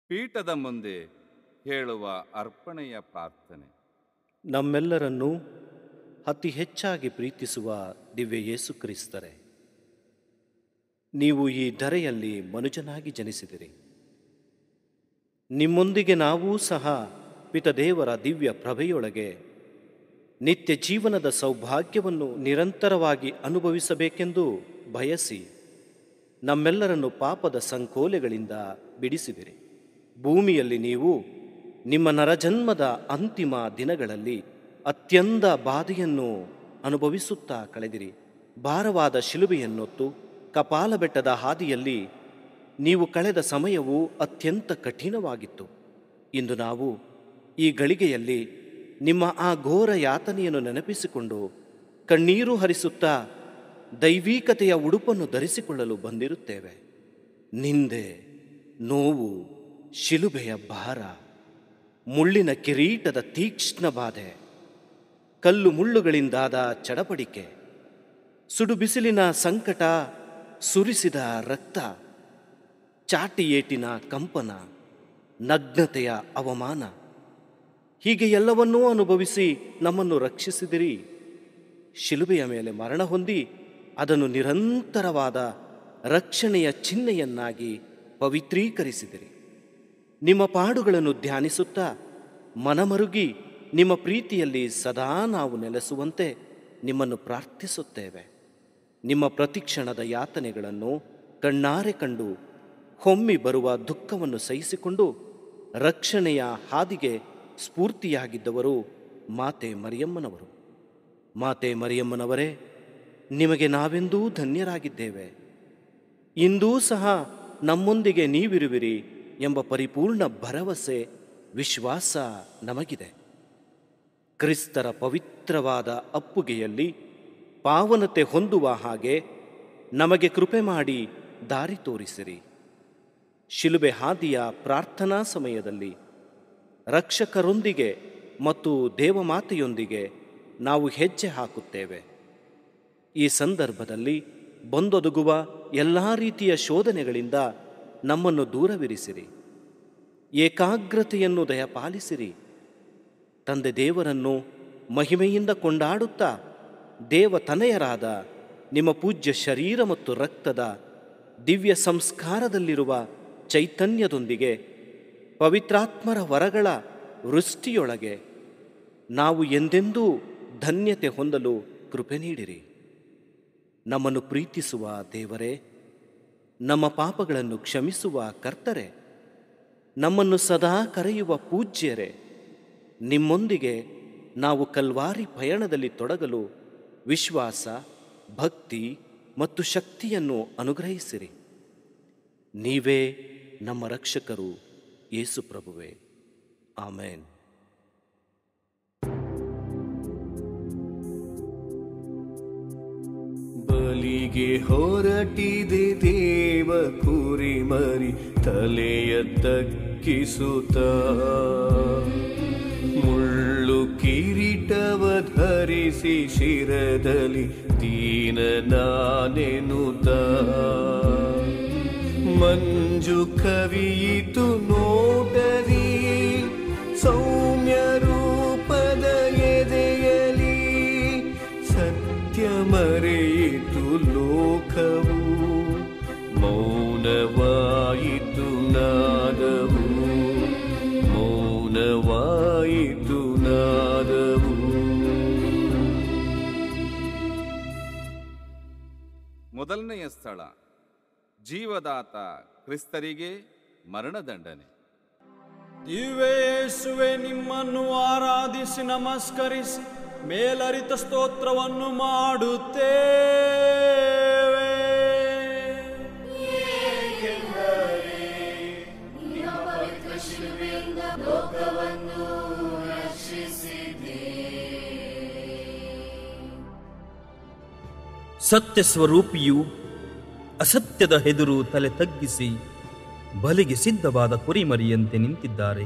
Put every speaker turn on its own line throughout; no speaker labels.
ಪೀಠದ ಮುಂದೆ ಹೇಳುವ ಅರ್ಪಣೆಯ ಪ್ರಾರ್ಥನೆ
ನಮ್ಮೆಲ್ಲರನ್ನೂ ಅತಿ ಹೆಚ್ಚಾಗಿ ಪ್ರೀತಿಸುವ ದಿವ್ಯ ಯೇಸು ಕ್ರಿಸ್ತರೇ ನೀವು ಈ ಧರೆಯಲ್ಲಿ ಮನುಜನಾಗಿ ಜನಿಸಿದಿರಿ ನಿಮ್ಮೊಂದಿಗೆ ನಾವೂ ಸಹ ಪಿತದೇವರ ದಿವ್ಯ ಪ್ರಭೆಯೊಳಗೆ ನಿತ್ಯ ಜೀವನದ ಸೌಭಾಗ್ಯವನ್ನು ನಿರಂತರವಾಗಿ ಅನುಭವಿಸಬೇಕೆಂದು ಬಯಸಿ ನಮ್ಮೆಲ್ಲರನ್ನು ಪಾಪದ ಸಂಕೋಲೆಗಳಿಂದ ಬಿಡಿಸಿದಿರಿ ಭೂಮಿಯಲ್ಲಿ ನೀವು ನಿಮ್ಮ ನರಜನ್ಮದ ಅಂತಿಮ ದಿನಗಳಲ್ಲಿ ಅತ್ಯಂತ ಬಾಧೆಯನ್ನು ಅನುಭವಿಸುತ್ತಾ ಕಳೆದಿರಿ ಭಾರವಾದ ಶಿಲುಬೆಯನ್ನೊತ್ತು ಕಪಾಲ ಬೆಟ್ಟದ ಹಾದಿಯಲ್ಲಿ ನೀವು ಕಳೆದ ಸಮಯವು ಅತ್ಯಂತ ಕಠಿಣವಾಗಿತ್ತು ಇಂದು ನಾವು ಈ ಗಳಿಗೆಯಲ್ಲಿ ನಿಮ್ಮ ಆ ಘೋರ ಯಾತನೆಯನ್ನು ನೆನಪಿಸಿಕೊಂಡು ಕಣ್ಣೀರು ಹರಿಸುತ್ತಾ ದೈವೀಕತೆಯ ಉಡುಪನ್ನು ಧರಿಸಿಕೊಳ್ಳಲು ಬಂದಿರುತ್ತೇವೆ ನಿಂದೆ ನೋವು ಶಿಲುಬೆಯ ಭಾರ ಮುಳ್ಳಿನ ಕಿರೀಟದ ತೀಕ್ಷ್ಣ ಬಾಧೆ ಕಲ್ಲು ಮುಳ್ಳುಗಳಿಂದಾದ ಚಡಪಡಿಕೆ ಸುಡು ಬಿಸಿಲಿನ ಸಂಕಟ ಸುರಿಸಿದ ರಕ್ತ ಚಾಟಿ ಏಟಿನ ಕಂಪನ ನಗ್ನತೆಯ ಅವಮಾನ ಹೀಗೆ ಎಲ್ಲವನ್ನೂ ಅನುಭವಿಸಿ ನಮ್ಮನ್ನು ರಕ್ಷಿಸಿದಿರಿ ಶಿಲುಬೆಯ ಮೇಲೆ ಮರಣ ಹೊಂದಿ ಅದನ್ನು ನಿರಂತರವಾದ ರಕ್ಷಣೆಯ ಚಿಹ್ನೆಯನ್ನಾಗಿ ಪವಿತ್ರೀಕರಿಸಿದಿರಿ ನಿಮ್ಮ ಪಾಡುಗಳನ್ನು ಧ್ಯಾನಿಸುತ್ತಾ ಮನಮರುಗಿ ನಿಮ್ಮ ಪ್ರೀತಿಯಲ್ಲಿ ಸದಾ ನಾವು ನೆಲೆಸುವಂತೆ ನಿಮ್ಮನ್ನು ಪ್ರಾರ್ಥಿಸುತ್ತೇವೆ ನಿಮ್ಮ ಪ್ರತಿಕ್ಷಣದ ಯಾತನೆಗಳನ್ನು ಕಣ್ಣಾರೆ ಕಂಡು ಹೊಮ್ಮಿ ಬರುವ ದುಃಖವನ್ನು ಸಹಿಸಿಕೊಂಡು ರಕ್ಷಣೆಯ ಹಾದಿಗೆ ಸ್ಫೂರ್ತಿಯಾಗಿದ್ದವರು ಮಾತೆ ಮರಿಯಮ್ಮನವರು ಮಾತೆ ಮರಿಯಮ್ಮನವರೇ ನಿಮಗೆ ನಾವೆಂದೂ ಧನ್ಯರಾಗಿದ್ದೇವೆ ಇಂದೂ ಸಹ ನಮ್ಮೊಂದಿಗೆ ನೀವಿರುವಿರಿ ಎಂಬ ಪರಿಪೂರ್ಣ ಭರವಸೆ ವಿಶ್ವಾಸ ನಮಗಿದೆ ಕ್ರಿಸ್ತರ ಪವಿತ್ರವಾದ ಅಪ್ಪುಗೆಯಲ್ಲಿ ಪಾವನತೆ ಹೊಂದುವ ಹಾಗೆ ನಮಗೆ ಕೃಪೆ ಮಾಡಿ ದಾರಿ ತೋರಿಸಿರಿ ಶಿಲುಬೆ ಹಾದಿಯ ಪ್ರಾರ್ಥನಾ ಸಮಯದಲ್ಲಿ ರಕ್ಷಕರೊಂದಿಗೆ ಮತ್ತು ದೇವಮಾತೆಯೊಂದಿಗೆ ನಾವು ಹೆಜ್ಜೆ ಹಾಕುತ್ತೇವೆ ಈ ಸಂದರ್ಭದಲ್ಲಿ ಬಂದೊದಗುವ ಎಲ್ಲ ರೀತಿಯ ಶೋಧನೆಗಳಿಂದ ನಮ್ಮನ್ನು ದೂರವಿರಿಸಿರಿ ಏಕಾಗ್ರತೆಯನ್ನು ದಯಪಾಲಿಸಿರಿ ತಂದೆ ದೇವರನ್ನು ಮಹಿಮೆಯಿಂದ ಕೊಂಡಾಡುತ್ತಾ ದೇವತನೆಯರಾದ ನಿಮ್ಮ ಪೂಜ್ಯ ಶರೀರ ಮತ್ತು ರಕ್ತದ ದಿವ್ಯ ಸಂಸ್ಕಾರದಲ್ಲಿರುವ ಚೈತನ್ಯದೊಂದಿಗೆ ಪವಿತ್ರಾತ್ಮರ ವರಗಳ ವೃಷ್ಟಿಯೊಳಗೆ ನಾವು ಎಂದೆಂದೂ ಧನ್ಯತೆ ಹೊಂದಲು ಕೃಪೆ ನೀಡಿರಿ ನಮ್ಮನ್ನು ಪ್ರೀತಿಸುವ ದೇವರೇ ನಮ್ಮ ಪಾಪಗಳನ್ನು ಕ್ಷಮಿಸುವ ಕರ್ತರೆ ನಮ್ಮನ್ನು ಸದಾ ಕರೆಯುವ ಪೂಜ್ಯರೇ ನಿಮ್ಮೊಂದಿಗೆ ನಾವು ಕಲ್ವಾರಿ ಪಯಣದಲ್ಲಿ ತೊಡಗಲು ವಿಶ್ವಾಸ ಭಕ್ತಿ ಮತ್ತು ಶಕ್ತಿಯನ್ನು ಅನುಗ್ರಹಿಸಿರಿ ನೀವೇ ನಮ್ಮ ರಕ್ಷಕರು ಯೇಸು ಪ್ರಭುವೇ ಆಮೇನ್
ಬಲಿಗೆ ಹೊರಟಿದೆ ದೇವ ಕುರಿಮರಿ ತಲೆಯ ತಗ್ಗಿಸುತ್ತ ಮುಳ್ಳು ಕಿರೀಟವ ಧರಿಸಿ ಶಿರದಲ್ಲಿ ದೀನನಾನೆನುತ ಮಂಜು ಕವಿಯಿತು ನೋಡರಿ ಸೌಮ್ಯ ರೂಪದ ಎದೆಯಲಿ ಸತ್ಯ ಮರೆಯಿತು ಲೋಕವು ಮೌನವಾಯಿತು ನಾದವು ಮೌನವಾಯಿತು ನಾದವು
ಮೊದಲನೆಯ ಸ್ಥಳ ಜೀವದಾತ ಕ್ರಿಸ್ತರಿಗೆ ಮರಣದಂಡನೆ
ದಿವ್ಯೇಸುವೆ ನಿಮ್ಮನ್ನು ಆರಾಧಿಸಿ ನಮಸ್ಕರಿಸಿ ಮೇಲರಿತ ಸ್ತೋತ್ರವನ್ನು ಮಾಡುತ್ತೇವೆ
ಸತ್ಯ ಸ್ವರೂಪಿಯು ಅಸತ್ಯದ ಹೆದುರು ತಲೆ ತಗ್ಗಿಸಿ ಬಲಿಗೆ ಸಿದ್ಧವಾದ ಕುರಿಮರಿಯಂತೆ ನಿಂತಿದ್ದಾರೆ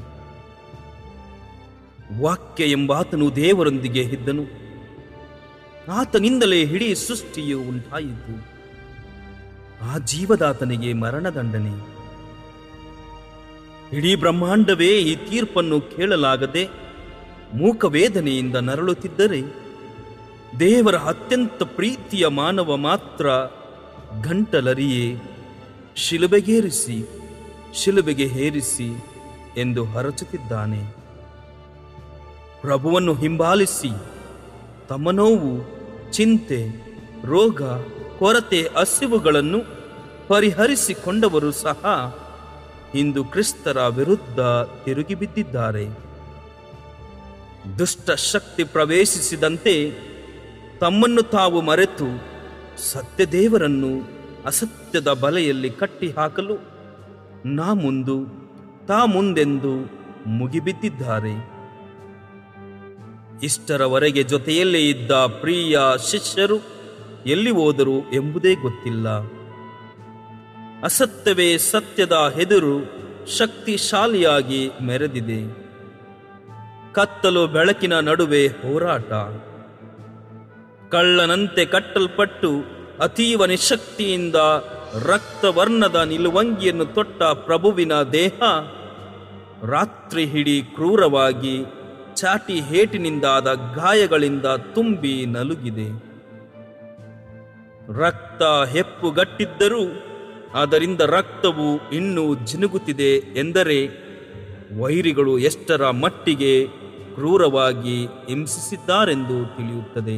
ವಾಕ್ಯ ಎಂಬಾತನು ದೇವರೊಂದಿಗೆ ಇದ್ದನು ಆತನಿಂದಲೇ ಇಡೀ ಸೃಷ್ಟಿಯು ಉಂಟಾಯಿತು ಆ ಜೀವದಾತನಿಗೆ ಮರಣದಂಡನೆ ಇಡೀ ಬ್ರಹ್ಮಾಂಡವೇ ಈ ತೀರ್ಪನ್ನು ಕೇಳಲಾಗದೆ ಮೂಕವೇದನೆಯಿಂದ ನರಳುತ್ತಿದ್ದರೆ ದೇವರ ಅತ್ಯಂತ ಪ್ರೀತಿಯ ಮಾನವ ಮಾತ್ರ ಗಂಟಲರಿಯೇ ಶಿಲುಬೆಗೇರಿಸಿ ಶಿಲುಬೆಗೆ ಹೇರಿಸಿ ಎಂದು ಹರಚುತ್ತಿದ್ದಾನೆ ಪ್ರಭುವನ್ನು ಹಿಂಬಾಲಿಸಿ ತಮ್ಮ ನೋವು ಚಿಂತೆ ರೋಗ ಕೊರತೆ ಹಸಿವುಗಳನ್ನು ಪರಿಹರಿಸಿಕೊಂಡವರು ಸಹ ಇಂದು ಕ್ರಿಸ್ತರ ವಿರುದ್ಧ ತಿರುಗಿ ಬಿದ್ದಿದ್ದಾರೆ ದುಷ್ಟ ಶಕ್ತಿ ಪ್ರವೇಶಿಸಿದಂತೆ ತಮ್ಮನ್ನು ತಾವು ಮರೆತು ಸತ್ಯದೇವರನ್ನು ಅಸತ್ಯದ ಬಲೆಯಲ್ಲಿ ಕಟ್ಟಿ ಹಾಕಲು ನಾ ಮುಂದು ತಾ ಮುಂದೆಂದು ಮುಗಿಬಿದ್ದಿದ್ದಾರೆ ಇಷ್ಟರವರೆಗೆ ಜೊತೆಯಲ್ಲೇ ಇದ್ದ ಪ್ರಿಯ ಶಿಷ್ಯರು ಎಲ್ಲಿ ಹೋದರು ಎಂಬುದೇ ಗೊತ್ತಿಲ್ಲ ಅಸತ್ಯವೇ ಸತ್ಯದ ಹೆದರು ಶಕ್ತಿಶಾಲಿಯಾಗಿ ಮೆರೆದಿದೆ ಕತ್ತಲು ಬೆಳಕಿನ ನಡುವೆ ಹೋರಾಟ ಕಳ್ಳನಂತೆ ಕಟ್ಟಲ್ಪಟ್ಟು ಅತೀವ ನಿಶಕ್ತಿಯಿಂದ ರಕ್ತವರ್ಣದ ನಿಲುವಂಗಿಯನ್ನು ತೊಟ್ಟ ಪ್ರಭುವಿನ ದೇಹ ರಾತ್ರಿ ಹಿಡಿ ಕ್ರೂರವಾಗಿ ಚಾಟಿ ಹೇಟಿನಿಂದಾದ ಗಾಯಗಳಿಂದ ತುಂಬಿ ನಲುಗಿದೆ ರಕ್ತ ಹೆಪ್ಪುಗಟ್ಟಿದ್ದರೂ ಅದರಿಂದ ರಕ್ತವು ಇನ್ನೂ ಜಿನುಗುತ್ತಿದೆ ಎಂದರೆ ವೈರಿಗಳು ಎಷ್ಟರ ಮಟ್ಟಿಗೆ ಕ್ರೂರವಾಗಿ ಹಿಂಸಿಸಿದ್ದಾರೆಂದು ತಿಳಿಯುತ್ತದೆ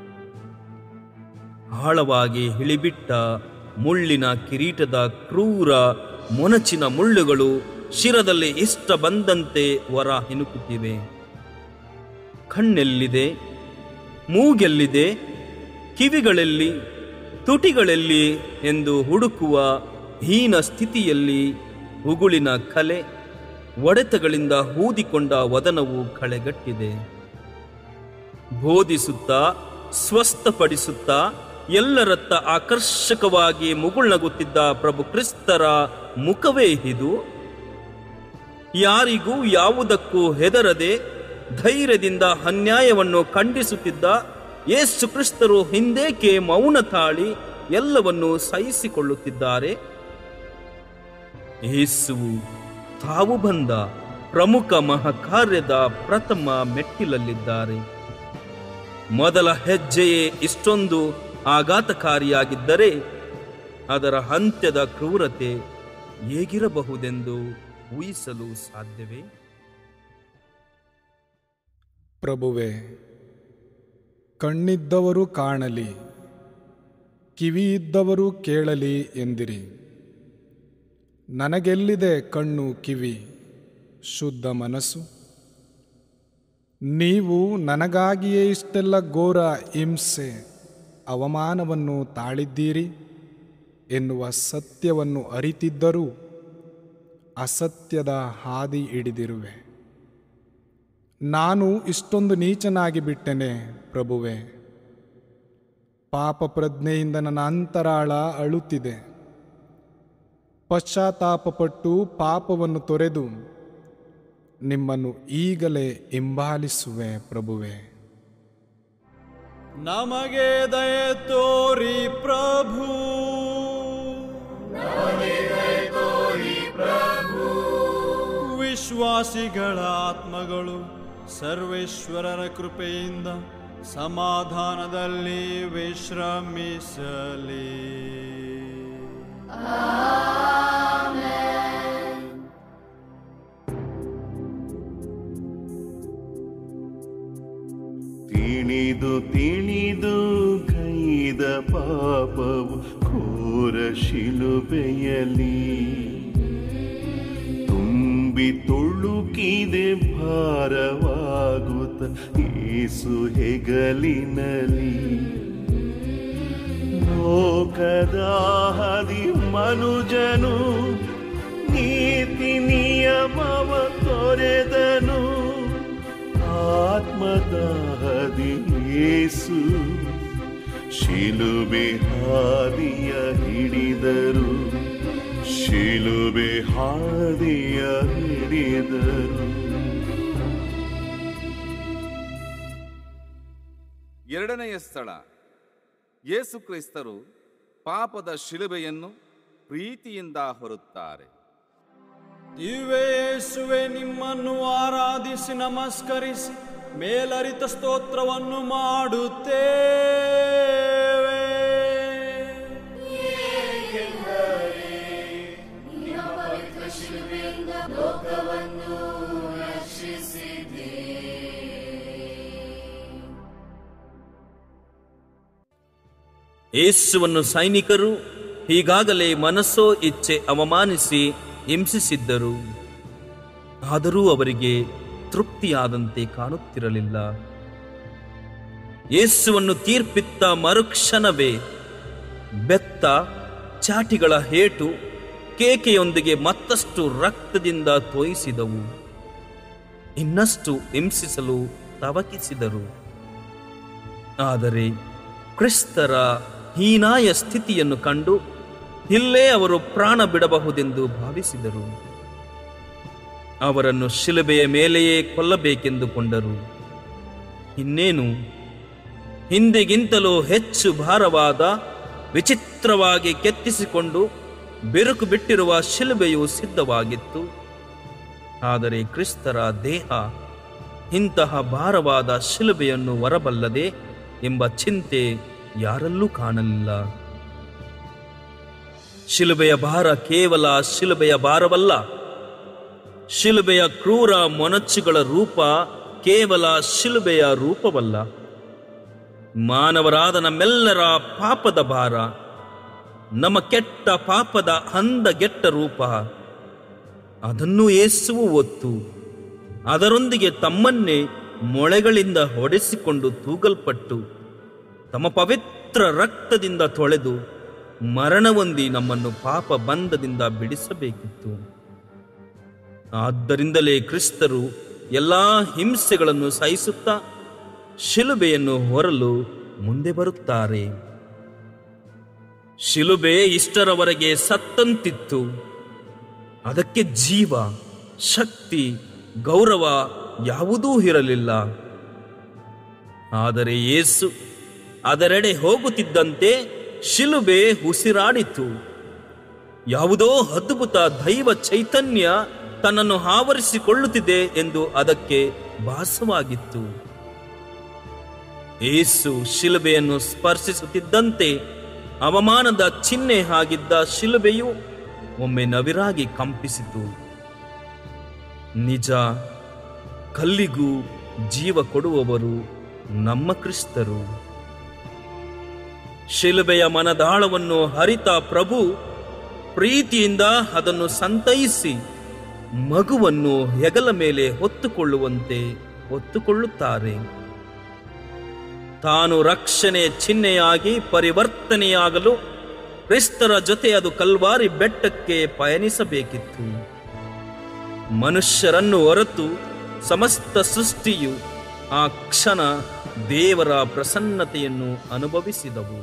ಆಳವಾಗಿ ಹಿಳಿಬಿಟ್ಟ ಮುಳ್ಳಿನ ಕಿರೀಟದ ಕ್ರೂರ ಮೊನಚಿನ ಮುಳ್ಳುಗಳು ಶಿರದಲ್ಲಿ ಇಷ್ಟ ಬಂದಂತೆ ಹೊರ ಹಿನುಕುತ್ತಿವೆ ಕಣ್ಣೆಲ್ಲಿದೆ ಮೂಗೆಲ್ಲಿದೆ ಕಿವಿಗಳೆಲ್ಲಿ ತುಟಿಗಳೆಲ್ಲಿ ಎಂದು ಹುಡುಕುವ ಹೀನ ಸ್ಥಿತಿಯಲ್ಲಿ ಉಗುಳಿನ ಕಲೆ ಒಡೆತಗಳಿಂದ ಊದಿಕೊಂಡ ವದನವು ಕಳೆಗಟ್ಟಿದೆ ಬೋಧಿಸುತ್ತಾ ಸ್ವಸ್ಥಪಡಿಸುತ್ತಾ ಎಲ್ಲರತ್ತ ಆಕರ್ಷಕವಾಗಿ ಮುಗುಳ್ನಗುತ್ತಿದ್ದ ಪ್ರಭು ಕ್ರಿಸ್ತರ ಮುಖವೇ ಇದು ಯಾರಿಗೂ ಯಾವುದಕ್ಕೂ ಹೆದರದೆ ಧೈರ್ಯದಿಂದ ಅನ್ಯಾಯವನ್ನು ಖಂಡಿಸುತ್ತಿದ್ದ ಯೇಸು ಕ್ರಿಸ್ತರು ಹಿಂದೇಕೆ ಮೌನ ತಾಳಿ ಎಲ್ಲವನ್ನು ಸಹಿಸಿಕೊಳ್ಳುತ್ತಿದ್ದಾರೆ ಯೇಸುವು ತಾವು ಬಂದ ಪ್ರಮುಖ ಮಹಾಕಾರ್ಯದ ಪ್ರಥಮ ಮೆಟ್ಟಿಲಲ್ಲಿದ್ದಾರೆ ಮೊದಲ ಹೆಜ್ಜೆಯೇ ಇಷ್ಟೊಂದು ಆಘಾತಕಾರಿಯಾಗಿದ್ದರೆ ಅದರ ಅಂತ್ಯದ ಕ್ರೂರತೆ ಹೇಗಿರಬಹುದೆಂದು ಊಹಿಸಲು ಸಾಧ್ಯವೇ
ಪ್ರಭುವೆ ಕಣ್ಣಿದ್ದವರು ಕಾಣಲಿ ಕಿವಿಯಿದ್ದವರು ಕೇಳಲಿ ಎಂದಿರಿ ನನಗೆಲ್ಲಿದೆ ಕಣ್ಣು ಕಿವಿ ಶುದ್ಧ ಮನಸ್ಸು ನೀವು ನನಗಾಗಿಯೇ ಇಷ್ಟೆಲ್ಲ ಘೋರ ಹಿಂಸೆ ಅವಮಾನವನ್ನು ತಾಳಿದ್ದೀರಿ ಎನ್ನುವ ಸತ್ಯವನ್ನು ಅರಿತಿದ್ದರೂ ಅಸತ್ಯದ ಹಾದಿ ಹಿಡಿದಿರುವೆ ನಾನು ಇಷ್ಟೊಂದು ನೀಚನಾಗಿ ಬಿಟ್ಟೆನೆ ಪ್ರಭುವೆ ಪಾಪ ಪ್ರಜ್ಞೆಯಿಂದ ನನ್ನ ಅಂತರಾಳ ಅಳುತ್ತಿದೆ ಪಶ್ಚಾತ್ತಾಪಪಟ್ಟು ಪಾಪವನ್ನು ತೊರೆದು ನಿಮ್ಮನ್ನು ಈಗಲೇ ಹಿಂಬಾಲಿಸುವೆ ಪ್ರಭುವೆ
ನಮಗೆ ದಯೆ ತೋರಿ ಪ್ರಭು ವಿಶ್ವಾಸಿಗಳ ಆತ್ಮಗಳು ಸರ್ವೇಶ್ವರರ ಕೃಪೆಯಿಂದ ಸಮಾಧಾನದಲ್ಲಿ ವಿಶ್ರಮಿಸಲಿ
ತಿಳಿದು ತಿಳಿದು ಕೈದ ಪಾಪವು ಘೋರ ಶಿಲುಬೆಯಲಿ ತುಂಬಿ ತುಳುಕಿದೆ ಭಾರವಾಗುತ್ತ ಏಸು ಹೆಗಲಿನಲಿ ಲೋಕದ ಹದಿ ಮನುಜನು ನೀತಿ ನಿಯಮವ ತೊರೆದನು ಆತ್ಮದಾಹದಿ ಯೇಸು ಶಿಲುಬೆ ಹಾದಿಯ ಹಿಡಿದರು ಶಿಲುಬೆ ಹಾದಿಯ ಹಿಡಿದರು
ಎರಡನೆಯ ಸ್ಥಳ ಯೇಸು ಕ್ರಿಸ್ತರು ಪಾಪದ ಶಿಲುಬೆಯನ್ನು ಪ್ರೀತಿಯಿಂದ ಹೊರುತ್ತಾರೆ
ದಿವ್ಯೇಸುವೆ ನಿಮ್ಮನ್ನು ಆರಾಧಿಸಿ ನಮಸ್ಕರಿಸಿ ಮೇಲರಿತ ಸ್ತೋತ್ರವನ್ನು ಮಾಡುತ್ತೇವೆ
ಯೇಸುವನ್ನು ಸೈನಿಕರು ಈಗಾಗಲೇ ಮನಸ್ಸೋ ಇಚ್ಛೆ ಅವಮಾನಿಸಿ ಹಿಂಸಿಸಿದ್ದರು ಆದರೂ ಅವರಿಗೆ ತೃಪ್ತಿಯಾದಂತೆ ಕಾಣುತ್ತಿರಲಿಲ್ಲ ಯೇಸುವನ್ನು ತೀರ್ಪಿತ್ತ ಮರುಕ್ಷಣವೇ ಬೆತ್ತ ಚಾಟಿಗಳ ಹೇಟು ಕೇಕೆಯೊಂದಿಗೆ ಮತ್ತಷ್ಟು ರಕ್ತದಿಂದ ತೋಯಿಸಿದವು ಇನ್ನಷ್ಟು ಹಿಂಸಿಸಲು ತವಕಿಸಿದರು ಆದರೆ ಕ್ರಿಸ್ತರ ಹೀನಾಯ ಸ್ಥಿತಿಯನ್ನು ಕಂಡು ಇಲ್ಲೇ ಅವರು ಪ್ರಾಣ ಬಿಡಬಹುದೆಂದು ಭಾವಿಸಿದರು ಅವರನ್ನು ಶಿಲುಬೆಯ ಮೇಲೆಯೇ ಕೊಲ್ಲಬೇಕೆಂದುಕೊಂಡರು ಇನ್ನೇನು ಹಿಂದೆಗಿಂತಲೂ ಹೆಚ್ಚು ಭಾರವಾದ ವಿಚಿತ್ರವಾಗಿ ಕೆತ್ತಿಸಿಕೊಂಡು ಬಿರುಕು ಬಿಟ್ಟಿರುವ ಶಿಲುಬೆಯು ಸಿದ್ಧವಾಗಿತ್ತು ಆದರೆ ಕ್ರಿಸ್ತರ ದೇಹ ಇಂತಹ ಭಾರವಾದ ಶಿಲುಬೆಯನ್ನು ಹೊರಬಲ್ಲದೆ ಎಂಬ ಚಿಂತೆ ಯಾರಲ್ಲೂ ಕಾಣಲಿಲ್ಲ ಶಿಲುಬೆಯ ಭಾರ ಕೇವಲ ಶಿಲುಬೆಯ ಭಾರವಲ್ಲ ಶಿಲುಬೆಯ ಕ್ರೂರ ಮೊನಚುಗಳ ರೂಪ ಕೇವಲ ಶಿಲುಬೆಯ ರೂಪವಲ್ಲ ಮಾನವರಾದ ನಮ್ಮೆಲ್ಲರ ಪಾಪದ ಭಾರ ನಮ್ಮ ಕೆಟ್ಟ ಪಾಪದ ಅಂದಗೆಟ್ಟ ರೂಪ ಅದನ್ನು ಏಸುವು ಒತ್ತು ಅದರೊಂದಿಗೆ ತಮ್ಮನ್ನೇ ಮೊಳೆಗಳಿಂದ ಹೊಡೆಸಿಕೊಂಡು ತೂಗಲ್ಪಟ್ಟು ತಮ್ಮ ಪವಿತ್ರ ರಕ್ತದಿಂದ ತೊಳೆದು ಮರಣವೊಂದಿ ನಮ್ಮನ್ನು ಪಾಪ ಬಂಧದಿಂದ ಬಿಡಿಸಬೇಕಿತ್ತು ಆದ್ದರಿಂದಲೇ ಕ್ರಿಸ್ತರು ಎಲ್ಲಾ ಹಿಂಸೆಗಳನ್ನು ಸಹಿಸುತ್ತಾ ಶಿಲುಬೆಯನ್ನು ಹೊರಲು ಮುಂದೆ ಬರುತ್ತಾರೆ ಶಿಲುಬೆ ಇಷ್ಟರವರೆಗೆ ಸತ್ತಂತಿತ್ತು ಅದಕ್ಕೆ ಜೀವ ಶಕ್ತಿ ಗೌರವ ಯಾವುದೂ ಇರಲಿಲ್ಲ ಆದರೆ ಯೇಸು ಅದರೆಡೆ ಹೋಗುತ್ತಿದ್ದಂತೆ ಶಿಲುಬೆ ಉಸಿರಾಡಿತು ಯಾವುದೋ ಅದ್ಭುತ ದೈವ ಚೈತನ್ಯ ತನ್ನನ್ನು ಆವರಿಸಿಕೊಳ್ಳುತ್ತಿದೆ ಎಂದು ಅದಕ್ಕೆ ಭಾಸವಾಗಿತ್ತು ಏಸು ಶಿಲುಬೆಯನ್ನು ಸ್ಪರ್ಶಿಸುತ್ತಿದ್ದಂತೆ ಅವಮಾನದ ಚಿಹ್ನೆ ಆಗಿದ್ದ ಶಿಲುಬೆಯು ಒಮ್ಮೆ ನವಿರಾಗಿ ಕಂಪಿಸಿತು ನಿಜ ಕಲ್ಲಿಗೂ ಜೀವ ಕೊಡುವವರು ನಮ್ಮ ಕ್ರಿಸ್ತರು ಶಿಲುಬೆಯ ಮನದಾಳವನ್ನು ಹರಿತ ಪ್ರಭು ಪ್ರೀತಿಯಿಂದ ಅದನ್ನು ಸಂತೈಸಿ ಮಗುವನ್ನು ಹೆಗಲ ಮೇಲೆ ಹೊತ್ತುಕೊಳ್ಳುವಂತೆ ಹೊತ್ತುಕೊಳ್ಳುತ್ತಾರೆ ತಾನು ರಕ್ಷಣೆಯ ಚಿಹ್ನೆಯಾಗಿ ಪರಿವರ್ತನೆಯಾಗಲು ಕ್ರಿಸ್ತರ ಜೊತೆ ಅದು ಕಲ್ವಾರಿ ಬೆಟ್ಟಕ್ಕೆ ಪಯಣಿಸಬೇಕಿತ್ತು ಮನುಷ್ಯರನ್ನು ಹೊರತು ಸಮಸ್ತ ಸೃಷ್ಟಿಯು ಆ ಕ್ಷಣ ದೇವರ ಪ್ರಸನ್ನತೆಯನ್ನು ಅನುಭವಿಸಿದವು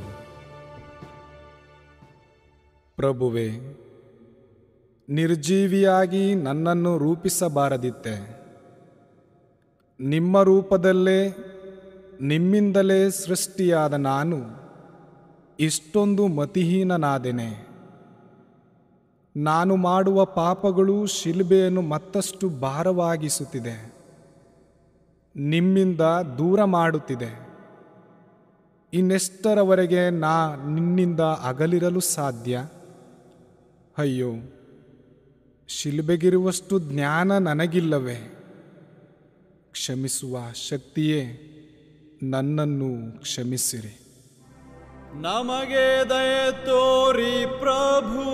ಪ್ರಭುವೆ ನಿರ್ಜೀವಿಯಾಗಿ ನನ್ನನ್ನು ರೂಪಿಸಬಾರದಿತ್ತೆ ನಿಮ್ಮ ರೂಪದಲ್ಲೇ ನಿಮ್ಮಿಂದಲೇ ಸೃಷ್ಟಿಯಾದ ನಾನು ಇಷ್ಟೊಂದು ಮತಿಹೀನನಾದೆನೆ ನಾನು ಮಾಡುವ ಪಾಪಗಳು ಶಿಲ್ಬೆಯನ್ನು ಮತ್ತಷ್ಟು ಭಾರವಾಗಿಸುತ್ತಿದೆ ನಿಮ್ಮಿಂದ ದೂರ ಮಾಡುತ್ತಿದೆ ಇನ್ನೆಷ್ಟರವರೆಗೆ ನಾ ನಿನ್ನಿಂದ ಅಗಲಿರಲು ಸಾಧ್ಯ ಅಯ್ಯೋ ಶಿಲ್ಬೆಗಿರುವಷ್ಟು ಜ್ಞಾನ ನನಗಿಲ್ಲವೇ ಕ್ಷಮಿಸುವ ಶಕ್ತಿಯೇ ನನ್ನನ್ನು ಕ್ಷಮಿಸಿರಿ
ನಮಗೆ ದಯೆ ತೋರಿ ಪ್ರಭು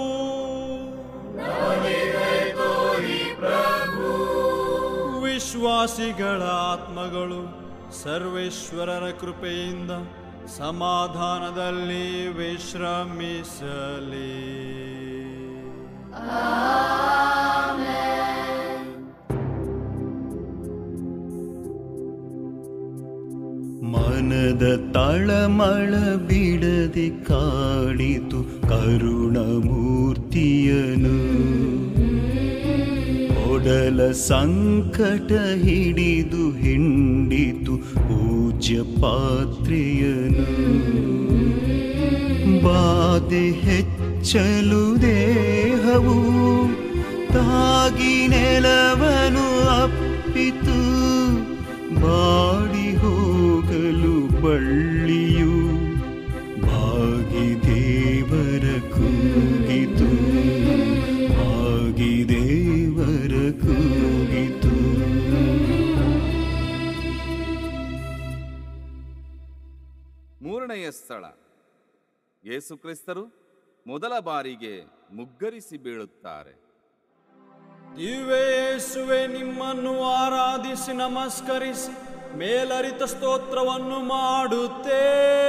ವಿಶ್ವಾಸಿಗಳ ಆತ್ಮಗಳು ಸರ್ವೇಶ್ವರರ ಕೃಪೆಯಿಂದ ಸಮಾಧಾನದಲ್ಲಿ ವಿಶ್ರಮಿಸಲಿ
ಮನದ ತಳಮಳ ಬಿಡದೆ ಕಾಡಿತು ಕರುಣಮೂರ್ತಿಯನು ಒಡಲ ಸಂಕಟ ಹಿಡಿದು ಹಿಂಡಿತು ಪೂಜ್ಯ ಪಾತ್ರೆಯನು ಬಾಧೆ ಹೆಚ್ಚಲು ದೇಹವು ತಾ ಬಾಗಿ ನೆಲವನು ಅಪ್ಪಿತು ಬಾಡಿ ಹೋಗಲು ಬಳ್ಳಿಯು ಬಾಗಿ ದೇವರ ಕೂಗಿತು ಬಾಗಿ ದೇವರ ಕೂಗಿತು
ಮೂರನೆಯ ಸ್ಥಳ ಯೇಸುಕ್ರಿಸ್ತರು ಮೊದಲ ಬಾರಿಗೆ ಮುಗ್ಗರಿಸಿ ಬೀಳುತ್ತಾರೆ
ದಿವ್ಯ ಯೇಸುವೆ ನಿಮ್ಮನ್ನು ಆರಾಧಿಸಿ ನಮಸ್ಕರಿಸಿ ಮೇಲರಿತ ಸ್ತೋತ್ರವನ್ನು ಮಾಡುತ್ತೇವೆ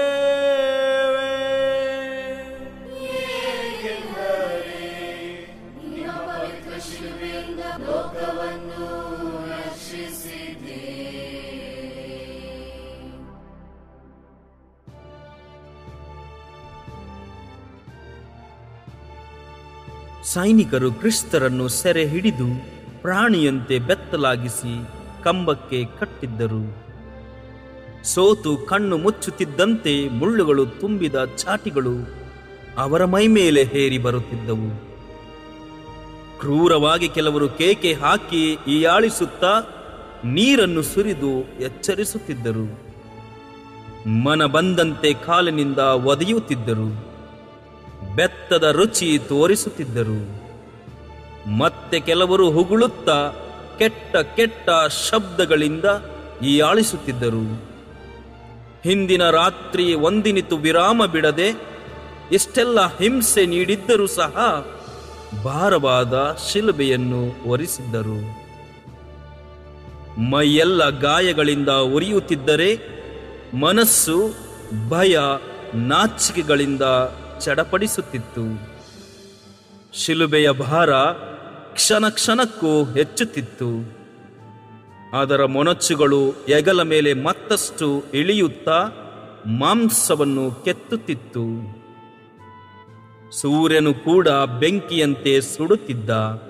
ಸೈನಿಕರು ಕ್ರಿಸ್ತರನ್ನು ಸೆರೆ ಹಿಡಿದು ಪ್ರಾಣಿಯಂತೆ ಬೆತ್ತಲಾಗಿಸಿ ಕಂಬಕ್ಕೆ ಕಟ್ಟಿದ್ದರು ಸೋತು ಕಣ್ಣು ಮುಚ್ಚುತ್ತಿದ್ದಂತೆ ಮುಳ್ಳುಗಳು ತುಂಬಿದ ಚಾಟಿಗಳು ಅವರ ಮೈಮೇಲೆ ಹೇರಿ ಬರುತ್ತಿದ್ದವು ಕ್ರೂರವಾಗಿ ಕೆಲವರು ಕೇಕೆ ಹಾಕಿ ಈಯಾಳಿಸುತ್ತಾ ನೀರನ್ನು ಸುರಿದು ಎಚ್ಚರಿಸುತ್ತಿದ್ದರು ಮನ ಬಂದಂತೆ ಕಾಲಿನಿಂದ ಒದೆಯುತ್ತಿದ್ದರು ಬೆತ್ತದ ರುಚಿ ತೋರಿಸುತ್ತಿದ್ದರು ಮತ್ತೆ ಕೆಲವರು ಹುಗುಳುತ್ತಾ ಕೆಟ್ಟ ಕೆಟ್ಟ ಶಬ್ದಗಳಿಂದ ಹೀಯಾಳಿಸುತ್ತಿದ್ದರು ಹಿಂದಿನ ರಾತ್ರಿ ಒಂದಿನಿತು ವಿರಾಮ ಬಿಡದೆ ಎಷ್ಟೆಲ್ಲ ಹಿಂಸೆ ನೀಡಿದ್ದರೂ ಸಹ ಭಾರವಾದ ಶಿಲುಬೆಯನ್ನು ಒರೆಸಿದ್ದರು ಮೈಯೆಲ್ಲ ಗಾಯಗಳಿಂದ ಉರಿಯುತ್ತಿದ್ದರೆ ಮನಸ್ಸು ಭಯ ನಾಚಿಕೆಗಳಿಂದ ಚಡಪಡಿಸುತ್ತಿತ್ತು ಶಿಲುಬೆಯ ಭಾರ ಕ್ಷಣ ಕ್ಷಣಕ್ಕೂ ಹೆಚ್ಚುತ್ತಿತ್ತು ಅದರ ಮೊನಚುಗಳು ಎಗಲ ಮೇಲೆ ಮತ್ತಷ್ಟು ಇಳಿಯುತ್ತಾ ಮಾಂಸವನ್ನು ಕೆತ್ತುತ್ತಿತ್ತು ಸೂರ್ಯನು ಕೂಡ ಬೆಂಕಿಯಂತೆ ಸುಡುತ್ತಿದ್ದ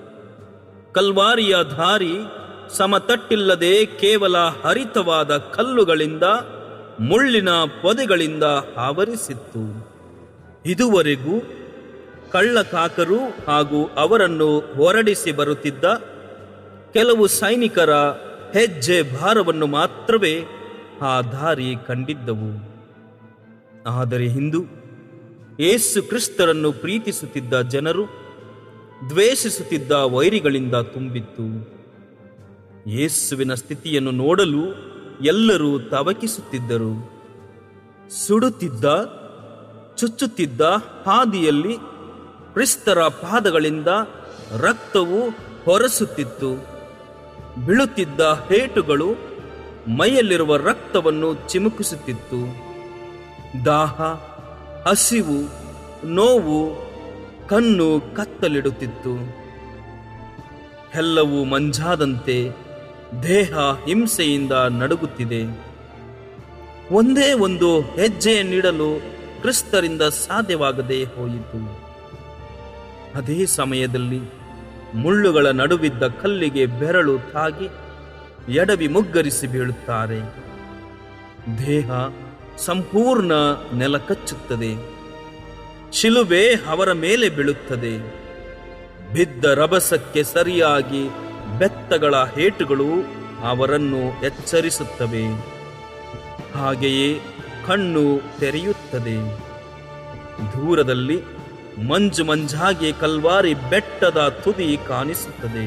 ಕಲ್ವಾರಿಯ ದಾರಿ ಸಮತಟ್ಟಿಲ್ಲದೆ ಕೇವಲ ಹರಿತವಾದ ಕಲ್ಲುಗಳಿಂದ ಮುಳ್ಳಿನ ಪೊದೆಗಳಿಂದ ಆವರಿಸಿತ್ತು ಇದುವರೆಗೂ ಕಳ್ಳಕಾಕರು ಹಾಗೂ ಅವರನ್ನು ಹೊರಡಿಸಿ ಬರುತ್ತಿದ್ದ ಕೆಲವು ಸೈನಿಕರ ಹೆಜ್ಜೆ ಭಾರವನ್ನು ಮಾತ್ರವೇ ಆ ದಾರಿ ಕಂಡಿದ್ದವು ಆದರೆ ಇಂದು ಏಸು ಕ್ರಿಸ್ತರನ್ನು ಪ್ರೀತಿಸುತ್ತಿದ್ದ ಜನರು ದ್ವೇಷಿಸುತ್ತಿದ್ದ ವೈರಿಗಳಿಂದ ತುಂಬಿತ್ತು ಯೇಸುವಿನ ಸ್ಥಿತಿಯನ್ನು ನೋಡಲು ಎಲ್ಲರೂ ತವಕಿಸುತ್ತಿದ್ದರು ಸುಡುತ್ತಿದ್ದ ಚುಚ್ಚುತ್ತಿದ್ದ ಹಾದಿಯಲ್ಲಿ ಕ್ರಿಸ್ತರ ಪಾದಗಳಿಂದ ರಕ್ತವು ಹೊರಸುತ್ತಿತ್ತು ಬೀಳುತ್ತಿದ್ದ ಹೇಟುಗಳು ಮೈಯಲ್ಲಿರುವ ರಕ್ತವನ್ನು ಚಿಮುಕಿಸುತ್ತಿತ್ತು ದಾಹ ಹಸಿವು ನೋವು ಕಣ್ಣು ಕತ್ತಲಿಡುತ್ತಿತ್ತು ಎಲ್ಲವೂ ಮಂಜಾದಂತೆ ದೇಹ ಹಿಂಸೆಯಿಂದ ನಡುಗುತ್ತಿದೆ ಒಂದೇ ಒಂದು ಹೆಜ್ಜೆ ನೀಡಲು ಕ್ರಿಸ್ತರಿಂದ ಸಾಧ್ಯವಾಗದೆ ಹೋಯಿತು ಅದೇ ಸಮಯದಲ್ಲಿ ಮುಳ್ಳುಗಳ ನಡುವಿದ್ದ ಕಲ್ಲಿಗೆ ಬೆರಳು ತಾಗಿ ಎಡವಿ ಮುಗ್ಗರಿಸಿ ಬೀಳುತ್ತಾರೆ ದೇಹ ಸಂಪೂರ್ಣ ನೆಲ ಕಚ್ಚುತ್ತದೆ ಶಿಲುಬೆ ಅವರ ಮೇಲೆ ಬೀಳುತ್ತದೆ ಬಿದ್ದ ರಭಸಕ್ಕೆ ಸರಿಯಾಗಿ ಬೆತ್ತಗಳ ಹೇಟುಗಳು ಅವರನ್ನು ಎಚ್ಚರಿಸುತ್ತವೆ ಹಾಗೆಯೇ ಕಣ್ಣು ತೆರೆಯುತ್ತದೆ ದೂರದಲ್ಲಿ ಮಂಜು ಮಂಜಾಗಿ ಕಲ್ವಾರಿ ಬೆಟ್ಟದ ತುದಿ ಕಾಣಿಸುತ್ತದೆ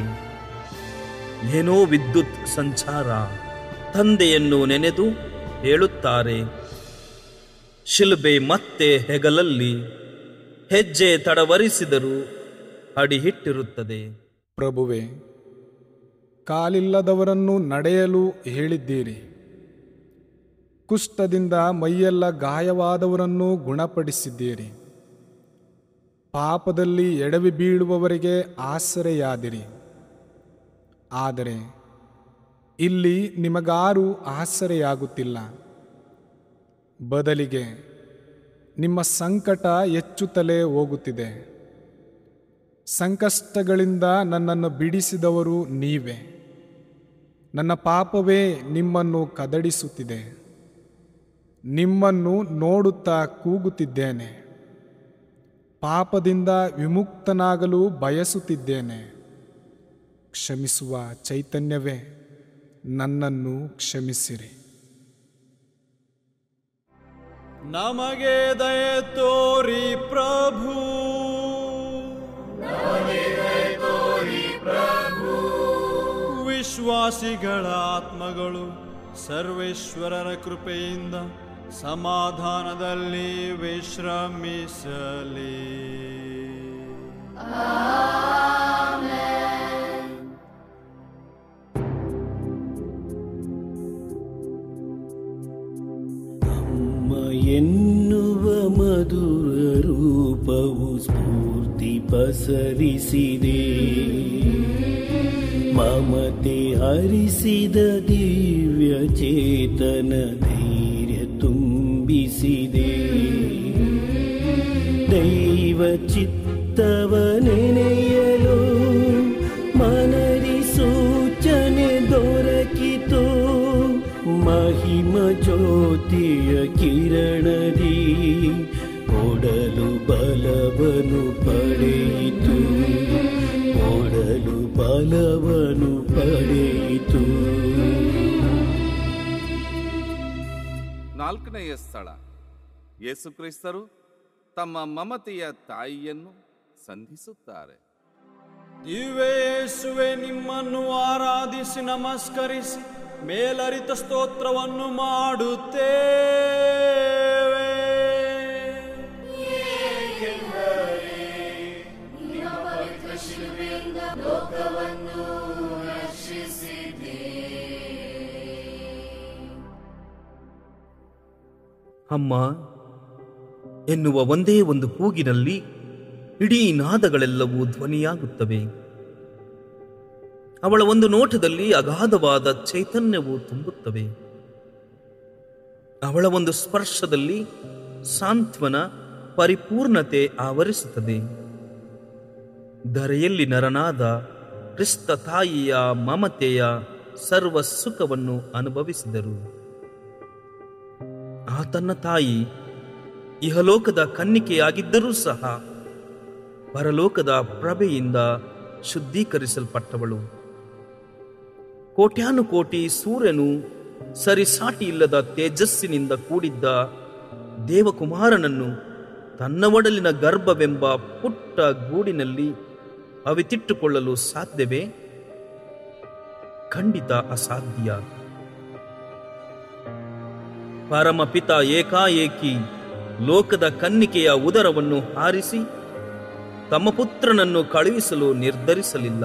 ಏನೋ ವಿದ್ಯುತ್ ಸಂಚಾರ ತಂದೆಯನ್ನು ನೆನೆದು ಹೇಳುತ್ತಾರೆ ಶಿಲ್ಬೆ ಮತ್ತೆ ಹೆಗಲಲ್ಲಿ ಹೆಜ್ಜೆ ತಡವರಿಸಿದರೂ ಅಡಿಹಿಟ್ಟಿರುತ್ತದೆ
ಪ್ರಭುವೆ ಕಾಲಿಲ್ಲದವರನ್ನು ನಡೆಯಲು ಹೇಳಿದ್ದೀರಿ ಕುಷ್ಠದಿಂದ ಮೈಯೆಲ್ಲ ಗಾಯವಾದವರನ್ನು ಗುಣಪಡಿಸಿದ್ದೀರಿ ಪಾಪದಲ್ಲಿ ಎಡವಿ ಬೀಳುವವರಿಗೆ ಆಸರೆಯಾದಿರಿ ಆದರೆ ಇಲ್ಲಿ ನಿಮಗಾರೂ ಆಸರೆಯಾಗುತ್ತಿಲ್ಲ ಬದಲಿಗೆ ನಿಮ್ಮ ಸಂಕಟ ಹೆಚ್ಚುತ್ತಲೇ ಹೋಗುತ್ತಿದೆ ಸಂಕಷ್ಟಗಳಿಂದ ನನ್ನನ್ನು ಬಿಡಿಸಿದವರು ನೀವೇ ನನ್ನ ಪಾಪವೇ ನಿಮ್ಮನ್ನು ಕದಡಿಸುತ್ತಿದೆ ನಿಮ್ಮನ್ನು ನೋಡುತ್ತಾ ಕೂಗುತ್ತಿದ್ದೇನೆ ಪಾಪದಿಂದ ವಿಮುಕ್ತನಾಗಲು ಬಯಸುತ್ತಿದ್ದೇನೆ ಕ್ಷಮಿಸುವ ಚೈತನ್ಯವೇ ನನ್ನನ್ನು ಕ್ಷಮಿಸಿರಿ
ನಮಗೆ ದಯೆ ತೋರಿ ಪ್ರಭು ವಿಶ್ವಾಸಿಗಳ ಆತ್ಮಗಳು ಸರ್ವೇಶ್ವರರ ಕೃಪೆಯಿಂದ ಸಮಾಧಾನದಲ್ಲಿ ವಿಶ್ರಮಿಸಲಿ
ಅಮ್ಮ ಎನ್ನುವ ಮಧುರ ರೂಪವು ಸ್ಫೂರ್ತಿ ಪಸರಿಸಿದೆ ಮಮತೆ ಹರಿಸಿದ ದಿವ್ಯ ಚೇತನ ಧೈರ್ಯ ತುಂಬಿಸಿದೆ ದೈವ ಚಿತ್ತವ ನೆನೆಯಲು ಮನರಿ ಸೂಚನೆ ದೊರಕಿತು ಮಹಿಮ ಜ್ಯೋತಿಯ ಕಿರಣದಿ ಓಡಲು ಬಲವನು ಪಡೆಯಿತು ಓಡಲು ಬಲವನು ಪಡೆಯಿತು
ನಾಲ್ಕನೆಯ ಸ್ಥಳ ಯೇಸುಕ್ರಿಸ್ತರು ತಮ್ಮ ಮಮತೆಯ ತಾಯಿಯನ್ನು ಸಂಧಿಸುತ್ತಾರೆ
ದಿವ್ಯೇಸುವೆ ನಿಮ್ಮನ್ನು ಆರಾಧಿಸಿ ನಮಸ್ಕರಿಸಿ ಮೇಲರಿತ ಸ್ತೋತ್ರವನ್ನು ಮಾಡುತ್ತೇವೆ
ಅಮ್ಮ ಎನ್ನುವ ಒಂದೇ ಒಂದು ಕೂಗಿನಲ್ಲಿ ಇಡೀ ನಾದಗಳೆಲ್ಲವೂ ಧ್ವನಿಯಾಗುತ್ತವೆ ಅವಳ ಒಂದು ನೋಟದಲ್ಲಿ ಅಗಾಧವಾದ ಚೈತನ್ಯವು ತುಂಬುತ್ತವೆ ಅವಳ ಒಂದು ಸ್ಪರ್ಶದಲ್ಲಿ ಸಾಂತ್ವನ ಪರಿಪೂರ್ಣತೆ ಆವರಿಸುತ್ತದೆ ಧರೆಯಲ್ಲಿ ನರನಾದ ಕ್ರಿಸ್ತ ತಾಯಿಯ ಮಮತೆಯ ಸರ್ವ ಸುಖವನ್ನು ಅನುಭವಿಸಿದರು ಆ ತನ್ನ ತಾಯಿ ಇಹಲೋಕದ ಕನ್ನಿಕೆಯಾಗಿದ್ದರೂ ಸಹ ಪರಲೋಕದ ಪ್ರಭೆಯಿಂದ ಶುದ್ಧೀಕರಿಸಲ್ಪಟ್ಟವಳು ಕೋಟ್ಯಾನುಕೋಟಿ ಸೂರ್ಯನು ಸರಿಸಾಟಿ ಇಲ್ಲದ ತೇಜಸ್ಸಿನಿಂದ ಕೂಡಿದ್ದ ದೇವಕುಮಾರನನ್ನು ತನ್ನ ಒಡಲಿನ ಗರ್ಭವೆಂಬ ಪುಟ್ಟ ಗೂಡಿನಲ್ಲಿ ಅವಿತಿಟ್ಟುಕೊಳ್ಳಲು ಸಾಧ್ಯವೇ ಖಂಡಿತ ಅಸಾಧ್ಯ ಪರಮಪಿತ ಏಕಾಏಕಿ ಲೋಕದ ಕನ್ನಿಕೆಯ ಉದರವನ್ನು ಹಾರಿಸಿ ತಮ್ಮ ಪುತ್ರನನ್ನು ಕಳುಹಿಸಲು ನಿರ್ಧರಿಸಲಿಲ್ಲ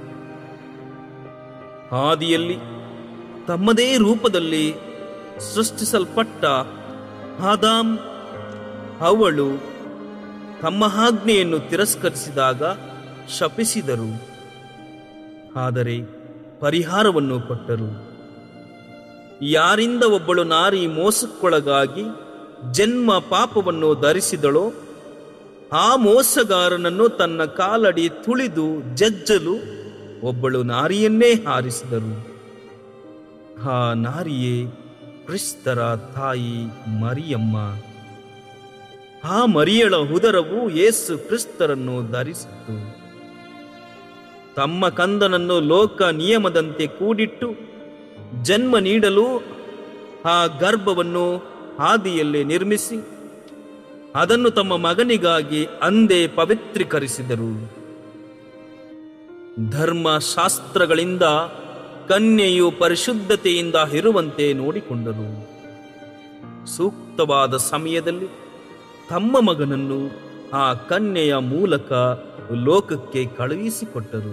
ಆದಿಯಲ್ಲಿ ತಮ್ಮದೇ ರೂಪದಲ್ಲಿ ಸೃಷ್ಟಿಸಲ್ಪಟ್ಟ ಆದಾಮ್ ಅವಳು ತಮ್ಮ ಆಜ್ಞೆಯನ್ನು ತಿರಸ್ಕರಿಸಿದಾಗ ಶಪಿಸಿದರು ಆದರೆ ಪರಿಹಾರವನ್ನು ಕೊಟ್ಟರು ಯಾರಿಂದ ಒಬ್ಬಳು ನಾರಿ ಮೋಸಕ್ಕೊಳಗಾಗಿ ಜನ್ಮ ಪಾಪವನ್ನು ಧರಿಸಿದಳೋ ಆ ಮೋಸಗಾರನನ್ನು ತನ್ನ ಕಾಲಡಿ ತುಳಿದು ಜಜ್ಜಲು ಒಬ್ಬಳು ನಾರಿಯನ್ನೇ ಹಾರಿಸಿದರು ಆ ನಾರಿಯೇ ಕ್ರಿಸ್ತರ ತಾಯಿ ಮರಿಯಮ್ಮ ಆ ಮರಿಯಳ ಉದರವು ಯೇಸು ಕ್ರಿಸ್ತರನ್ನು ಧರಿಸಿತು ತಮ್ಮ ಕಂದನನ್ನು ಲೋಕ ನಿಯಮದಂತೆ ಕೂಡಿಟ್ಟು ಜನ್ಮ ನೀಡಲು ಆ ಗರ್ಭವನ್ನು ಹಾದಿಯಲ್ಲಿ ನಿರ್ಮಿಸಿ ಅದನ್ನು ತಮ್ಮ ಮಗನಿಗಾಗಿ ಅಂದೇ ಪವಿತ್ರೀಕರಿಸಿದರು ಧರ್ಮಶಾಸ್ತ್ರಗಳಿಂದ ಕನ್ಯೆಯು ಪರಿಶುದ್ಧತೆಯಿಂದ ಇರುವಂತೆ ನೋಡಿಕೊಂಡರು ಸೂಕ್ತವಾದ ಸಮಯದಲ್ಲಿ ತಮ್ಮ ಮಗನನ್ನು ಆ ಕನ್ಯೆಯ ಮೂಲಕ ಲೋಕಕ್ಕೆ ಕಳುಹಿಸಿಕೊಟ್ಟರು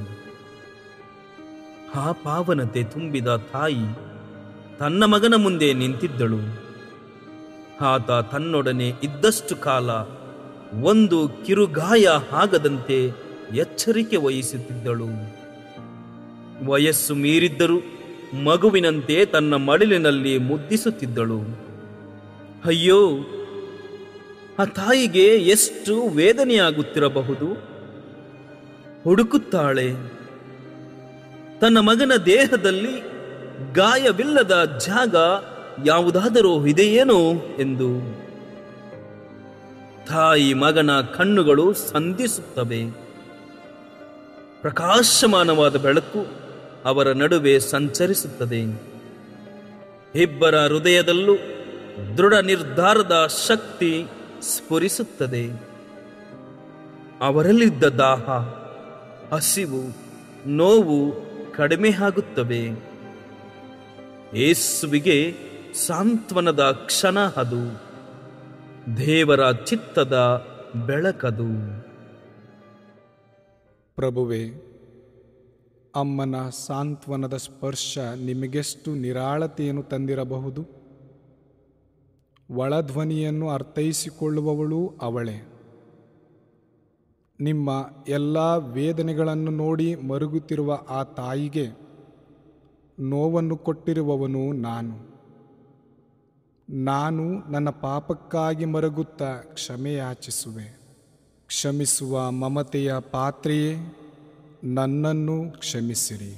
ಆ ಪಾವನತೆ ತುಂಬಿದ ತಾಯಿ ತನ್ನ ಮಗನ ಮುಂದೆ ನಿಂತಿದ್ದಳು ಆತ ತನ್ನೊಡನೆ ಇದ್ದಷ್ಟು ಕಾಲ ಒಂದು ಕಿರುಗಾಯ ಆಗದಂತೆ ಎಚ್ಚರಿಕೆ ವಹಿಸುತ್ತಿದ್ದಳು ವಯಸ್ಸು ಮೀರಿದ್ದರೂ ಮಗುವಿನಂತೆ ತನ್ನ ಮಡಿಲಿನಲ್ಲಿ ಮುದ್ದಿಸುತ್ತಿದ್ದಳು ಅಯ್ಯೋ ಆ ತಾಯಿಗೆ ಎಷ್ಟು ವೇದನೆಯಾಗುತ್ತಿರಬಹುದು ಹುಡುಕುತ್ತಾಳೆ ತನ್ನ ಮಗನ ದೇಹದಲ್ಲಿ ಗಾಯವಿಲ್ಲದ ಜಾಗ ಯಾವುದಾದರೂ ಇದೆಯೇನೋ ಎಂದು ತಾಯಿ ಮಗನ ಕಣ್ಣುಗಳು ಸಂಧಿಸುತ್ತವೆ ಪ್ರಕಾಶಮಾನವಾದ ಬೆಳಕು ಅವರ ನಡುವೆ ಸಂಚರಿಸುತ್ತದೆ ಇಬ್ಬರ ಹೃದಯದಲ್ಲೂ ದೃಢ ನಿರ್ಧಾರದ ಶಕ್ತಿ ಸ್ಫುರಿಸುತ್ತದೆ ಅವರಲ್ಲಿದ್ದ ದಾಹ ಹಸಿವು ನೋವು ಕಡಿಮೆ ಆಗುತ್ತವೆ ಯೇಸುವಿಗೆ ಸಾಂತ್ವನದ ಕ್ಷಣ ಅದು ದೇವರ ಚಿತ್ತದ ಬೆಳಕದು
ಪ್ರಭುವೆ ಅಮ್ಮನ ಸಾಂತ್ವನದ ಸ್ಪರ್ಶ ನಿಮಗೆಷ್ಟು ನಿರಾಳತೆಯನ್ನು ತಂದಿರಬಹುದು ಒಳಧ್ವನಿಯನ್ನು ಅರ್ಥೈಸಿಕೊಳ್ಳುವವಳು ಅವಳೇ ನಿಮ್ಮ ಎಲ್ಲ ವೇದನೆಗಳನ್ನು ನೋಡಿ ಮರುಗುತ್ತಿರುವ ಆ ತಾಯಿಗೆ ನೋವನ್ನು ಕೊಟ್ಟಿರುವವನು ನಾನು ನಾನು ನನ್ನ ಪಾಪಕ್ಕಾಗಿ ಮರುಗುತ್ತಾ ಕ್ಷಮೆಯಾಚಿಸುವೆ ಕ್ಷಮಿಸುವ ಮಮತೆಯ ಪಾತ್ರೆಯೇ ನನ್ನನ್ನು ಕ್ಷಮಿಸಿರಿ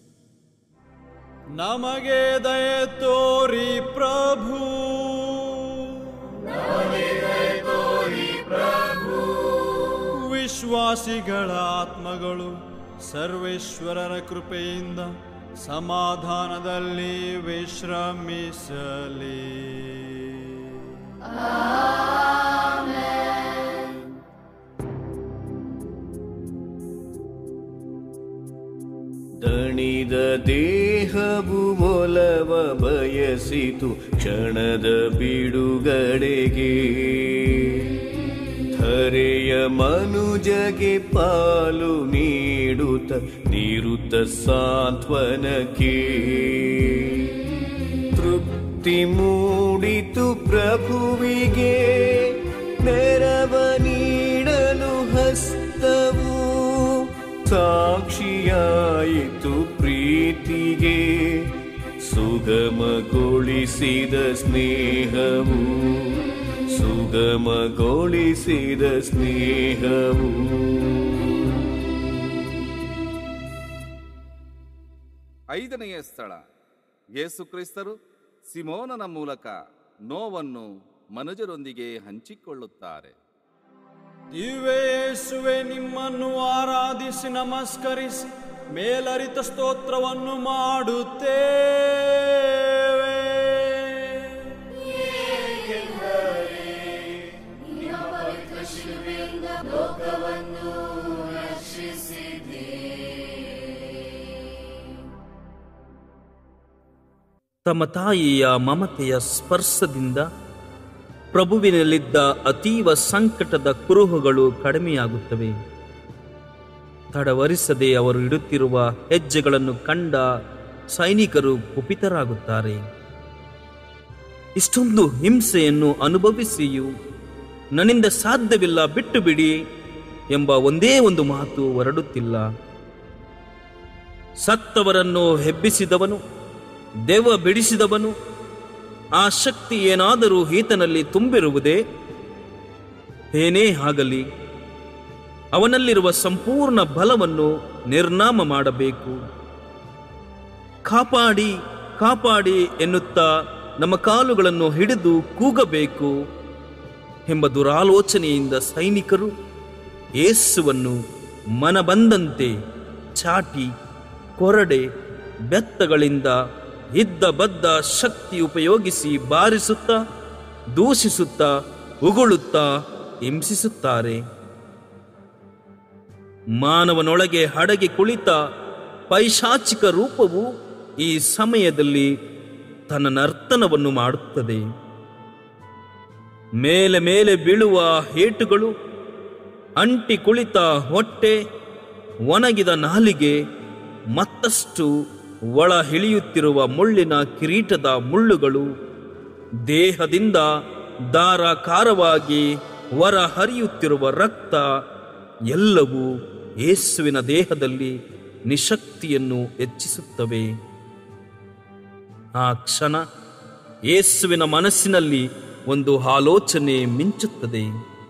ನಮಗೆ ದಯೆ ತೋರಿ ಪ್ರಭು ವಿಶ್ವಾಸಿಗಳ ಆತ್ಮಗಳು ಸರ್ವೇಶ್ವರರ ಕೃಪೆಯಿಂದ ಸಮಾಧಾನದಲ್ಲಿ ವಿಶ್ರಮಿಸಲಿ
ದಣಿದ ದೇಹವು ಒಲವ ಬಯಸಿತು ಕ್ಷಣದ ಬಿಡುಗಡೆಗೆ ಧರೆಯ ಮನುಜಗೆ ಪಾಲು ನೀಡುತ್ತ ನಿರುತ್ತ ಸಾಂತ್ವನಕ್ಕೆ ತೃಪ್ತಿ ಮೂಡಿತು ಪ್ರಭುವಿಗೆ ನೆರವ ನೀಡಲು ಹಸ್ತವು ಸಾಕ್ಷಿಯಾಯಿತು ಪ್ರೀತಿಗೆ ಸುಗಮಗೊಳಿಸಿದ ಸ್ನೇಹವು ಸುಗಮಗೊಳಿಸಿದ ಸ್ನೇಹವು
ಐದನೆಯ ಸ್ಥಳ ಯೇಸು ಕ್ರಿಸ್ತರು ಸಿಮೋನನ ಮೂಲಕ ನೋವನ್ನು ಮನುಜರೊಂದಿಗೆ ಹಂಚಿಕೊಳ್ಳುತ್ತಾರೆ
ದಿವ್ಯೇಸುವೆ ನಿಮ್ಮನ್ನು ಆರಾಧಿಸಿ ನಮಸ್ಕರಿಸಿ ಮೇಲರಿತ ಸ್ತೋತ್ರವನ್ನು ಮಾಡುತ್ತೇವೆ
ತಮ್ಮ ತಾಯಿಯ ಮಮತೆಯ ಸ್ಪರ್ಶದಿಂದ ಪ್ರಭುವಿನಲ್ಲಿದ್ದ ಅತೀವ ಸಂಕಟದ ಕುರುಹುಗಳು ಕಡಿಮೆಯಾಗುತ್ತವೆ ತಡವರಿಸದೆ ಅವರು ಇಡುತ್ತಿರುವ ಹೆಜ್ಜೆಗಳನ್ನು ಕಂಡ ಸೈನಿಕರು ಕುಪಿತರಾಗುತ್ತಾರೆ ಇಷ್ಟೊಂದು ಹಿಂಸೆಯನ್ನು ಅನುಭವಿಸಿಯೂ ನನ್ನಿಂದ ಸಾಧ್ಯವಿಲ್ಲ ಬಿಟ್ಟು ಬಿಡಿ ಎಂಬ ಒಂದೇ ಒಂದು ಮಾತು ಹೊರಡುತ್ತಿಲ್ಲ ಸತ್ತವರನ್ನು ಹೆಬ್ಬಿಸಿದವನು ದೆವ್ವ ಬಿಡಿಸಿದವನು ಆ ಶಕ್ತಿ ಏನಾದರೂ ಈತನಲ್ಲಿ ತುಂಬಿರುವುದೇ ಏನೇ ಆಗಲಿ ಅವನಲ್ಲಿರುವ ಸಂಪೂರ್ಣ ಬಲವನ್ನು ನಿರ್ನಾಮ ಮಾಡಬೇಕು ಕಾಪಾಡಿ ಕಾಪಾಡಿ ಎನ್ನುತ್ತಾ ನಮ್ಮ ಕಾಲುಗಳನ್ನು ಹಿಡಿದು ಕೂಗಬೇಕು ಎಂಬ ದುರಾಲೋಚನೆಯಿಂದ ಸೈನಿಕರು ಯೇಸುವನ್ನು ಮನಬಂದಂತೆ ಚಾಟಿ ಕೊರಡೆ ಬೆತ್ತಗಳಿಂದ ಇದ್ದ ಬದ್ದ ಶಕ್ತಿ ಉಪಯೋಗಿಸಿ ಬಾರಿಸುತ್ತಾ ದೂಷಿಸುತ್ತಾ ಉಗುಳುತ್ತಾ ಹಿಂಸಿಸುತ್ತಾರೆ ಮಾನವನೊಳಗೆ ಹಡಗಿ ಕುಳಿತ ಪೈಶಾಚಿಕ ರೂಪವು ಈ ಸಮಯದಲ್ಲಿ ತನ್ನ ನರ್ತನವನ್ನು ಮಾಡುತ್ತದೆ ಮೇಲೆ ಮೇಲೆ ಬೀಳುವ ಏಟುಗಳು ಅಂಟಿ ಕುಳಿತ ಹೊಟ್ಟೆ ಒಣಗಿದ ನಾಲಿಗೆ ಮತ್ತಷ್ಟು ಒಳ ಹಿಳಿಯುತ್ತಿರುವ ಮುಳ್ಳಿನ ಕಿರೀಟದ ಮುಳ್ಳುಗಳು ದೇಹದಿಂದ ಧಾರಾಕಾರವಾಗಿ ಹೊರ ಹರಿಯುತ್ತಿರುವ ರಕ್ತ ಎಲ್ಲವೂ ಯೇಸುವಿನ ದೇಹದಲ್ಲಿ ನಿಶಕ್ತಿಯನ್ನು ಹೆಚ್ಚಿಸುತ್ತವೆ ಆ ಕ್ಷಣ ಯೇಸುವಿನ ಮನಸ್ಸಿನಲ್ಲಿ ಒಂದು ಆಲೋಚನೆ ಮಿಂಚುತ್ತದೆ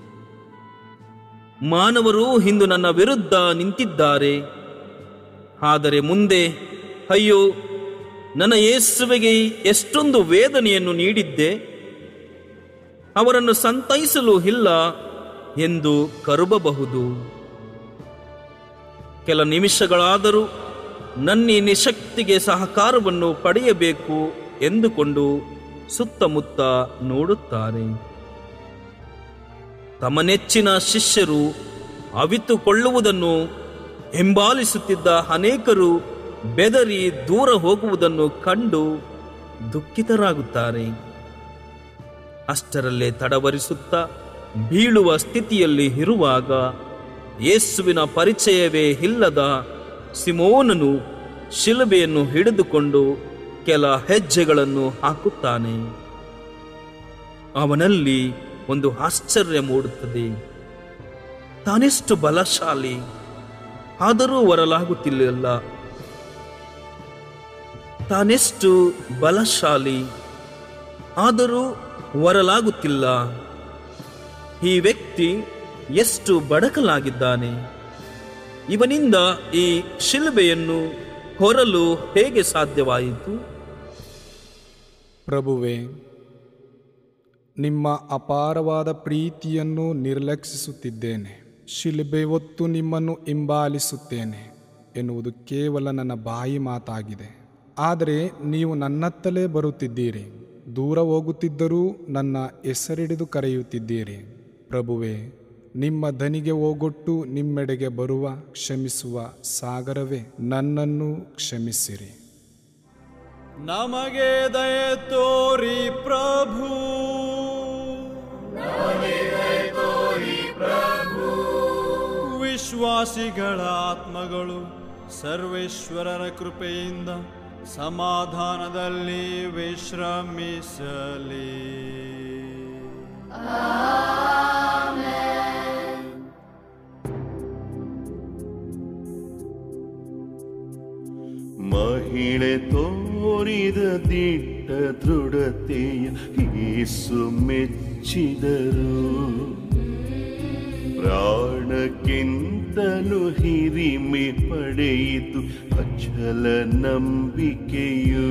ಮಾನವರು ಇಂದು ನನ್ನ ವಿರುದ್ಧ ನಿಂತಿದ್ದಾರೆ ಆದರೆ ಮುಂದೆ ಅಯ್ಯೋ ನನ್ನ ಯೇಸುವಿಗೆ ಎಷ್ಟೊಂದು ವೇದನೆಯನ್ನು ನೀಡಿದ್ದೆ ಅವರನ್ನು ಸಂತೈಸಲು ಇಲ್ಲ ಎಂದು ಕರುಬಬಹುದು ಕೆಲ ನಿಮಿಷಗಳಾದರೂ ನನ್ನೀ ನಿಶಕ್ತಿಗೆ ಸಹಕಾರವನ್ನು ಪಡೆಯಬೇಕು ಎಂದುಕೊಂಡು ಸುತ್ತಮುತ್ತ ನೋಡುತ್ತಾರೆ ತಮ್ಮ ನೆಚ್ಚಿನ ಶಿಷ್ಯರು ಅವಿತುಕೊಳ್ಳುವುದನ್ನು ಹಿಂಬಾಲಿಸುತ್ತಿದ್ದ ಅನೇಕರು ಬೆದರಿ ದೂರ ಹೋಗುವುದನ್ನು ಕಂಡು ದುಃಖಿತರಾಗುತ್ತಾರೆ ಅಷ್ಟರಲ್ಲೇ ತಡವರಿಸುತ್ತಾ ಬೀಳುವ ಸ್ಥಿತಿಯಲ್ಲಿ ಇರುವಾಗ ಯೇಸುವಿನ ಪರಿಚಯವೇ ಇಲ್ಲದ ಸಿಮೋನನು ಶಿಲುಬೆಯನ್ನು ಹಿಡಿದುಕೊಂಡು ಕೆಲ ಹೆಜ್ಜೆಗಳನ್ನು ಹಾಕುತ್ತಾನೆ ಅವನಲ್ಲಿ ಒಂದು ಆಶ್ಚರ್ಯ ಮೂಡುತ್ತದೆ ತಾನೆಷ್ಟು ಬಲಶಾಲಿ ಆದರೂ ಹೊರಲಾಗುತ್ತಿಲ್ಲ ತಾನೆಷ್ಟು ಬಲಶಾಲಿ ಆದರೂ ಹೊರಲಾಗುತ್ತಿಲ್ಲ ಈ ವ್ಯಕ್ತಿ ಎಷ್ಟು ಬಡಕಲಾಗಿದ್ದಾನೆ ಇವನಿಂದ ಈ ಶಿಲುಬೆಯನ್ನು ಹೊರಲು ಹೇಗೆ ಸಾಧ್ಯವಾಯಿತು
ಪ್ರಭುವೇ ನಿಮ್ಮ ಅಪಾರವಾದ ಪ್ರೀತಿಯನ್ನು ನಿರ್ಲಕ್ಷಿಸುತ್ತಿದ್ದೇನೆ ಶಿಲುಬೆ ಹೊತ್ತು ನಿಮ್ಮನ್ನು ಹಿಂಬಾಲಿಸುತ್ತೇನೆ ಎನ್ನುವುದು ಕೇವಲ ನನ್ನ ಬಾಯಿ ಮಾತಾಗಿದೆ ಆದರೆ ನೀವು ನನ್ನತ್ತಲೇ ಬರುತ್ತಿದ್ದೀರಿ ದೂರ ಹೋಗುತ್ತಿದ್ದರೂ ನನ್ನ ಹೆಸರಿಡಿದು ಕರೆಯುತ್ತಿದ್ದೀರಿ ಪ್ರಭುವೇ ನಿಮ್ಮ ದನಿಗೆ ಹೋಗೊಟ್ಟು ನಿಮ್ಮೆಡೆಗೆ ಬರುವ ಕ್ಷಮಿಸುವ ಸಾಗರವೇ ನನ್ನನ್ನು ಕ್ಷಮಿಸಿರಿ
ನಮಗೆ ದಯೆ ತೋರಿ ಪ್ರಭು ವಿಶ್ವಾಸಿಗಳ ಆತ್ಮಗಳು ಸರ್ವೇಶ್ವರರ ಕೃಪೆಯಿಂದ ಸಮಾಧಾನದಲ್ಲಿ ವಿಶ್ರಮಿಸಲಿ
ಮಹಿಳೆ ತೋರಿದ ದಿಟ್ಟ ದೃಢತೆಯ ಯೇಸು ಮೆಚ್ಚಿದರು ಪ್ರಾಣಕ್ಕಿಂತಲೂ ಹಿರಿಮೆ ಪಡೆಯಿತು ಅಚಲ ನಂಬಿಕೆಯು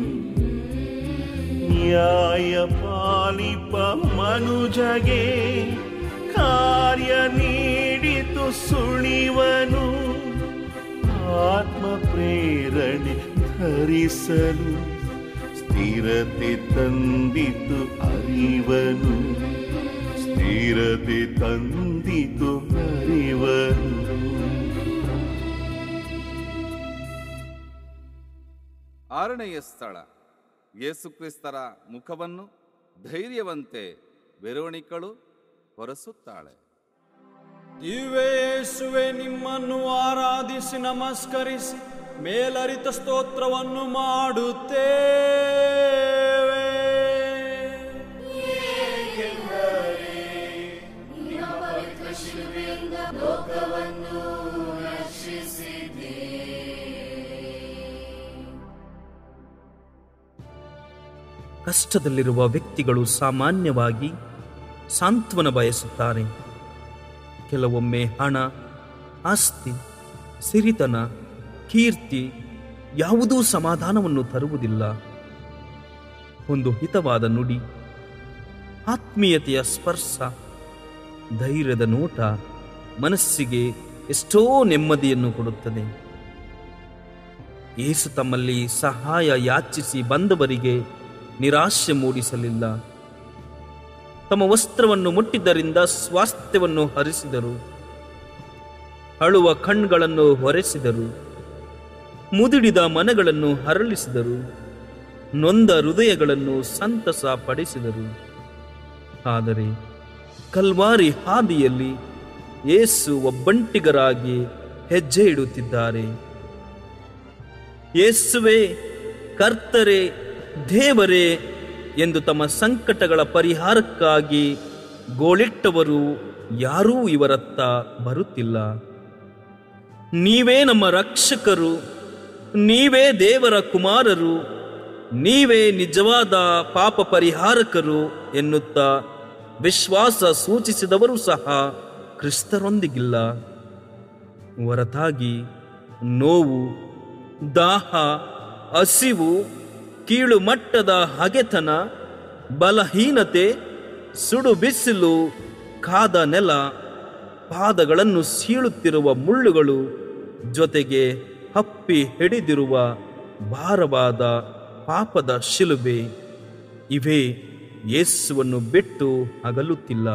ನ್ಯಾಯ ಪಾಲಿಪ ಮನುಜಗೆ ಕಾರ್ಯ ನೀಡಿತು ಸುಳಿವನು ಆತ್ಮ ಪ್ರೇರಣೆ ಧರಿಸಲು ಸ್ಥಿರತೆ ತಂದಿತು ಅರಿವನು ಸ್ಥಿರತೆ ತಂದಿತು ಅರಿವನು
ಆರನೆಯ ಸ್ಥಳ ಯೇಸುಕ್ರಿಸ್ತರ ಮುಖವನ್ನು ಧೈರ್ಯವಂತೆ ವೆರೋಣಿಕಳು ಹೊರಸುತ್ತಾಳೆ
ದಿವ್ಯೇಸುವೆ ನಿಮ್ಮನ್ನು ಆರಾಧಿಸಿ ನಮಸ್ಕರಿಸಿ ಮೇಲರಿತ ಸ್ತೋತ್ರವನ್ನು ಮಾಡುತ್ತೇವೆ
ಕಷ್ಟದಲ್ಲಿರುವ ವ್ಯಕ್ತಿಗಳು ಸಾಮಾನ್ಯವಾಗಿ ಸಾಂತ್ವನ ಬಯಸುತ್ತಾರೆ ಕೆಲವೊಮ್ಮೆ ಹಣ ಆಸ್ತಿ ಸಿರಿತನ ಕೀರ್ತಿ ಯಾವುದೂ ಸಮಾಧಾನವನ್ನು ತರುವುದಿಲ್ಲ ಒಂದು ಹಿತವಾದ ನುಡಿ ಆತ್ಮೀಯತೆಯ ಸ್ಪರ್ಶ ಧೈರ್ಯದ ನೋಟ ಮನಸ್ಸಿಗೆ ಎಷ್ಟೋ ನೆಮ್ಮದಿಯನ್ನು ಕೊಡುತ್ತದೆ ಯೇಸು ತಮ್ಮಲ್ಲಿ ಸಹಾಯ ಯಾಚಿಸಿ ಬಂದವರಿಗೆ ನಿರಾಶೆ ಮೂಡಿಸಲಿಲ್ಲ ತಮ್ಮ ವಸ್ತ್ರವನ್ನು ಮುಟ್ಟಿದ್ದರಿಂದ ಸ್ವಾಸ್ಥ್ಯವನ್ನು ಹರಿಸಿದರು ಅಳುವ ಕಣ್ಗಳನ್ನು ಹೊರೆಸಿದರು ಮುದುಡಿದ ಮನಗಳನ್ನು ಹರಳಿಸಿದರು ನೊಂದ ಹೃದಯಗಳನ್ನು ಸಂತಸ ಪಡಿಸಿದರು ಆದರೆ ಕಲ್ವಾರಿ ಹಾದಿಯಲ್ಲಿ ಯೇಸು ಒಬ್ಬಂಟಿಗರಾಗಿ ಹೆಜ್ಜೆ ಇಡುತ್ತಿದ್ದಾರೆ ಯೇಸುವೆ ಕರ್ತರೆ ದೇವರೇ ಎಂದು ತಮ್ಮ ಸಂಕಟಗಳ ಪರಿಹಾರಕ್ಕಾಗಿ ಗೋಳಿಟ್ಟವರು ಯಾರೂ ಇವರತ್ತ ಬರುತ್ತಿಲ್ಲ ನೀವೇ ನಮ್ಮ ರಕ್ಷಕರು ನೀವೇ ದೇವರ ಕುಮಾರರು ನೀವೇ ನಿಜವಾದ ಪಾಪ ಪರಿಹಾರಕರು ಎನ್ನುತ್ತಾ ವಿಶ್ವಾಸ ಸೂಚಿಸಿದವರು ಸಹ ಕ್ರಿಸ್ತರೊಂದಿಗಿಲ್ಲ ಹೊರತಾಗಿ ನೋವು ದಾಹ ಹಸಿವು ಕೀಳು ಮಟ್ಟದ ಹಗೆತನ ಬಲಹೀನತೆ ಸುಡು ಬಿಸಿಲು ಕಾದ ನೆಲ ಪಾದಗಳನ್ನು ಸೀಳುತ್ತಿರುವ ಮುಳ್ಳುಗಳು ಜೊತೆಗೆ ಹಪ್ಪಿ ಹಿಡಿದಿರುವ ಭಾರವಾದ ಪಾಪದ ಶಿಲುಬೆ ಇವೇ ಯೇಸುವನ್ನು ಬಿಟ್ಟು ಅಗಲುತ್ತಿಲ್ಲ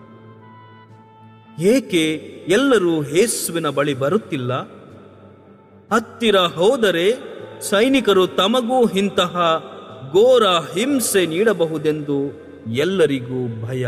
ಏಕೆ ಎಲ್ಲರೂ ಯೇಸುವಿನ ಬಳಿ ಬರುತ್ತಿಲ್ಲ ಹತ್ತಿರ ಹೋದರೆ ಸೈನಿಕರು ತಮಗೂ ಇಂತಹ ಘೋರ ಹಿಂಸೆ ನೀಡಬಹುದೆಂದು ಎಲ್ಲರಿಗೂ ಭಯ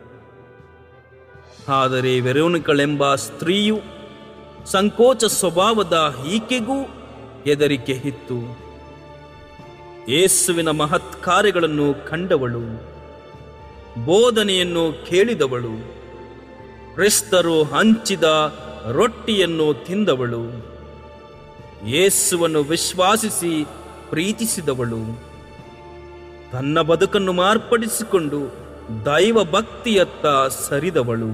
ಆದರೆ ವೆರೋನಿಕಳೆಂಬ ಸ್ತ್ರೀಯು ಸಂಕೋಚ ಸ್ವಭಾವದ ಈಕೆಗೂ ಹೆದರಿಕೆ ಇತ್ತು ಯೇಸುವಿನ ಮಹತ್ ಕಾರ್ಯಗಳನ್ನು ಕಂಡವಳು ಬೋಧನೆಯನ್ನು ಕೇಳಿದವಳು ಕ್ರಿಸ್ತರು ಹಂಚಿದ ರೊಟ್ಟಿಯನ್ನು ತಿಂದವಳು ಯೇಸುವನ್ನು ವಿಶ್ವಾಸಿಸಿ ಪ್ರೀತಿಸಿದವಳು ತನ್ನ ಬದುಕನ್ನು ಮಾರ್ಪಡಿಸಿಕೊಂಡು ದೈವ ಭಕ್ತಿಯತ್ತ ಸರಿದವಳು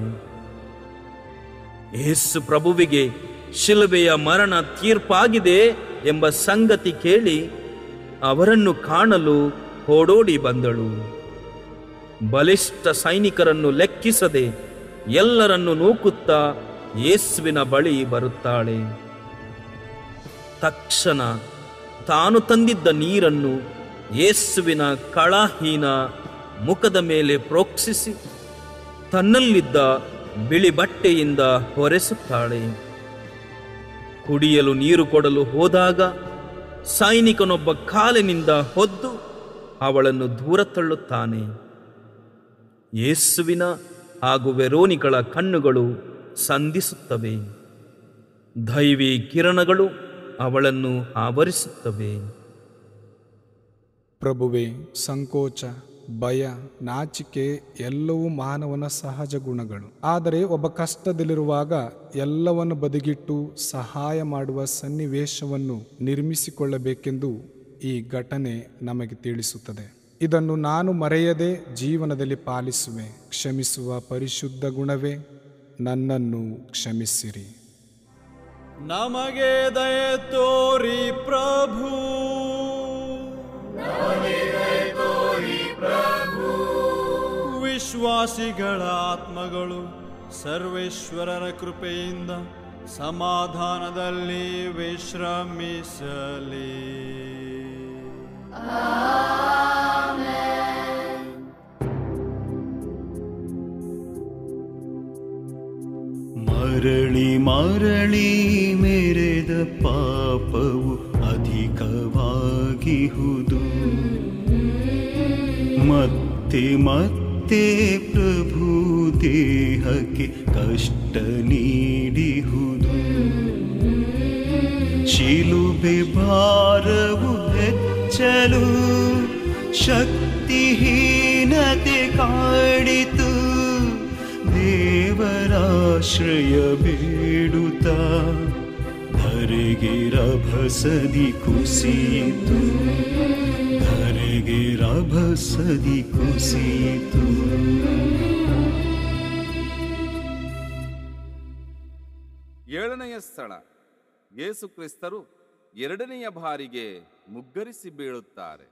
ಯೇಸು ಪ್ರಭುವಿಗೆ ಶಿಲುಬೆಯ ಮರಣ ತೀರ್ಪಾಗಿದೆ ಎಂಬ ಸಂಗತಿ ಕೇಳಿ ಅವರನ್ನು ಕಾಣಲು ಓಡೋಡಿ ಬಂದಳು ಬಲಿಷ್ಠ ಸೈನಿಕರನ್ನು ಲೆಕ್ಕಿಸದೆ ಎಲ್ಲರನ್ನು ನೂಕುತ್ತಾ ಯೇಸುವಿನ ಬಳಿ ಬರುತ್ತಾಳೆ ತಕ್ಷಣ ತಾನು ತಂದಿದ್ದ ನೀರನ್ನು ಯೇಸುವಿನ ಕಳಹೀನ ಮುಖದ ಮೇಲೆ ಪ್ರೋಕ್ಷಿಸಿ ತನ್ನಲ್ಲಿದ್ದ ಬಿಳಿ ಬಟ್ಟೆಯಿಂದ ಹೊರೆಸುತ್ತಾಳೆ ಕುಡಿಯಲು ನೀರು ಕೊಡಲು ಹೋದಾಗ ಸೈನಿಕನೊಬ್ಬ ಕಾಲಿನಿಂದ ಹೊದ್ದು ಅವಳನ್ನು ದೂರ ತಳ್ಳುತ್ತಾನೆ ಯೇಸುವಿನ ಹಾಗೂ ವೆರೋನಿಗಳ ಕಣ್ಣುಗಳು ಸಂಧಿಸುತ್ತವೆ ದೈವಿ ಕಿರಣಗಳು ಅವಳನ್ನು ಆವರಿಸುತ್ತವೆ
ಪ್ರಭುವೆ ಸಂಕೋಚ ಭಯ ನಾಚಿಕೆ ಎಲ್ಲವೂ ಮಾನವನ ಸಹಜ ಗುಣಗಳು ಆದರೆ ಒಬ್ಬ ಕಷ್ಟದಲ್ಲಿರುವಾಗ ಎಲ್ಲವನ್ನು ಬದಿಗಿಟ್ಟು ಸಹಾಯ ಮಾಡುವ ಸನ್ನಿವೇಶವನ್ನು ನಿರ್ಮಿಸಿಕೊಳ್ಳಬೇಕೆಂದು ಈ ಘಟನೆ ನಮಗೆ ತಿಳಿಸುತ್ತದೆ ಇದನ್ನು ನಾನು ಮರೆಯದೆ ಜೀವನದಲ್ಲಿ ಪಾಲಿಸುವೆ ಕ್ಷಮಿಸುವ ಪರಿಶುದ್ಧ ಗುಣವೇ ನನ್ನನ್ನು ಕ್ಷಮಿಸಿರಿ
ನಮಗೆ ದಯೆ ತೋರಿ ಪ್ರಭು ವಿಶ್ವಾಸಿಗಳ ಆತ್ಮಗಳು ಸರ್ವೇಶ್ವರರ ಕೃಪೆಯಿಂದ ಸಮಾಧಾನದಲ್ಲಿ ವಿಶ್ರಮಿಸಲಿ
ಮರಳಿ ಮರಳಿ ಮೆರೆದ ಪಾಪವು ಅಧಿಕವಾಗಿಹುದು ಮತ್ತೆ ಮತ್ತೆ ಪ್ರಭು ದೇಹಕ್ಕೆ ಕಷ್ಟ ನೀಡಿಹುದು ಶಿಲುಬೆ ಭಾರವು ಹೆಚ್ಚಲು ಶಕ್ತಿಹೀನತೆ ಕಾಡಿತು ದೇವರಾಶ್ರಯ ಬೇಡುತ್ತ ಧರೆಗೆ ರಭಸದಿ ಕುಸಿಯಿತು ಧರೆಗೆ ರಭಸದಿ ಕುಸಿಯಿತು
ಏಳನೆಯ ಸ್ಥಳ ಯೇಸು ಕ್ರಿಸ್ತರು ಎರಡನೆಯ ಬಾರಿಗೆ ಮುಗ್ಗರಿಸಿ ಬೀಳುತ್ತಾರೆ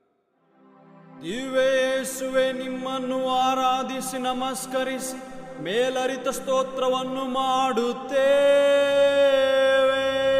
ದಿವ್ಯ ಯೇಸುವೆ ನಿಮ್ಮನ್ನು ಆರಾಧಿಸಿ ನಮಸ್ಕರಿಸಿ ಮೇಲರಿತ ಸ್ತೋತ್ರವನ್ನು ಮಾಡುತ್ತೇವೆ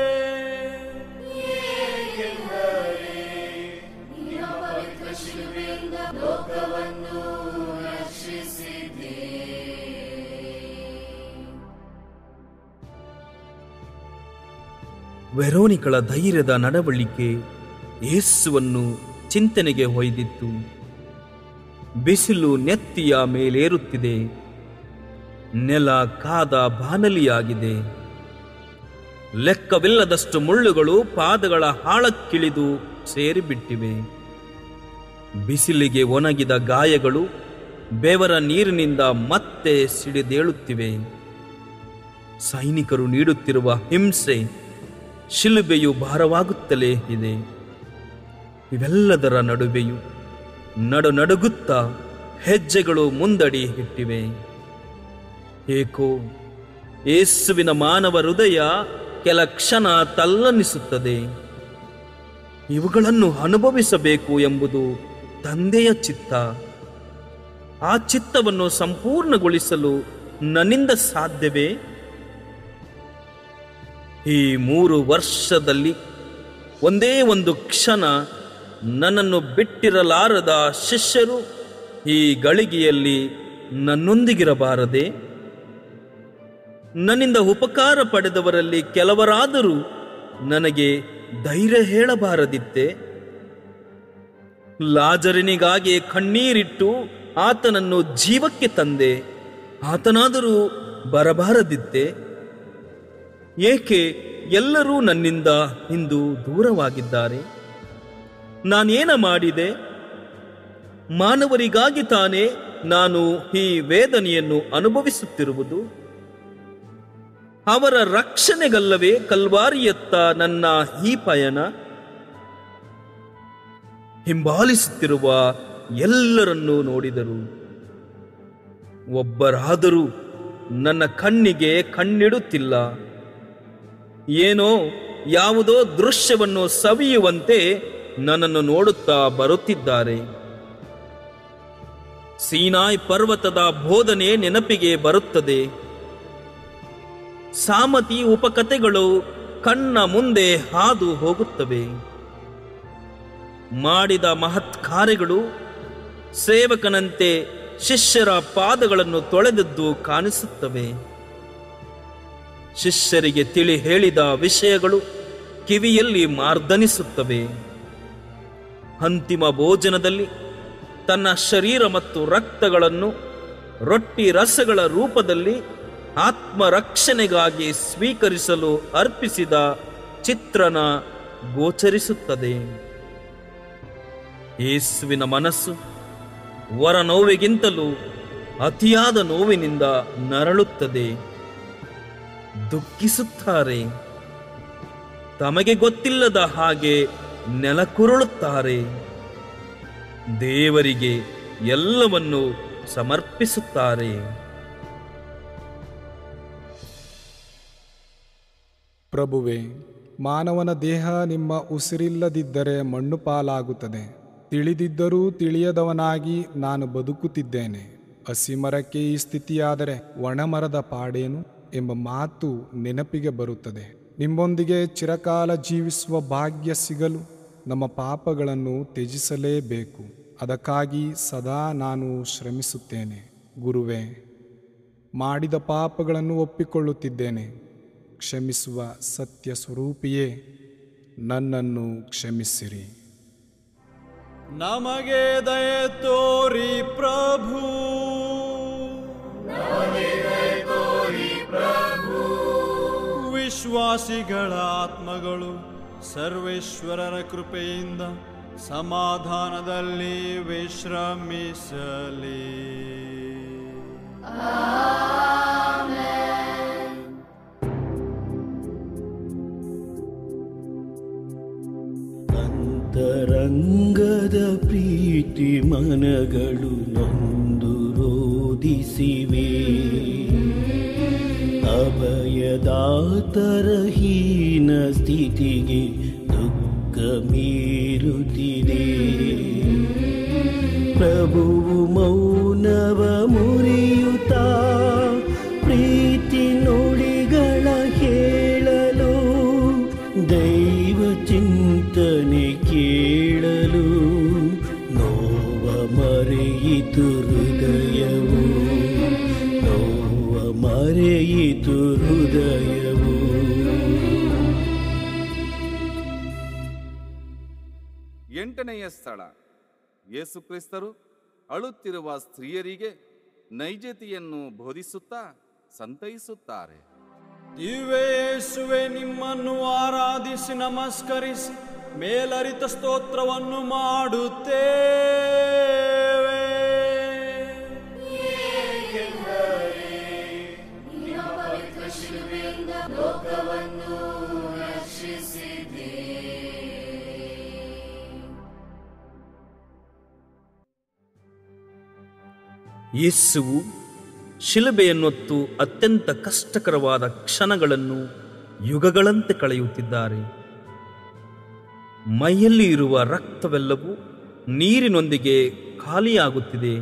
ವೆರೋನಿಕಳ ಧೈರ್ಯದ ನಡವಳಿಕೆ ಯೇಸುವನ್ನು ಚಿಂತನೆಗೆ ಒಯ್ದಿತ್ತು ಬಿಸಿಲು ನೆತ್ತಿಯ ಮೇಲೇರುತ್ತಿದೆ ನೆಲ ಕಾದ ಬಾನಲಿಯಾಗಿದೆ ಲೆಕ್ಕವಿಲ್ಲದಷ್ಟು ಮುಳ್ಳುಗಳು ಪಾದಗಳ ಆಳಕ್ಕಿಳಿದು ಸೇರಿಬಿಟ್ಟಿವೆ ಬಿಸಿಲಿಗೆ ಒಣಗಿದ ಗಾಯಗಳು ಬೆವರ ನೀರಿನಿಂದ ಮತ್ತೆ ಸಿಡಿದೇಳುತ್ತಿವೆ ಸೈನಿಕರು ನೀಡುತ್ತಿರುವ ಹಿಂಸೆ ಶಿಲುಬೆಯು ಭಾರವಾಗುತ್ತಲೇ ಇದೆ ಇವೆಲ್ಲದರ ನಡುವೆಯೂ ನಡು ನಡುಗುತ್ತಾ ಹೆಜ್ಜೆಗಳು ಮುಂದಡಿ ಇಟ್ಟಿವೆ ಏಕೋ ಯೇಸುವಿನ ಮಾನವ ಹೃದಯ ಕೆಲ ಕ್ಷಣ ತಲ್ಲನಿಸುತ್ತದೆ ಇವುಗಳನ್ನು ಅನುಭವಿಸಬೇಕು ಎಂಬುದು ತಂದೆಯ ಚಿತ್ತ ಆ ಚಿತ್ತವನ್ನು ಸಂಪೂರ್ಣಗೊಳಿಸಲು ನನ್ನಿಂದ ಸಾಧ್ಯವೇ ಈ ಮೂರು ವರ್ಷದಲ್ಲಿ ಒಂದೇ ಒಂದು ಕ್ಷಣ ನನ್ನನ್ನು ಬಿಟ್ಟಿರಲಾರದ ಶಿಷ್ಯರು ಈ ಗಳಿಗೆಯಲ್ಲಿ ನನ್ನೊಂದಿಗಿರಬಾರದೆ ನನ್ನಿಂದ ಉಪಕಾರ ಪಡೆದವರಲ್ಲಿ ಕೆಲವರಾದರೂ ನನಗೆ ಧೈರ್ಯ ಹೇಳಬಾರದಿತ್ತೆ ಲಾಜರನಿಗಾಗಿ ಕಣ್ಣೀರಿಟ್ಟು ಆತನನ್ನು ಜೀವಕ್ಕೆ ತಂದೆ ಆತನಾದರೂ ಬರಬಾರದಿತ್ತೆ ಏಕೆ ಎಲ್ಲರೂ ನನ್ನಿಂದ ಇಂದು ದೂರವಾಗಿದ್ದಾರೆ ನಾನೇನ ಮಾಡಿದೆ ಮಾನವರಿಗಾಗಿ ತಾನೇ ನಾನು ಈ ವೇದನೆಯನ್ನು ಅನುಭವಿಸುತ್ತಿರುವುದು ಅವರ ರಕ್ಷಣೆಗಲ್ಲವೇ ಕಲ್ವಾರಿಯತ್ತ ನನ್ನ ಈ ಪಯಣ ಹಿಂಬಾಲಿಸುತ್ತಿರುವ ಎಲ್ಲರನ್ನೂ ನೋಡಿದರು ಒಬ್ಬರಾದರೂ ನನ್ನ ಕಣ್ಣಿಗೆ ಕಣ್ಣಿಡುತ್ತಿಲ್ಲ ಏನೋ ಯಾವುದೋ ದೃಶ್ಯವನ್ನು ಸವಿಯುವಂತೆ ನನ್ನನ್ನು ನೋಡುತ್ತಾ ಬರುತ್ತಿದ್ದಾರೆ ಸೀನಾಯ್ ಪರ್ವತದ ಬೋಧನೆ ನೆನಪಿಗೆ ಬರುತ್ತದೆ ಸಾಮತಿ ಉಪಕಥೆಗಳು ಕಣ್ಣ ಮುಂದೆ ಹಾದು ಹೋಗುತ್ತವೆ ಮಾಡಿದ ಮಹತ್ ಕಾರ್ಯಗಳು ಸೇವಕನಂತೆ ಶಿಷ್ಯರ ಪಾದಗಳನ್ನು ತೊಳೆದದ್ದು ಕಾಣಿಸುತ್ತವೆ ಶಿಷ್ಯರಿಗೆ ತಿಳಿ ಹೇಳಿದ ವಿಷಯಗಳು ಕಿವಿಯಲ್ಲಿ ಮಾರ್ದನಿಸುತ್ತವೆ ಅಂತಿಮ ಭೋಜನದಲ್ಲಿ ತನ್ನ ಶರೀರ ಮತ್ತು ರಕ್ತಗಳನ್ನು ರೊಟ್ಟಿ ರಸಗಳ ರೂಪದಲ್ಲಿ ಆತ್ಮರಕ್ಷಣೆಗಾಗಿ ಸ್ವೀಕರಿಸಲು ಅರ್ಪಿಸಿದ ಚಿತ್ರಣ ಗೋಚರಿಸುತ್ತದೆ ಯೇಸುವಿನ ಮನಸ್ಸು ವರ ನೋವಿಗಿಂತಲೂ ಅತಿಯಾದ ನೋವಿನಿಂದ ನರಳುತ್ತದೆ ದುಃಖಿಸುತ್ತಾರೆ ತಮಗೆ ಗೊತ್ತಿಲ್ಲದ ಹಾಗೆ ನೆಲಕುರುಳುತ್ತಾರೆ ದೇವರಿಗೆ ಎಲ್ಲವನ್ನು ಸಮರ್ಪಿಸುತ್ತಾರೆ
ಪ್ರಭುವೆ ಮಾನವನ ದೇಹ ನಿಮ್ಮ ಉಸಿರಿಲ್ಲದಿದ್ದರೆ ಮಣ್ಣು ಪಾಲಾಗುತ್ತದೆ ತಿಳಿದಿದ್ದರೂ ತಿಳಿಯದವನಾಗಿ ನಾನು ಬದುಕುತ್ತಿದ್ದೇನೆ ಹಸಿಮರಕ್ಕೆ ಈ ಸ್ಥಿತಿಯಾದರೆ ಒಣಮರದ ಪಾಡೇನು ಎಂಬ ಮಾತು ನೆನಪಿಗೆ ಬರುತ್ತದೆ ನಿಮ್ಮೊಂದಿಗೆ ಚಿರಕಾಲ ಜೀವಿಸುವ ಭಾಗ್ಯ ಸಿಗಲು ನಮ್ಮ ಪಾಪಗಳನ್ನು ತ್ಯಜಿಸಲೇಬೇಕು ಅದಕ್ಕಾಗಿ ಸದಾ ನಾನು ಶ್ರಮಿಸುತ್ತೇನೆ ಗುರುವೇ ಮಾಡಿದ ಪಾಪಗಳನ್ನು ಒಪ್ಪಿಕೊಳ್ಳುತ್ತಿದ್ದೇನೆ ಕ್ಷಮಿಸುವ ಸತ್ಯ ಸ್ವರೂಪಿಯೇ ನನ್ನನ್ನು ಕ್ಷಮಿಸಿರಿ
ನಮಗೆ ದಯೆ ತೋರಿ ಪ್ರಭು ವಿಶ್ವಾಸಿಗಳ ಆತ್ಮಗಳು ಸರ್ವೇಶ್ವರರ ಕೃಪೆಯಿಂದ ಸಮಾಧಾನದಲ್ಲಿ ವಿಶ್ರಮಿಸಲಿ
ಅಂತರಂಗದ ಪ್ರೀತಿ ಮನಗಳು ನೊಂದು ರೋಧಿಸಿವೆ ಅಭಯದಾತರ ಹೀನ ಸ್ಥಿತಿಗೆ ದುಃಖ ಮೀರುತ್ತಿದೆ ಪ್ರಭುವು ಮೌನವ ಮುರಿಯುತ್ತಾ ಪ್ರೀತಿ ನುಡಿಗಳ ಹೇಳಲು ದೈವ ಚಿಂತನೆ ಕೇಳಲು ನೋವ ಮರೆಯಿತು ಹೃದಯವು ನೋವ ಮರೆಯಿತು ಹೃದಯವು
ಎಂಟನೆಯ ಸ್ಥಳ ಯೇಸುಕ್ರಿಸ್ತರು ಅಳುತ್ತಿರುವ ಸ್ತ್ರೀಯರಿಗೆ ನೈಜತೆಯನ್ನು ಬೋಧಿಸುತ್ತಾ ಸಂತೈಸುತ್ತಾರೆ
ದಿವ್ಯೇಸುವೆ ನಿಮ್ಮನ್ನು ಆರಾಧಿಸಿ ನಮಸ್ಕರಿಸಿ ಮೇಲರಿತ ಸ್ತೋತ್ರವನ್ನು ಮಾಡುತ್ತೇವೆ
ಯೇಸುವು ಶಿಲುಬೆಯನ್ನೊತ್ತು ಅತ್ಯಂತ ಕಷ್ಟಕರವಾದ ಕ್ಷಣಗಳನ್ನು ಯುಗಗಳಂತೆ ಕಳೆಯುತ್ತಿದ್ದಾರೆ ಮೈಯಲ್ಲಿ ಇರುವ ರಕ್ತವೆಲ್ಲವೂ ನೀರಿನೊಂದಿಗೆ ಖಾಲಿಯಾಗುತ್ತಿದೆ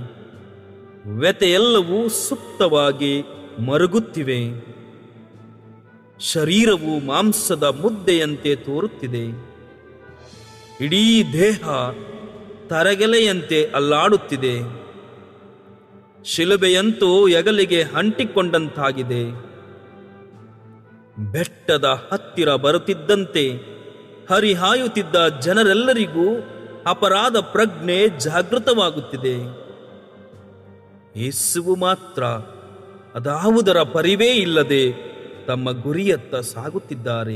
ವ್ಯತೆಯೆಲ್ಲವೂ ಸುಪ್ತವಾಗಿ ಮರುಗುತ್ತಿವೆ ಶರೀರವು ಮಾಂಸದ ಮುದ್ದೆಯಂತೆ ತೋರುತ್ತಿದೆ ಇಡೀ ದೇಹ ತರಗೆಲೆಯಂತೆ ಅಲ್ಲಾಡುತ್ತಿದೆ ಶಿಲುಬೆಯಂತೂ ಎಗಲಿಗೆ ಅಂಟಿಕೊಂಡಂತಾಗಿದೆ ಬೆಟ್ಟದ ಹತ್ತಿರ ಬರುತ್ತಿದ್ದಂತೆ ಹರಿಹಾಯುತ್ತಿದ್ದ ಜನರೆಲ್ಲರಿಗೂ ಅಪರಾಧ ಪ್ರಜ್ಞೆ ಜಾಗೃತವಾಗುತ್ತಿದೆ ಯೇಸುವು ಮಾತ್ರ ಅದಾವುದರ ಪರಿವೇ ಇಲ್ಲದೆ ತಮ್ಮ ಗುರಿಯತ್ತ ಸಾಗುತ್ತಿದ್ದಾರೆ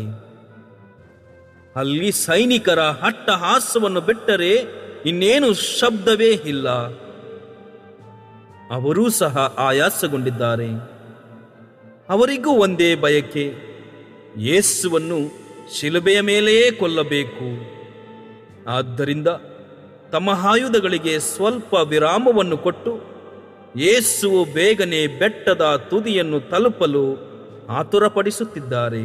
ಅಲ್ಲಿ ಸೈನಿಕರ ಹಟ್ಟಹಾಸವನ್ನು ಬಿಟ್ಟರೆ ಇನ್ನೇನು ಶಬ್ದವೇ ಇಲ್ಲ ಅವರೂ ಸಹ ಆಯಾಸಗೊಂಡಿದ್ದಾರೆ ಅವರಿಗೂ ಒಂದೇ ಬಯಕೆ ಯೇಸುವನ್ನು ಶಿಲುಬೆಯ ಮೇಲೆಯೇ ಕೊಲ್ಲಬೇಕು ಆದ್ದರಿಂದ ತಮ್ಮ ಆಯುಧಗಳಿಗೆ ಸ್ವಲ್ಪ ವಿರಾಮವನ್ನು ಕೊಟ್ಟು ಯೇಸುವು ಬೇಗನೆ ಬೆಟ್ಟದ ತುದಿಯನ್ನು ತಲುಪಲು ಆತುರಪಡಿಸುತ್ತಿದ್ದಾರೆ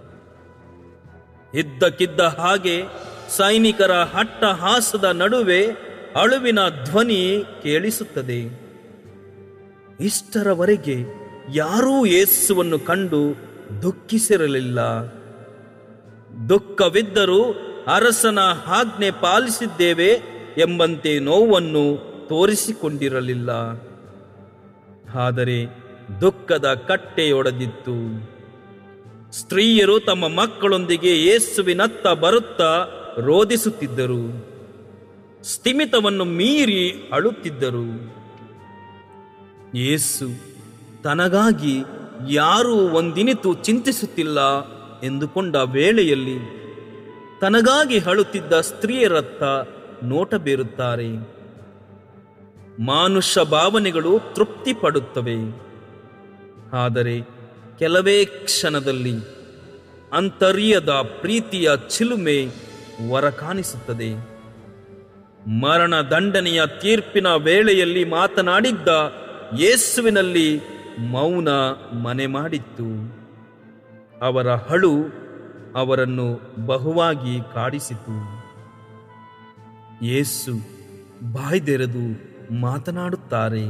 ಇದ್ದಕ್ಕಿದ್ದ ಹಾಗೆ ಸೈನಿಕರ ಹಟ್ಟಹಾಸದ ನಡುವೆ ಅಳುವಿನ ಧ್ವನಿ ಕೇಳಿಸುತ್ತದೆ ಇಷ್ಟರವರೆಗೆ ಯಾರೂ ಯೇಸುವನ್ನು ಕಂಡು ದುಃಖಿಸಿರಲಿಲ್ಲ ದುಃಖವಿದ್ದರೂ ಅರಸನ ಆಜ್ಞೆ ಪಾಲಿಸಿದ್ದೇವೆ ಎಂಬಂತೆ ನೋವನ್ನು ತೋರಿಸಿಕೊಂಡಿರಲಿಲ್ಲ ಆದರೆ ದುಃಖದ ಕಟ್ಟೆಯೊಡೆದಿತ್ತು ಸ್ತ್ರೀಯರು ತಮ್ಮ ಮಕ್ಕಳೊಂದಿಗೆ ಯೇಸುವಿನತ್ತ ಬರುತ್ತಾ ರೋಧಿಸುತ್ತಿದ್ದರು ಸ್ಥಿಮಿತವನ್ನು ಮೀರಿ ಅಳುತ್ತಿದ್ದರು ಯೇಸು ತನಗಾಗಿ ಯಾರೂ ಒಂದಿನಿತು ಚಿಂತಿಸುತ್ತಿಲ್ಲ ಎಂದುಕೊಂಡ ವೇಳೆಯಲ್ಲಿ ತನಗಾಗಿ ಅಳುತ್ತಿದ್ದ ಸ್ತ್ರೀಯರತ್ತ ನೋಟ ಬೀರುತ್ತಾರೆ ಮಾನುಷ ಭಾವನೆಗಳು ತೃಪ್ತಿ ಪಡುತ್ತವೆ ಆದರೆ ಕೆಲವೇ ಕ್ಷಣದಲ್ಲಿ ಅಂತರ್ಯದ ಪ್ರೀತಿಯ ಚಿಲುಮೆ ಹೊರ ಕಾಣಿಸುತ್ತದೆ ಮರಣ ದಂಡನೆಯ ತೀರ್ಪಿನ ವೇಳೆಯಲ್ಲಿ ಮಾತನಾಡಿದ್ದ ಯೇಸುವಿನಲ್ಲಿ ಮೌನ ಮನೆ ಮಾಡಿತ್ತು ಅವರ ಹಳು ಅವರನ್ನು ಬಹುವಾಗಿ ಕಾಡಿಸಿತು ಯೇಸು ಬಾಯ್ದೆರೆದು ಮಾತನಾಡುತ್ತಾರೆ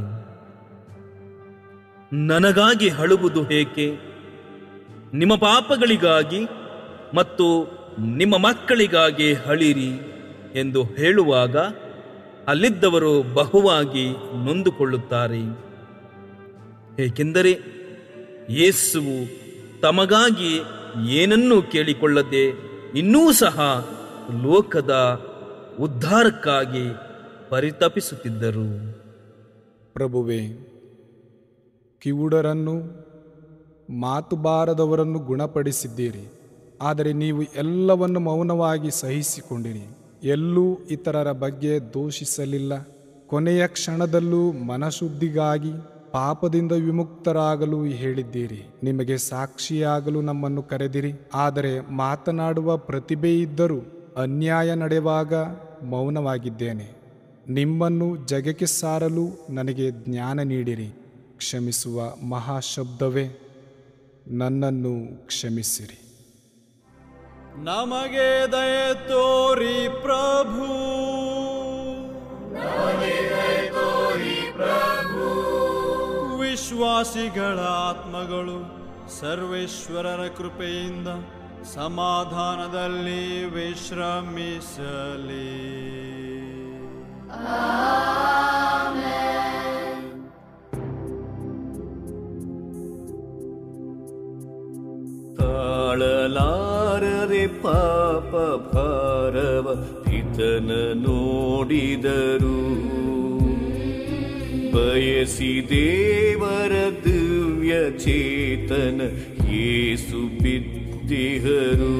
ನನಗಾಗಿ ಅಳುವುದು ಏಕೆ ನಿಮ್ಮ ಪಾಪಗಳಿಗಾಗಿ ಮತ್ತು ನಿಮ್ಮ ಮಕ್ಕಳಿಗಾಗಿ ಅಳಿರಿ ಎಂದು ಹೇಳುವಾಗ ಅಲ್ಲಿದ್ದವರು ಬಹುವಾಗಿ ನೊಂದುಕೊಳ್ಳುತ್ತಾರೆ ಏಕೆಂದರೆ ಯೇಸುವು ತಮಗಾಗಿ ಏನನ್ನೂ ಕೇಳಿಕೊಳ್ಳದೆ ಇನ್ನೂ ಸಹ ಲೋಕದ ಉದ್ಧಾರಕ್ಕಾಗಿ ಪರಿತಪಿಸುತ್ತಿದ್ದರು
ಪ್ರಭುವೇ ಕಿವುಡರನ್ನು ಮಾತು ಬಾರದವರನ್ನು ಗುಣಪಡಿಸಿದ್ದೀರಿ ಆದರೆ ನೀವು ಎಲ್ಲವನ್ನು ಮೌನವಾಗಿ ಸಹಿಸಿಕೊಂಡಿರಿ ಎಲ್ಲೂ ಇತರರ ಬಗ್ಗೆ ದೂಷಿಸಲಿಲ್ಲ ಕೊನೆಯ ಕ್ಷಣದಲ್ಲೂ ಮನಶುದ್ಧಿಗಾಗಿ ಪಾಪದಿಂದ ವಿಮುಕ್ತರಾಗಲು ಹೇಳಿದ್ದೀರಿ ನಿಮಗೆ ಸಾಕ್ಷಿಯಾಗಲು ನಮ್ಮನ್ನು ಕರೆದಿರಿ ಆದರೆ ಮಾತನಾಡುವ ಪ್ರತಿಭೆ ಇದ್ದರೂ ಅನ್ಯಾಯ ನಡೆಯುವಾಗ ಮೌನವಾಗಿದ್ದೇನೆ ನಿಮ್ಮನ್ನು ಜಗಕ್ಕೆ ಸಾರಲು ನನಗೆ ಜ್ಞಾನ ನೀಡಿರಿ ಕ್ಷಮಿಸುವ ಮಹಾಶಬ್ದವೇ ನನ್ನನ್ನು ಕ್ಷಮಿಸಿರಿ
ನಮಗೆ ದಯೆ ತೋರಿ ಪ್ರಭು ವಿಶ್ವಾಸಿಗಳ ಆತ್ಮಗಳು ಸರ್ವೇಶ್ವರರ ಕೃಪೆಯಿಂದ ಸಮಾಧಾನದಲ್ಲಿ ವಿಶ್ರಮಿಸಲಿ
ತಾಳಲಾರದೆ ಪಾಪ ಭಾರವ ಪಿತನ ನೋಡಿದರು ಬಯಸಿ ದೇವರ ದಿವ್ಯ ಚೇತನ ಏಸು ಬಿದ್ದಿಹರು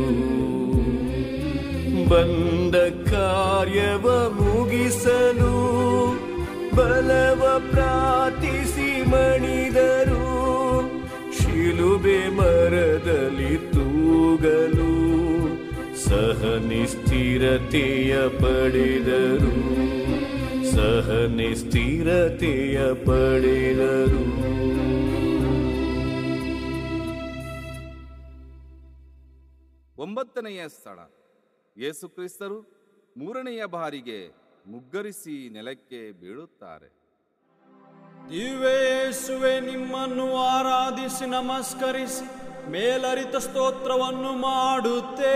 ಬಂದ ಕಾರ್ಯವ ಮುಗಿಸಲು ಬಲವ ಪ್ರಾರ್ಥಿಸಿ ಮಣಿದರು ಶಿಲುಬೆ ಮರದಲ್ಲಿ ತೂಗಲು ಸಹ ನಿಸ್ಥಿರತೆಯ ಪಡೆದರು ಸಹ ನಿಸ್ಥಿರತೆಯ ಪಡೆದರು
ಒಂಬತ್ತನೆಯ ಸ್ಥಳ ಯೇಸುಕ್ರಿಸ್ತರು ಮೂರನೆಯ ಬಾರಿಗೆ ಮುಗ್ಗರಿಸಿ ನೆಲಕ್ಕೆ ಬೀಳುತ್ತಾರೆ
ದಿವ್ಯೇಸುವೆ ನಿಮ್ಮನ್ನು ಆರಾಧಿಸಿ ನಮಸ್ಕರಿಸಿ ಮೇಲರಿತ ಸ್ತೋತ್ರವನ್ನು ಮಾಡುತ್ತೇವೆ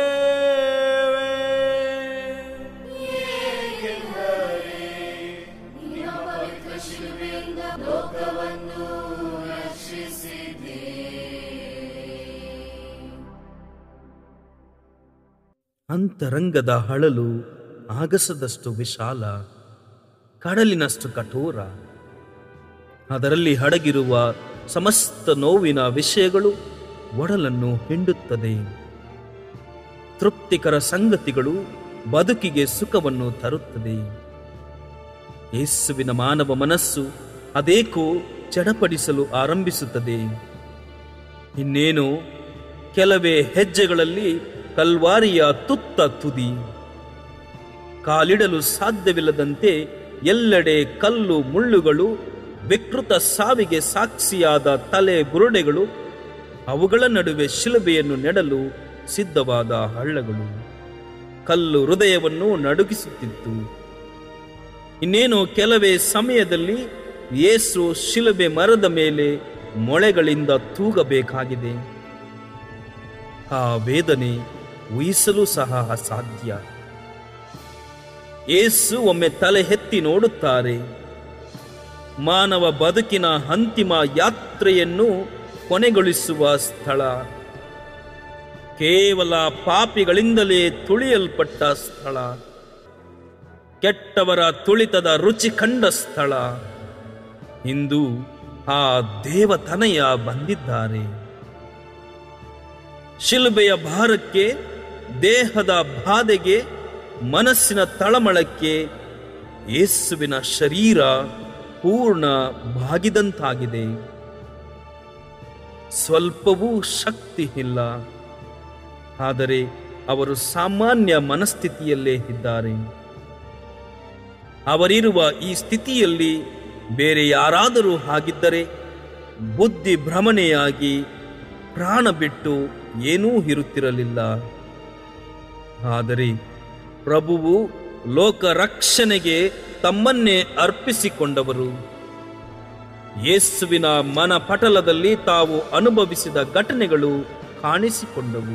ಅಂತರಂಗದ ಹಳಲು ಆಗಸದಷ್ಟು ವಿಶಾಲ ಕಡಲಿನಷ್ಟು ಕಠೋರ ಅದರಲ್ಲಿ ಹಡಗಿರುವ ಸಮಸ್ತ ನೋವಿನ ವಿಷಯಗಳು ಒಡಲನ್ನು ಹಿಂಡುತ್ತದೆ ತೃಪ್ತಿಕರ ಸಂಗತಿಗಳು ಬದುಕಿಗೆ ಸುಖವನ್ನು ತರುತ್ತದೆ ಯೇಸುವಿನ ಮಾನವ ಮನಸ್ಸು ಅದೇಕೋ ಚಡಪಡಿಸಲು ಆರಂಭಿಸುತ್ತದೆ ಇನ್ನೇನು ಕೆಲವೇ ಹೆಜ್ಜೆಗಳಲ್ಲಿ ಕಲ್ವಾರಿಯ ತುತ್ತ ತುದಿ ಕಾಲಿಡಲು ಸಾಧ್ಯವಿಲ್ಲದಂತೆ ಎಲ್ಲೆಡೆ ಕಲ್ಲು ಮುಳ್ಳುಗಳು ವಿಕೃತ ಸಾವಿಗೆ ಸಾಕ್ಷಿಯಾದ ತಲೆ ಬುರುಡೆಗಳು ಅವುಗಳ ನಡುವೆ ಶಿಲುಬೆಯನ್ನು ನೆಡಲು ಸಿದ್ಧವಾದ ಹಳ್ಳಗಳು ಕಲ್ಲು ಹೃದಯವನ್ನು ನಡುಗಿಸುತ್ತಿತ್ತು ಇನ್ನೇನು ಕೆಲವೇ ಸಮಯದಲ್ಲಿ ಯೇಸು ಶಿಲುಬೆ ಮರದ ಮೇಲೆ ಮೊಳೆಗಳಿಂದ ತೂಗಬೇಕಾಗಿದೆ ಆ ವೇದನೆ ಊಹಿಸಲು ಸಹ ಅಸಾಧ್ಯ ಯೇಸು ಒಮ್ಮೆ ತಲೆ ಎತ್ತಿ ನೋಡುತ್ತಾರೆ ಮಾನವ ಬದುಕಿನ ಅಂತಿಮ ಯಾತ್ರೆಯನ್ನು ಕೊನೆಗೊಳಿಸುವ ಸ್ಥಳ ಕೇವಲ ಪಾಪಿಗಳಿಂದಲೇ ತುಳಿಯಲ್ಪಟ್ಟ ಸ್ಥಳ ಕೆಟ್ಟವರ ತುಳಿತದ ರುಚಿ ಕಂಡ ಸ್ಥಳ ಇಂದು ಆ ದೇವತನಯ ಬಂದಿದ್ದಾರೆ ಶಿಲುಬೆಯ ಭಾರಕ್ಕೆ ದೇಹದ ಬಾಧೆಗೆ ಮನಸ್ಸಿನ ತಳಮಳಕ್ಕೆ ಯೇಸುವಿನ ಶರೀರ ಪೂರ್ಣ ಬಾಗಿದಂತಾಗಿದೆ ಸ್ವಲ್ಪವೂ ಶಕ್ತಿ ಇಲ್ಲ ಆದರೆ ಅವರು ಸಾಮಾನ್ಯ ಮನಸ್ಥಿತಿಯಲ್ಲೇ ಇದ್ದಾರೆ ಅವರಿರುವ ಈ ಸ್ಥಿತಿಯಲ್ಲಿ ಬೇರೆ ಯಾರಾದರೂ ಆಗಿದ್ದರೆ ಬುದ್ಧಿ ಭ್ರಮಣೆಯಾಗಿ ಪ್ರಾಣ ಬಿಟ್ಟು ಏನೂ ಇರುತ್ತಿರಲಿಲ್ಲ ಆದರೆ ಪ್ರಭುವು ಲೋಕ ರಕ್ಷಣೆಗೆ ತಮ್ಮನ್ನೇ ಅರ್ಪಿಸಿಕೊಂಡವರು ಯೇಸುವಿನ ಮನಪಟಲದಲ್ಲಿ ತಾವು ಅನುಭವಿಸಿದ ಘಟನೆಗಳು ಕಾಣಿಸಿಕೊಂಡವು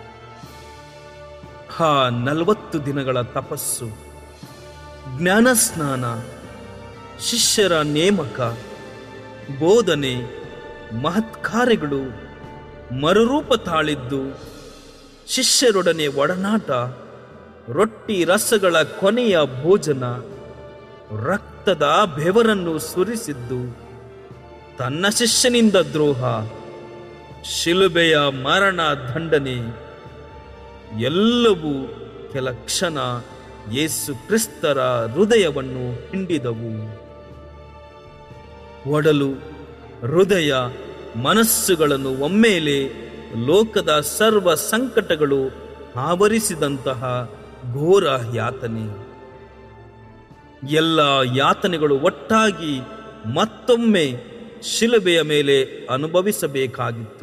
ಹಾ ನಲವತ್ತು ದಿನಗಳ ತಪಸ್ಸು ಜ್ಞಾನಸ್ನಾನ ಶಿಷ್ಯರ ನೇಮಕ ಬೋಧನೆ ಮಹತ್ಕಾರ್ಯಗಳು ಮರುರೂಪ ತಾಳಿದ್ದು ಶಿಷ್ಯರೊಡನೆ ಒಡನಾಟ ರೊಟ್ಟಿ ರಸಗಳ ಕೊನೆಯ ಭೋಜನ ರಕ್ತದ ಬೆವರನ್ನು ಸುರಿಸಿದ್ದು ತನ್ನ ಶಿಷ್ಯನಿಂದ ದ್ರೋಹ ಶಿಲುಬೆಯ ಮರಣ ದಂಡನೆ ಎಲ್ಲವೂ ಕೆಲ ಕ್ಷಣ ಯೇಸು ಕ್ರಿಸ್ತರ ಹೃದಯವನ್ನು ಹಿಂಡಿದವು ಒಡಲು ಹೃದಯ ಮನಸ್ಸುಗಳನ್ನು ಒಮ್ಮೆಲೆ ಲೋಕದ ಸರ್ವ ಸಂಕಟಗಳು ಆವರಿಸಿದಂತಹ ಘೋರ ಯಾತನೆ ಎಲ್ಲ ಯಾತನೆಗಳು ಒಟ್ಟಾಗಿ ಮತ್ತೊಮ್ಮೆ ಶಿಲುಬೆಯ ಮೇಲೆ ಅನುಭವಿಸಬೇಕಾಗಿತ್ತು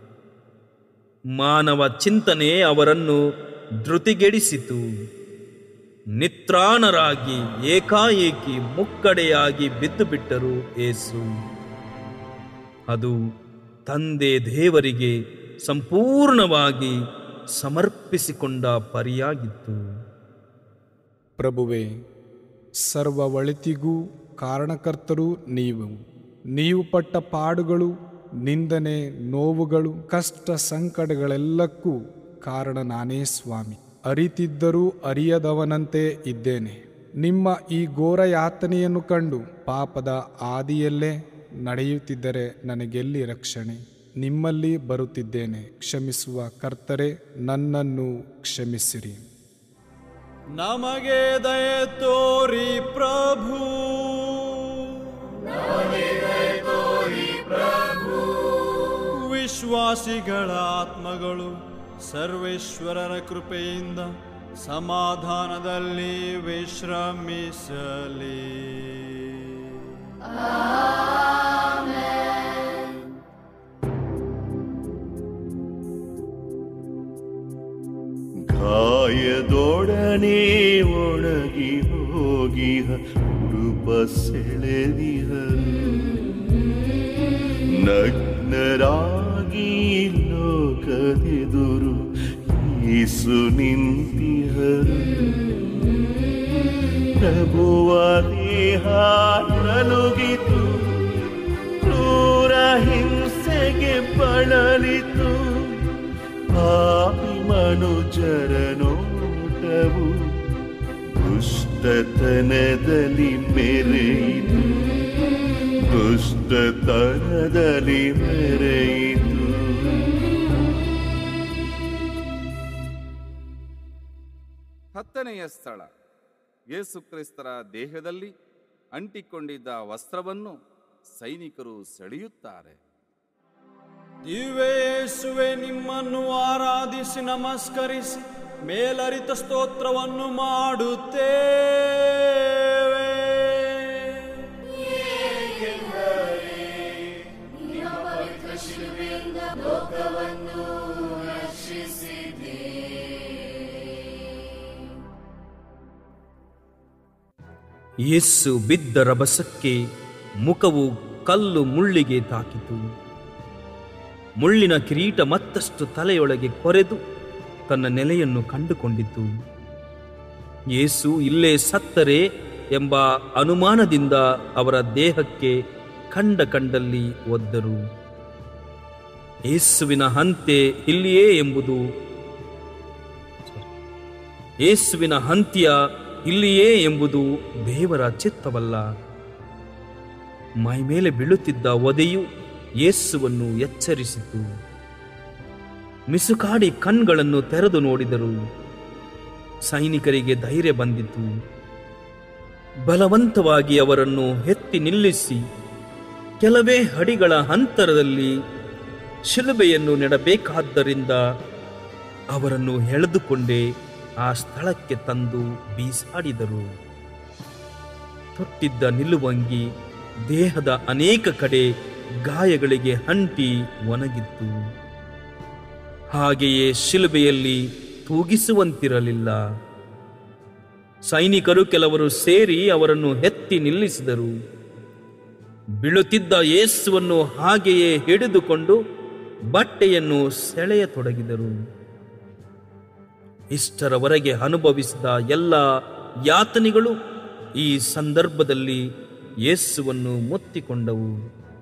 ಮಾನವ ಚಿಂತನೆ ಅವರನ್ನು ಧೃತಿಗೆಡಿಸಿತು ನಿತ್ರಾಣರಾಗಿ ಏಕಾಏಕಿ ಮುಕ್ಕಡೆಯಾಗಿ ಬಿದ್ದು ಬಿಟ್ಟರು ಏಸು ಅದು ತಂದೆ ದೇವರಿಗೆ ಸಂಪೂರ್ಣವಾಗಿ ಸಮರ್ಪಿಸಿಕೊಂಡ ಪರಿಯಾಗಿತ್ತು
ಪ್ರಭುವೇ ಸರ್ವ ಒಳಿತಿಗೂ ಕಾರಣಕರ್ತರು ನೀವು ನೀವು ಪಟ್ಟ ಪಾಡುಗಳು ನಿಂದನೆ ನೋವುಗಳು ಕಷ್ಟ ಸಂಕಟಗಳೆಲ್ಲಕ್ಕೂ ಕಾರಣ ನಾನೇ ಸ್ವಾಮಿ ಅರಿತಿದ್ದರೂ ಅರಿಯದವನಂತೆ ಇದ್ದೇನೆ ನಿಮ್ಮ ಈ ಘೋರ ಯಾತನೆಯನ್ನು ಕಂಡು ಪಾಪದ ಆದಿಯಲ್ಲೇ ನಡೆಯುತ್ತಿದ್ದರೆ ನನಗೆಲ್ಲಿ ರಕ್ಷಣೆ ನಿಮ್ಮಲ್ಲಿ ಬರುತ್ತಿದ್ದೇನೆ ಕ್ಷಮಿಸುವ ಕರ್ತರೆ ನನ್ನನ್ನು ಕ್ಷಮಿಸಿರಿ
ನಮಗೆ ದಯೆ ತೋರಿ ಪ್ರಭು ವಿಶ್ವಾಸಿಗಳ ಆತ್ಮಗಳು ಸರ್ವೇಶ್ವರರ ಕೃಪೆಯಿಂದ ಸಮಾಧಾನದಲ್ಲಿ ವಿಶ್ರಮಿಸಲಿ
ಗಾಯದೊಡನೆ ಒಣಗಿ ಹೋಗಿಹ ಉಡುಪ ಸೆಳೆದಿಹರು ನಗ್ನರಾಗಿ ನಡುಗಿ ಲೋಕದೆದುರು ಯೇಸು ನಿಂತಿಹರು ಪ್ರಭುವ ದೇಹ ನಲುಗಿತು ಕ್ರೂರ ಹಿಂಸೆಗೆ ಬಳಲಿತು ಪಾಪಿ ಮನುಜರ ನೋಟವು ದುಷ್ಟತನದಲ್ಲಿ ಮೆರೆಯಿತು ದುಷ್ಟತನದಲ್ಲಿ ಮೆರೆಯಿತು
ಹತ್ತನೆಯ ಸ್ಥಳ ಯೇಸು ಕ್ರಿಸ್ತರ ದೇಹದಲ್ಲಿ ಅಂಟಿಕೊಂಡಿದ್ದ ವಸ್ತ್ರವನ್ನು ಸೈನಿಕರು ಸೆಳೆಯುತ್ತಾರೆ
ದಿವ್ಯೇಸುವೆ ನಿಮ್ಮನ್ನು ಆರಾಧಿಸಿ ನಮಸ್ಕರಿಸಿ ಮೇಲರಿತ ಸ್ತೋತ್ರವನ್ನು ಮಾಡುತ್ತೇವೆ
ಯೇಸು ಬಿದ್ದ ರಭಸಕ್ಕೆ ಮುಖವು ಕಲ್ಲು ಮುಳ್ಳಿಗೆ ತಾಕಿತು ಮುಳ್ಳಿನ ಕಿರೀಟ ಮತ್ತಷ್ಟು ತಲೆಯೊಳಗೆ ಕೊರೆದು ತನ್ನ ನೆಲೆಯನ್ನು ಕಂಡುಕೊಂಡಿತು ಯೇಸು ಇಲ್ಲೇ ಸತ್ತರೆ ಎಂಬ ಅನುಮಾನದಿಂದ ಅವರ ದೇಹಕ್ಕೆ ಕಂಡ ಕಂಡಲ್ಲಿ ಒದ್ದರು ಯೇಸುವಿನ ಹಂತೆ ಇಲ್ಲಿಯೇ ಎಂಬುದು ಯೇಸುವಿನ ಹಂತ್ಯ ಇಲ್ಲಿಯೇ ಎಂಬುದು ದೇವರ ಚಿತ್ತವಲ್ಲ ಮೈಮೇಲೆ ಬೀಳುತ್ತಿದ್ದ ಒದೆಯು ಯೇಸುವನ್ನು ಎಚ್ಚರಿಸಿತು ಮಿಸುಕಾಡಿ ಕಣ್ಗಳನ್ನು ತೆರೆದು ನೋಡಿದರು ಸೈನಿಕರಿಗೆ ಧೈರ್ಯ ಬಂದಿತು ಬಲವಂತವಾಗಿ ಅವರನ್ನು ಎತ್ತಿ ನಿಲ್ಲಿಸಿ ಕೆಲವೇ ಹಡಿಗಳ ಅಂತರದಲ್ಲಿ ಶಿಲುಬೆಯನ್ನು ನೆಡಬೇಕಾದ್ದರಿಂದ ಅವರನ್ನು ಎಳೆದುಕೊಂಡೇ ಆ ಸ್ಥಳಕ್ಕೆ ತಂದು ಬೀಸಾಡಿದರು ತೊಟ್ಟಿದ್ದ ನಿಲುವಂಗಿ ದೇಹದ ಅನೇಕ ಕಡೆ ಗಾಯಗಳಿಗೆ ಅಂಟಿ ಒಣಗಿತ್ತು ಹಾಗೆಯೇ ಶಿಲುಬೆಯಲ್ಲಿ ತೂಗಿಸುವಂತಿರಲಿಲ್ಲ ಸೈನಿಕರು ಕೆಲವರು ಸೇರಿ ಅವರನ್ನು ಎತ್ತಿ ನಿಲ್ಲಿಸಿದರು ಬೀಳುತ್ತಿದ್ದ ಯೇಸುವನ್ನು ಹಾಗೆಯೇ ಹಿಡಿದುಕೊಂಡು ಬಟ್ಟೆಯನ್ನು ಸೆಳೆಯತೊಡಗಿದರು ಇಷ್ಟರವರೆಗೆ ಅನುಭವಿಸಿದ ಎಲ್ಲ ಯಾತನೆಗಳು ಈ ಸಂದರ್ಭದಲ್ಲಿ ಯೇಸುವನ್ನು ಮುತ್ತಿಕೊಂಡವು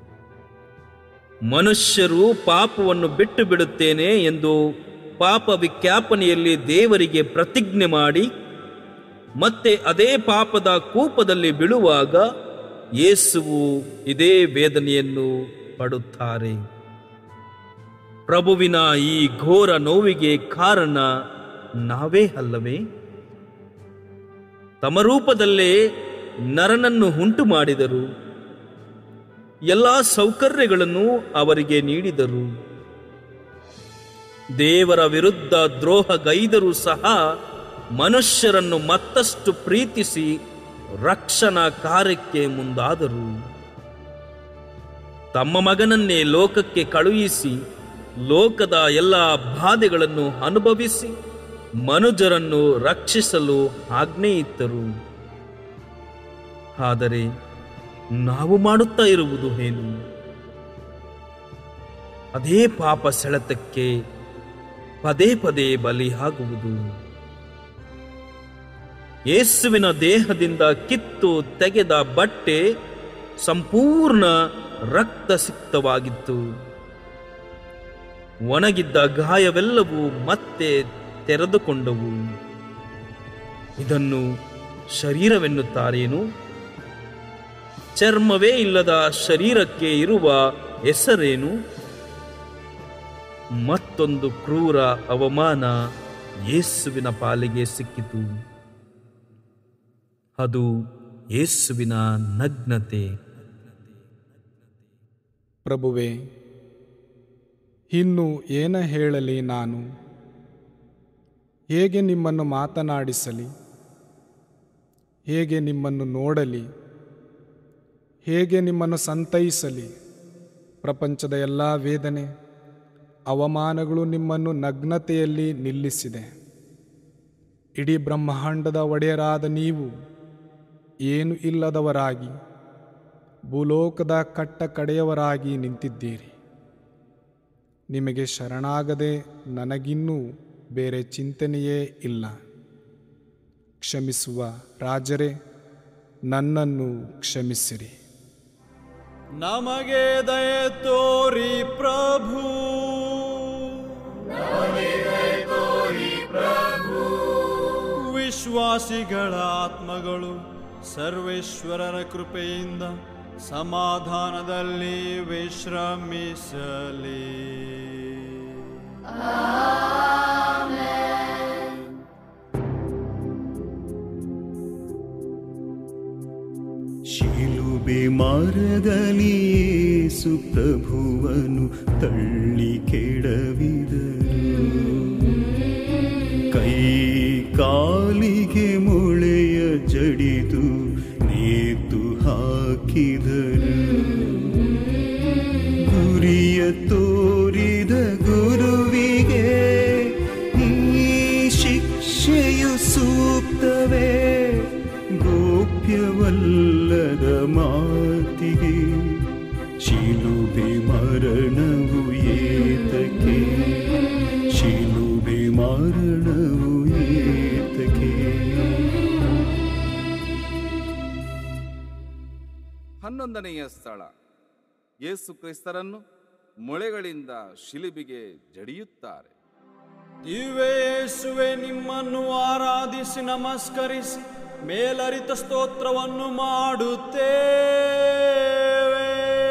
ಮನುಷ್ಯರು ಪಾಪವನ್ನು ಬಿಟ್ಟು ಬಿಡುತ್ತೇನೆ ಎಂದು ಪಾಪ ವಿಜ್ಞಾಪನೆಯಲ್ಲಿ ದೇವರಿಗೆ ಪ್ರತಿಜ್ಞೆ ಮಾಡಿ ಮತ್ತೆ ಅದೇ ಪಾಪದ ಕೂಪದಲ್ಲಿ ಬೀಳುವಾಗ ಯೇಸುವು ಇದೇ ವೇದನೆಯನ್ನು ಪಡುತ್ತಾರೆ ಪ್ರಭುವಿನ ಈ ಘೋರ ನೋವಿಗೆ ಕಾರಣ ನಾವೇ ಅಲ್ಲವೇ ತಮ್ಮ ರೂಪದಲ್ಲೇ ನರನನ್ನು ಉಂಟು ಮಾಡಿದರು ಎಲ್ಲ ಸೌಕರ್ಯಗಳನ್ನು ಅವರಿಗೆ ನೀಡಿದರು ದೇವರ ವಿರುದ್ಧ ದ್ರೋಹಗೈದರೂ ಸಹ ಮನುಷ್ಯರನ್ನು ಮತ್ತಷ್ಟು ಪ್ರೀತಿಸಿ ರಕ್ಷಣಾ ಕಾರ್ಯಕ್ಕೆ ಮುಂದಾದರು ತಮ್ಮ ಮಗನನ್ನೇ ಲೋಕಕ್ಕೆ ಕಳುಹಿಸಿ ಲೋಕದ ಎಲ್ಲ ಬಾಧೆಗಳನ್ನು ಅನುಭವಿಸಿ ಮನುಜರನ್ನು ರಕ್ಷಿಸಲು ಆಜ್ಞೆಯಿತ್ತರು ಆದರೆ ನಾವು ಮಾಡುತ್ತಾ ಇರುವುದು ಏನು ಅದೇ ಪಾಪ ಸೆಳೆತಕ್ಕೆ ಪದೇ ಪದೇ ಬಲಿಯಾಗುವುದು ಯೇಸುವಿನ ದೇಹದಿಂದ ಕಿತ್ತು ತೆಗೆದ ಬಟ್ಟೆ ಸಂಪೂರ್ಣ ರಕ್ತಸಿಕ್ತವಾಗಿತ್ತು ಒಣಗಿದ್ದ ಗಾಯವೆಲ್ಲವೂ ಮತ್ತೆ ತೆರೆದುಕೊಂಡವು ಇದನ್ನು ಶರೀರವೆನ್ನುತ್ತಾರೇನು ಚರ್ಮವೇ ಇಲ್ಲದ ಶರೀರಕ್ಕೆ ಇರುವ ಹೆಸರೇನು ಮತ್ತೊಂದು ಕ್ರೂರ ಅವಮಾನ ಯೇಸುವಿನ ಪಾಲಿಗೆ ಸಿಕ್ಕಿತು ಅದು ಯೇಸುವಿನ ನಗ್ನತೆ
ಪ್ರಭುವೆ ಇನ್ನು ಏನ ಹೇಳಲಿ ನಾನು ಹೇಗೆ ನಿಮ್ಮನ್ನು ಮಾತನಾಡಿಸಲಿ ಹೇಗೆ ನಿಮ್ಮನ್ನು ನೋಡಲಿ ಹೇಗೆ ನಿಮ್ಮನ್ನು ಸಂತೈಸಲಿ ಪ್ರಪಂಚದ ಎಲ್ಲ ವೇದನೆ ಅವಮಾನಗಳು ನಿಮ್ಮನ್ನು ನಗ್ನತೆಯಲ್ಲಿ ನಿಲ್ಲಿಸಿದೆ ಇಡೀ ಬ್ರಹ್ಮಾಂಡದ ಒಡೆಯರಾದ ನೀವು ಏನು ಇಲ್ಲದವರಾಗಿ ಭೂಲೋಕದ ಕಟ್ಟ ಕಡೆಯವರಾಗಿ ನಿಂತಿದ್ದೀರಿ ನಿಮಗೆ ಶರಣಾಗದೆ ನನಗಿನ್ನೂ ಬೇರೆ ಚಿಂತನೆಯೇ ಇಲ್ಲ ಕ್ಷಮಿಸುವ ರಾಜರೇ ನನ್ನನ್ನು ಕ್ಷಮಿಸಿರಿ
ನಮಗೆ ದಯೆ ತೋರಿ ಪ್ರಭು ವಿಶ್ವಾಸಿಗಳ ಆತ್ಮಗಳು ಸರ್ವೇಶ್ವರರ ಕೃಪೆಯಿಂದ ಸಮಾಧಾನದಲ್ಲಿ ವಿಶ್ರಮಿಸಲಿ
ಶಿಲುಬೆ ಮಾರ್ಗದಲ್ಲಿ ಯೇಸು ಪ್ರಭುವನು ತಳ್ಳಿ ಕೆಡವಿದರು ಕೈ ಕಾಲಿಗೆ ಮೊಳೆಯ ಜಡಿದು ನೇತು ಹಾಕಿದರು ಗುರಿಯ ತೋರಿದ ಗುರುವಿಗೆ ಈ ಶಿಕ್ಷೆಯು ಸೂಕ್ತವೇ ಗೋಪ್ಯವಲ್ಲದ ಮಾತಿಗೆ ಶಿಲುಬೆ ಮರಣವು ಏತಕ್ಕೆ ಶಿಲುಬೆ ಮರಣವು ಏತಕ್ಕೆ
ಹನ್ನೊಂದನೆಯ ಸ್ಥಳ ಯೇಸು ಕ್ರಿಸ್ತರನ್ನು ಮೊಳೆಗಳಿಂದ ಶಿಲುಬಿಗೆ ಜಡಿಯುತ್ತಾರೆ
ದಿವ್ಯೇಸುವೆ ನಿಮ್ಮನ್ನು ಆರಾಧಿಸಿ ನಮಸ್ಕರಿಸಿ ಮೇಲರಿತ ಸ್ತೋತ್ರವನ್ನು ಮಾಡುತ್ತೇವೆ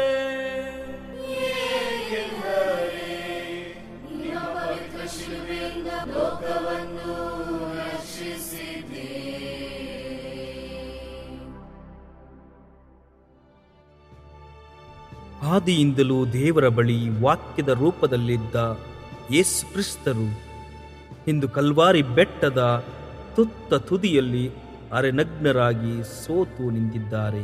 ಆದಿಯಿಂದಲೂ ದೇವರ ಬಳಿ ವಾಕ್ಯದ ರೂಪದಲ್ಲಿದ್ದ ಯೇಸು ಕ್ರಿಸ್ತರು ಇಂದು ಕಲ್ವಾರಿ ಬೆಟ್ಟದ ತುತ್ತ ತುದಿಯಲ್ಲಿ ಅರೆನಗ್ನರಾಗಿ ಸೋತು ನಿಂತಿದ್ದಾರೆ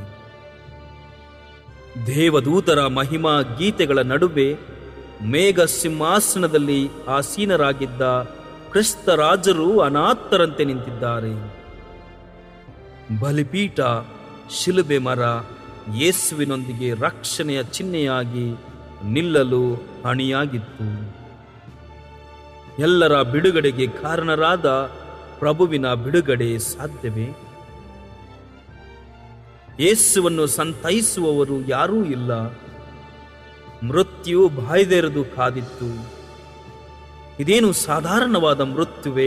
ದೇವದೂತರ ಮಹಿಮಾ ಗೀತೆಗಳ ನಡುವೆ ಮೇಘ ಸಿಂಹಾಸನದಲ್ಲಿ ಆಸೀನರಾಗಿದ್ದ ಕ್ರಿಸ್ತ ರಾಜರು ಅನಾಥರಂತೆ ನಿಂತಿದ್ದಾರೆ ಬಲಿಪೀಠ ಶಿಲುಬೆ ಮರ ಯೇಸುವಿನೊಂದಿಗೆ ರಕ್ಷಣೆಯ ಚಿಹ್ನೆಯಾಗಿ ನಿಲ್ಲಲು ಹಣಿಯಾಗಿತ್ತು ಎಲ್ಲರ ಬಿಡುಗಡೆಗೆ ಕಾರಣರಾದ ಪ್ರಭುವಿನ ಬಿಡುಗಡೆ ಸಾಧ್ಯವೇ ಯೇಸುವನ್ನು ಸಂತೈಸುವವರು ಯಾರೂ ಇಲ್ಲ ಮೃತ್ಯು ಬಾಯ್ದೆರೆದು ಕಾದಿತ್ತು ಇದೇನು ಸಾಧಾರಣವಾದ ಮೃತ್ಯುವೇ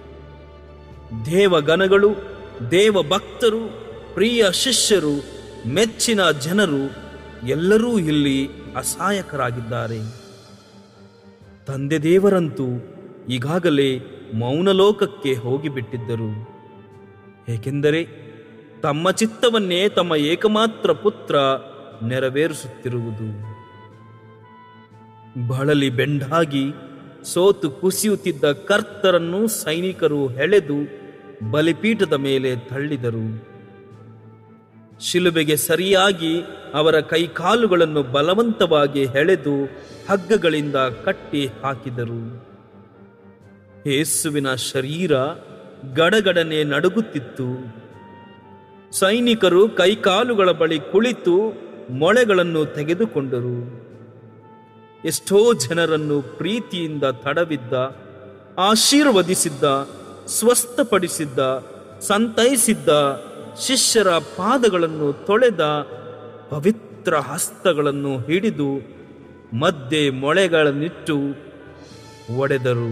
ದೇವಗಣಗಳು ದೇವ ಭಕ್ತರು ಪ್ರಿಯ ಶಿಷ್ಯರು ಮೆಚ್ಚಿನ ಜನರು ಎಲ್ಲರೂ ಇಲ್ಲಿ ಅಸಹಾಯಕರಾಗಿದ್ದಾರೆ ತಂದೆ ದೇವರಂತೂ ಈಗಾಗಲೇ ಮೌನಲೋಕಕ್ಕೆ ಹೋಗಿಬಿಟ್ಟಿದ್ದರು ಏಕೆಂದರೆ ತಮ್ಮ ಚಿತ್ತವನ್ನೇ ತಮ್ಮ ಏಕಮಾತ್ರ ಪುತ್ರ ನೆರವೇರಿಸುತ್ತಿರುವುದು ಬಳಲಿ ಬೆಂಡಾಗಿ ಸೋತು ಕುಸಿಯುತ್ತಿದ್ದ ಕರ್ತರನ್ನು ಸೈನಿಕರು ಎಳೆದು ಬಲಿಪೀಠದ ಮೇಲೆ ತಳ್ಳಿದರು ಶಿಲುಬೆಗೆ ಸರಿಯಾಗಿ ಅವರ ಕೈಕಾಲುಗಳನ್ನು ಬಲವಂತವಾಗಿ ಎಳೆದು ಹಗ್ಗಗಳಿಂದ ಕಟ್ಟಿ ಹಾಕಿದರು ಯೇಸುವಿನ ಶರೀರ ಗಡಗಡನೆ ನಡುಗುತ್ತಿತ್ತು ಸೈನಿಕರು ಕೈಕಾಲುಗಳ ಬಳಿ ಕುಳಿತು ಮೊಳೆಗಳನ್ನು ತೆಗೆದುಕೊಂಡರು ಎಷ್ಟೋ ಜನರನ್ನು ಪ್ರೀತಿಯಿಂದ ತಡವಿದ್ದ ಆಶೀರ್ವದಿಸಿದ್ದ ಸ್ವಸ್ಥಪಡಿಸಿದ್ದ ಸಂತೈಸಿದ್ದ ಶಿಷ್ಯರ ಪಾದಗಳನ್ನು ತೊಳೆದ ಪವಿತ್ರ ಹಸ್ತಗಳನ್ನು ಹಿಡಿದು ಮಧ್ಯೆ ಮೊಳೆಗಳನ್ನಿಟ್ಟು ಒಡೆದರು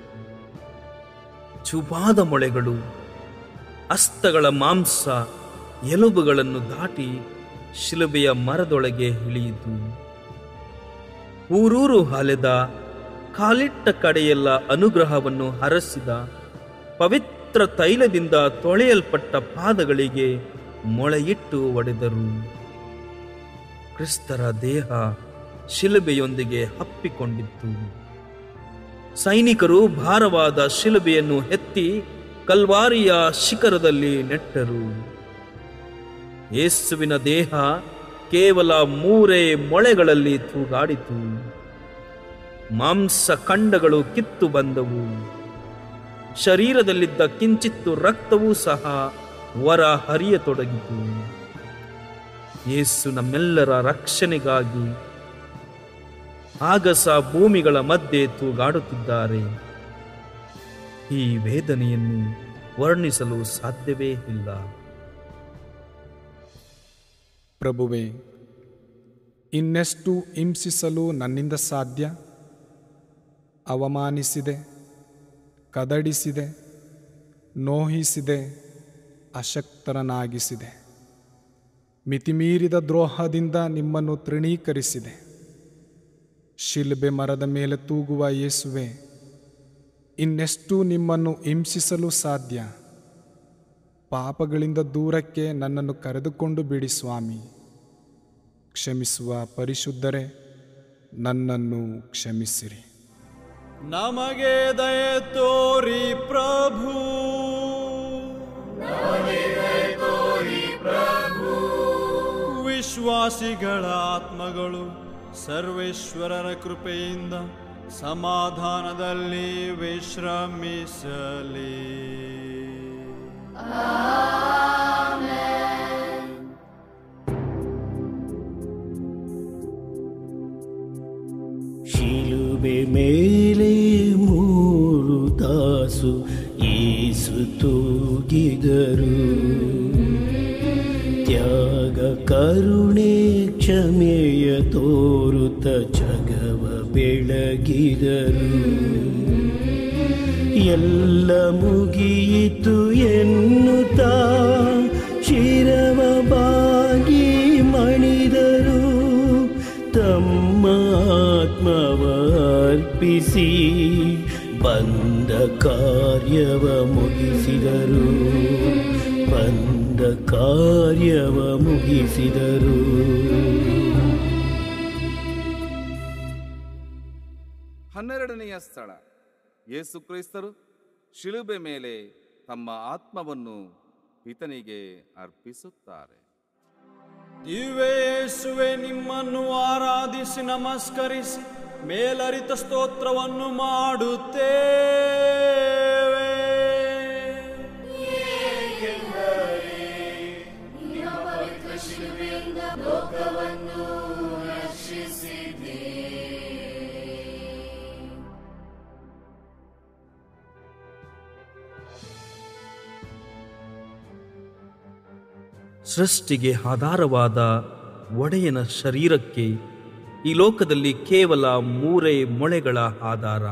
ಚುಪಾದ ಮೊಳೆಗಳು ಹಸ್ತಗಳ ಮಾಂಸ ಎಲುಬುಗಳನ್ನು ದಾಟಿ ಶಿಲುಬೆಯ ಮರದೊಳಗೆ ಇಳಿಯಿತು ಊರೂರು ಅಲೆದ ಕಾಲಿಟ್ಟ ಕಡೆಯೆಲ್ಲ ಅನುಗ್ರಹವನ್ನು ಹರಸಿದ ಪವಿತ್ರ ತೈಲದಿಂದ ತೊಳೆಯಲ್ಪಟ್ಟ ಪಾದಗಳಿಗೆ ಮೊಳೆಯಿಟ್ಟು ಒಡೆದರು ಕ್ರಿಸ್ತರ ದೇಹ ಶಿಲುಬೆಯೊಂದಿಗೆ ಹಪ್ಪಿಕೊಂಡಿತ್ತು ಸೈನಿಕರು ಭಾರವಾದ ಶಿಲುಬೆಯನ್ನು ಎತ್ತಿ ಕಲ್ವಾರಿಯ ಶಿಖರದಲ್ಲಿ ನೆಟ್ಟರು ಯೇಸುವಿನ ದೇಹ ಕೇವಲ ಮೂರೇ ಮೊಳೆಗಳಲ್ಲಿ ತೂಗಾಡಿತು ಮಾಂಸ ಖಂಡಗಳು ಕಿತ್ತು ಬಂದವು ಶರೀರದಲ್ಲಿದ್ದ ಕಿಂಚಿತ್ತು ರಕ್ತವೂ ಸಹ ಹೊರ ಹರಿಯತೊಡಗಿತು ಯೇಸು ನಮ್ಮೆಲ್ಲರ ರಕ್ಷಣೆಗಾಗಿ ಆಗಸ ಭೂಮಿಗಳ ಮಧ್ಯೆ ತೂಗಾಡುತ್ತಿದ್ದಾರೆ ಈ ವೇದನೆಯನ್ನು ವರ್ಣಿಸಲು ಸಾಧ್ಯವೇ ಇಲ್ಲ
ಪ್ರಭುವೇ ಇನ್ನೆಷ್ಟು ಹಿಂಸಿಸಲು ನನ್ನಿಂದ ಸಾಧ್ಯ ಅವಮಾನಿಸಿದೆ ಕದಡಿಸಿದೆ ನೋಹಿಸಿದೆ ಅಶಕ್ತರನಾಗಿಸಿದೆ ಮಿತಿಮೀರಿದ ದ್ರೋಹದಿಂದ ನಿಮ್ಮನ್ನು ತೃಣೀಕರಿಸಿದೆ ಶಿಲ್ಬೆ ಮರದ ಮೇಲೆ ತೂಗುವ ಯೇಸುವೆ ಇನ್ನೆಷ್ಟು ನಿಮ್ಮನ್ನು ಹಿಂಸಿಸಲು ಸಾಧ್ಯ ಪಾಪಗಳಿಂದ ದೂರಕ್ಕೆ ನನ್ನನ್ನು ಕರೆದುಕೊಂಡು ಬಿಡಿ ಸ್ವಾಮಿ ಕ್ಷಮಿಸುವ ಪರಿಶುದ್ಧರೇ ನನ್ನನ್ನು ಕ್ಷಮಿಸಿರಿ
ನಮಗೆ ದಯೆ ತೋರಿ ಪ್ರಭು ವಿಶ್ವಾಸಿಗಳ ಆತ್ಮಗಳು ಸರ್ವೇಶ್ವರರ ಕೃಪೆಯಿಂದ ಸಮಾಧಾನದಲ್ಲಿ ವಿಶ್ರಮಿಸಲಿ
ಶಿಲುಬೆ ಮೇಲೆ ಮೂರು ತಾಸು ಏಸು ತೂಗಿದರು ತ್ಯಾಗ ಕರುಣೆ ಕ್ಷಮೆಯ ತೋರುತ್ತ ಜಗವ ಬೆಳಗಿದರು ಎಲ್ಲ ಮುಗಿಯಿತು ಎನ್ನುತ್ತಾ ಶಿರವ ಬಾಗಿ ಮಣಿದರು ತಮ್ಮ ಆತ್ಮವ ಅರ್ಪಿಸಿ ಬಂದ ಕಾರ್ಯವ ಮುಗಿಸಿದರು ಬಂದ ಕಾರ್ಯವ ಮುಗಿಸಿದರು
ಹನ್ನೆರಡನೆಯ ಸ್ಥಳ ಯೇಸು ಕ್ರೈಸ್ತರು ಶಿಲುಬೆ ಮೇಲೆ ತಮ್ಮ ಆತ್ಮವನ್ನು ಪಿತನಿಗೆ ಅರ್ಪಿಸುತ್ತಾರೆ
ದಿವ್ಯೇಸುವೆ ನಿಮ್ಮನ್ನು ಆರಾಧಿಸಿ ನಮಸ್ಕರಿಸಿ ಮೇಲರಿತ ಸ್ತೋತ್ರವನ್ನು ಮಾಡುತ್ತೇವೆ
ಸೃಷ್ಟಿಗೆ ಆಧಾರವಾದ ಒಡೆಯನ ಶರೀರಕ್ಕೆ ಈ ಲೋಕದಲ್ಲಿ ಕೇವಲ ಮೂರೇ ಮೊಳೆಗಳ ಆಧಾರ